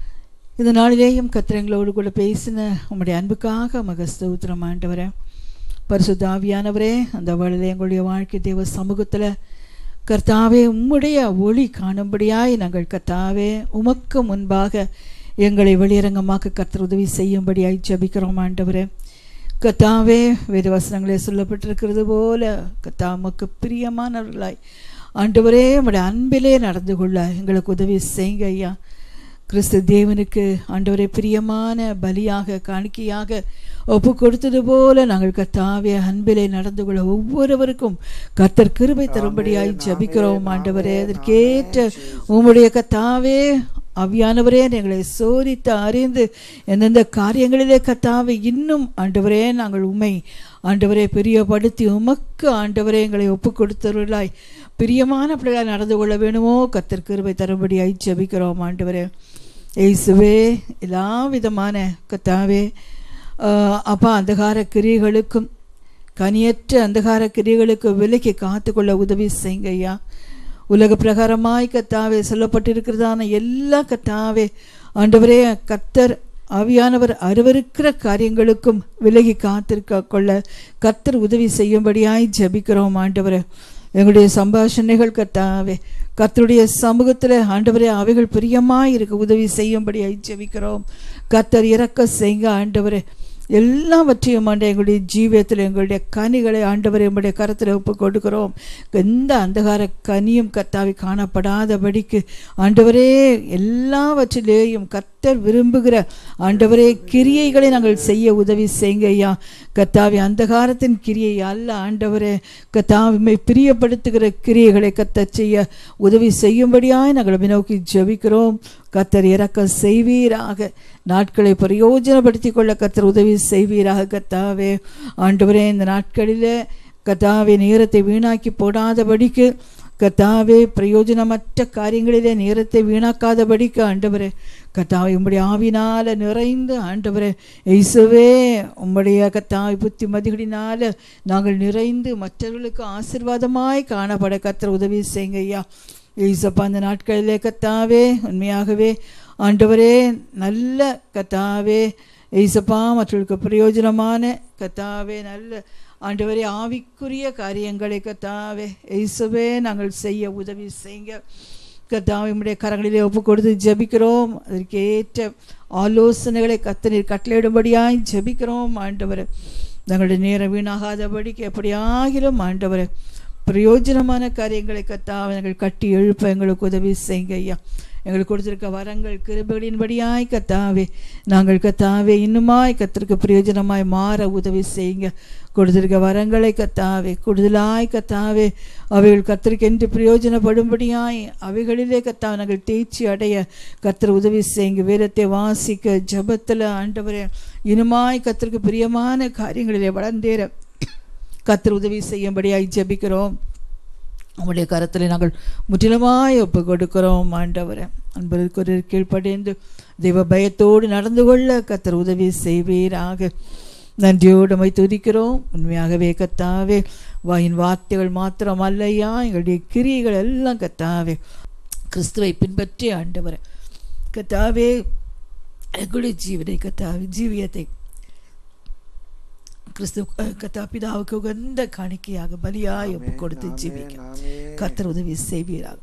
இந்த நாளிலேயும் கத்தர் எங்களோடு கூட பேசின உம்முடைய அன்புக்காக மக ஸ்தோத்திரம் ஆண்டவரே பரிசுத்த ஆவியானவரே அந்த வேளையிலே எங்களுடைய வாழ்க்கை தேவ சமூகத்தில் கர்த்தாவே உம்முடைய ஒளி காணும்படியாய் நாங்கள் கர்த்தாவே உமக்கு முன்பாக எங்களை வெளியரங்கமாக்க கர்த்தர் உதவி செய்யும்படியாய் ஜெபிக்கிறோம் ஆண்டவரே கத்தாவே வேறு வசனங்களே சொல்லப்பட்டிருக்கிறது போல கத்தா உமக்கு பிரியமானவர்களாய் ஆண்டவரே உம்முடைய அன்பிலே நடந்து கொள்ள எங்களுக்கு உதவி செய்யுங்க ஐயா கிறிஸ்து தேவனுக்கு ஆண்டவரே பிரியமான பலியாக காணிக்கையாக ஒப்பு கொடுத்தது போல நாங்கள் கத்தாவே அன்பிலே நடந்து கொள்ள ஒவ்வொருவருக்கும் கர்த்தர் கிருபை தரும்படியாய் ஜபிக்கிறோம் ஆண்டவரே அதற்கேற்ற உம்முடைய கத்தாவே அவியானவரே எங்களை சோதித்து அறிந்து எந்தெந்த காரியங்களிலே கத்தாவை இன்னும் ஆண்டவரே நாங்கள் உண்மை ஆண்டவரே பிரியப்படுத்தி உமக்கு ஆண்டவரே எங்களை ஒப்பு கொடுத்தவர்களாய் பிரியமான பிள்ளைகளாய் நடந்து கொள்ள வேணுமோ கத்தர் கிருபை தரும்படியாய் ஜெபிக்கிறோம் ஆண்டவரே இயேசுவே எல்லா விதமான கத்தாவே ஆஹ், அப்பா அந்தகார கிரியைகளுக்கும் கனியற்ற அந்தகார கிரியைகளுக்கு விலக்கி காத்துக்கொள்ள உதவி செய்யுங்க ஐயா உலக பிரகாரமாய் கத்தாவே சொல்லப்பட்டிருக்கிறதான எல்லா கத்தாவே ஆண்டவரே கத்தர் ஆவியானவர் அருவருக்கிற காரியங்களுக்கும் விலகி காத்திருக்க கொள்ள கத்தர் உதவி செய்யும்படியாய் ஜெபிக்கிறோம் ஆண்டவரே எங்களுடைய சம்பாஷணைகள் கத்தாவே கர்த்தருடைய சமூகத்தில் ஆண்டவரே அவைகள் பிரியமாய் இருக்க உதவி செய்யும்படியாய் ஜெபிக்கிறோம் கத்தர் இறக்க செய்யுங்க ஆண்டவரே எல்லாவற்றையும் ஆண்டு எங்களுடைய ஜீவியத்தில் எங்களுடைய கனிகளை ஆண்டவரை உங்களுடைய கரத்தில் ஒப்பு கொடுக்கிறோம் எந்த அந்தகார கனியும் கத்தாவி காணப்படாதபடிக்கு ஆண்டவரே எல்லாவற்றிலேயும் கத்தர் விரும்புகிற ஆண்டவரே கிரியைகளை நாங்கள் செய்ய உதவி செய்யுங்க ஐயா கத்தாவி அந்தகாரத்தின் கிரியை அல்ல ஆண்டவரே கத்தாவிமை பிரியப்படுத்துகிற கிரியைகளை கத்த செய்ய உதவி செய்யும்படியாய் நாங்கள் நோக்கி ஜெபிக்கிறோம் கத்தர் இறக்க செய்வீராக நாட்களை பிரயோஜனப்படுத்திக் கொள்ள கத்தர் உதவி செய்வீராக கத்தாவே ஆண்டவரே இந்த நாட்களிலே கத்தாவே நேரத்தை வீணாக்கி போடாதபடிக்கு கத்தாவே பிரயோஜனமற்ற காரியங்களிலே நேரத்தை வீணாக்காதபடிக்கு ஆண்டவரே கத்தாவை உம்முடைய ஆவினால நிறைந்து ஆண்டவரே இயேசுவே உம்முடைய கத்தாவை புத்திமதிகளினால நாங்கள் நிறைந்து மற்றவர்களுக்கு ஆசிர்வாதமாய் காணப்பட கத்தர் உதவி செய்யுங்க ஐயா ஏசப்பா அந்த நாட்களிலே கத்தாவே உண்மையாகவே ஆண்டவரே நல்ல கத்தாவே ஏசப்பா மற்றவர்களுக்கு பிரயோஜனமான கத்தாவே நல்ல ஆண்டவரே ஆவிக்குரிய காரியங்களை கத்தாவே இயேசுவே நாங்கள் செய்ய உதவி செய்யுங்க கத்தாவை உம்முடைய கரங்களிலே ஒப்பு கொடுத்து ஜெபிக்கிறோம் அதற்கேற்ற ஆலோசனைகளை கத்தனீர் கட்டளையிடும்படியாய் ஜெபிக்கிறோம் ஆண்டவரை தங்களுடைய நேரம் வீணாகாதபடிக்கு எப்படியாகிலும் ஆண்டவரை பிரயோஜனமான காரியங்களை கத்தாவை நாங்கள் கட்டி எழுப்ப எங்களுக்கு உதவி செய்யுங்க ஐயா எங்களுக்கு கொடுத்திருக்க வரங்கள் கிருபைகளின்படியாய் கத்தாவே நாங்கள் கத்தாவே இன்னுமாய் கத்திற்கு பிரயோஜனமாய் மாற உதவி செய்யுங்க கொடுத்திருக்க வரங்களை கத்தாவே கூடுதலாய் கத்தாவே அவைகள் கத்திற்கென்று பிரயோஜனப்படும்படியாய் அவைகளிலே கத்தாவை நாங்கள் தேய்ச்சி அடைய கத்தர் உதவி செய்யுங்க வேதத்தை வாசிக்க ஜபத்தில் ஆண்டவரே இனுமாய் கத்திற்கு பிரியமான காரியங்களிலே வளர்ந்தேற கத்தர் உதவி செய்யும்படியாய் ஜெபிக்கிறோம் உம்முடைய கரத்தில் நாங்கள் முற்றிலுமாய் ஒப்பு கொடுக்கிறோம் ஆண்டவரை அன்பருக்கு ஒரு கீழ்ப்படைந்து தெய்வ பயத்தோடு நடந்து கொள்ள கத்தர் உதவி செய்வீராக நன்றியோடு மை துதிக்கிறோம் உண்மையாகவே கத்தாவே வாயின் வார்த்தைகள் மாத்திரம் அல்லையா எங்களுடைய கிரியைகள் எல்லாம் கத்தாவே கிறிஸ்துவை பின்பற்றி ஆண்டவரை கத்தாவே எங்களுடைய ஜீவனை கத்தாவே ஜீவியத்தை கிறிஸ்து கத்தா பிதாவுக்கு உகந்த காணிக்கையாக பலியாய் ஒப்பு கொடுத்து ஜீவிக்க கத்தர் உதவி செய்வீராக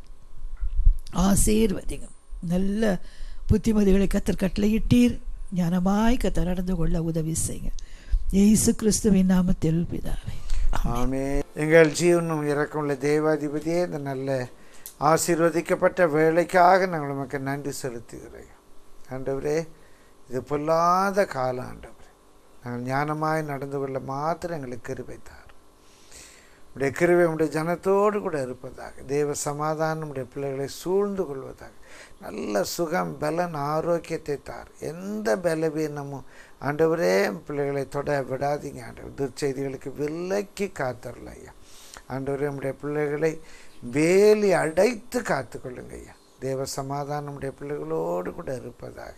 ஆசீர்வதிங்க நல்ல புத்திமதிகளை கத்தர் கட்டளையிட்டீர் ஞானமாய் கத்தர் நடந்து கொள்ள உதவி செய்யுங்க இயேசு கிறிஸ்துவின் நாமத்தில் பிதாவே ஆமே எங்கள் ஜீவனும் இறக்கமுள்ள தேவாதிபதியே இந்த நல்ல ஆசீர்வதிக்கப்பட்ட வேலைக்காக நாங்கள் உமக்கு நன்றி செலுத்துகிறோம் ஆண்டவரே இது பொல்லாத காலம் ஆண்டவரே நாங்கள் ஞானமாய் நடந்து கொள்ள மாத்திரம் எங்களுக்கு கிருபைத்தார் உடைய கிருபை உடைய ஜனத்தோடு கூட இருப்பதாக தேவ சமாதானம் உடைய பிள்ளைகளை சூழ்ந்து கொள்வதாக நல்ல சுகம் பலன் ஆரோக்கியத்தை தார் எந்த பலவீனமும் ஆண்டவரே பிள்ளைகளை தொட விடாதீங்க ஆண்டவர் துர்ச்செய்திகளுக்கு விலக்கி காத்தரல ஐயா ஆண்டவரே நம்முடைய பிள்ளைகளை வேலி அடைத்து காத்துக்கொள்ளுங்க ஐயா தேவ சமாதானம் உடைய பிள்ளைகளோடு கூட இருப்பதாக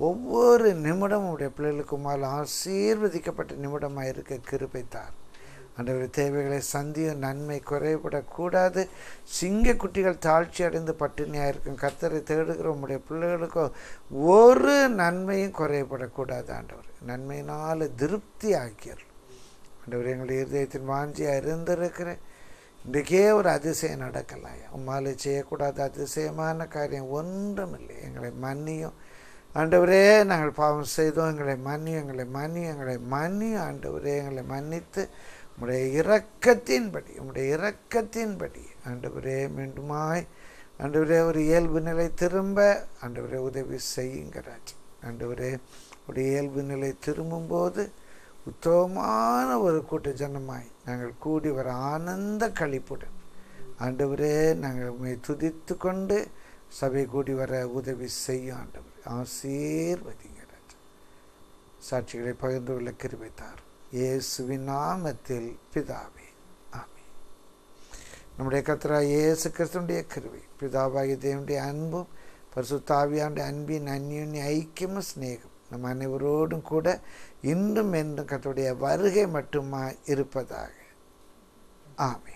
ஒவ்வொரு நிமிடமும் உடைய பிள்ளைகளுக்கு மேல் ஆசீர்வதிக்கப்பட்ட நிமிடமாக இருக்க கிருபை தார் ஆண்டவர் தேவைகளை சந்தியும் நன்மை குறைபடக்கூடாது சிங்க குட்டிகள் தாழ்ச்சி அடைந்து பட்டினியாக இருக்கும் கத்தரை தேடுகிற உங்களுடைய பிள்ளைகளுக்கோ ஒரு நன்மையும் குறைபடக்கூடாது ஆண்டவர் நன்மையினால் திருப்தி ஆக்கியர் ஆண்டவர் எங்களுடைய இருதயத்தின் வாஞ்சியாக இருந்திருக்கிறேன் இன்றைக்கே ஒரு அதிசயம் நடக்கலாம் உம்மால் செய்யக்கூடாத அதிசயமான காரியம் ஒன்றும் இல்லை எங்களை மன்னியும் ஆண்டவரே நாங்கள் பாவம் செய்தோம் எங்களை மன்னியும் எங்களை மன்னியும் எங்களை மன்னியும் ஆண்டவரே எங்களை மன்னித்து உம்முடைய இரக்கத்தின்படி உம்முடைய இரக்கத்தின்படி ஆண்டவரே மீண்டுமாய் ஆண்டவரே ஒரு இயல்பு நிலை திரும்ப ஆண்டவரே உதவி செய்யுங்கிறாச்சு ஆண்டவரே ஒரு இயல்பு நிலை திரும்பும்போது உத்தமமான ஒரு கூட்ட ஜனமாய் நாங்கள் கூடி வர ஆனந்த கழிப்புடன் ஆண்டவரே நாங்கள் உண்மை துதித்து கொண்டு சபை கூடி வர உதவி செய்யும் ஆண்டவர் ஆசீர்வதிங்க ராஜா சாட்சிகளை பகிர்ந்து கொள்ள கிருபித்தார் இயேசுவின் நாமத்தில் பிதாவே ஆமென் நம்முடைய கத்ரா இயேசு கிறிஸ்துடைய கிருபை பிதாவாகிய தேவனுடைய அன்பும் பரிசுத்தாவியாண்ட அன்பின் அந்யுன்ய ஐக்கியமும் சிநேகம் நம் அனைவரோடும் கூட இன்றும் என்றும் கர்த்தருடைய வருகை மட்டுமா இருப்பதாக ஆமென்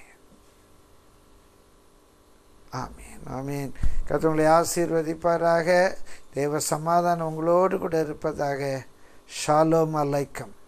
ஆமீன் ஆமீன் கர்த்தர் ஆசீர்வதிப்பாராக தேவ சமாதானம் உங்களோடு கூட இருப்பதாக ஷாலோம் அலைக்கம்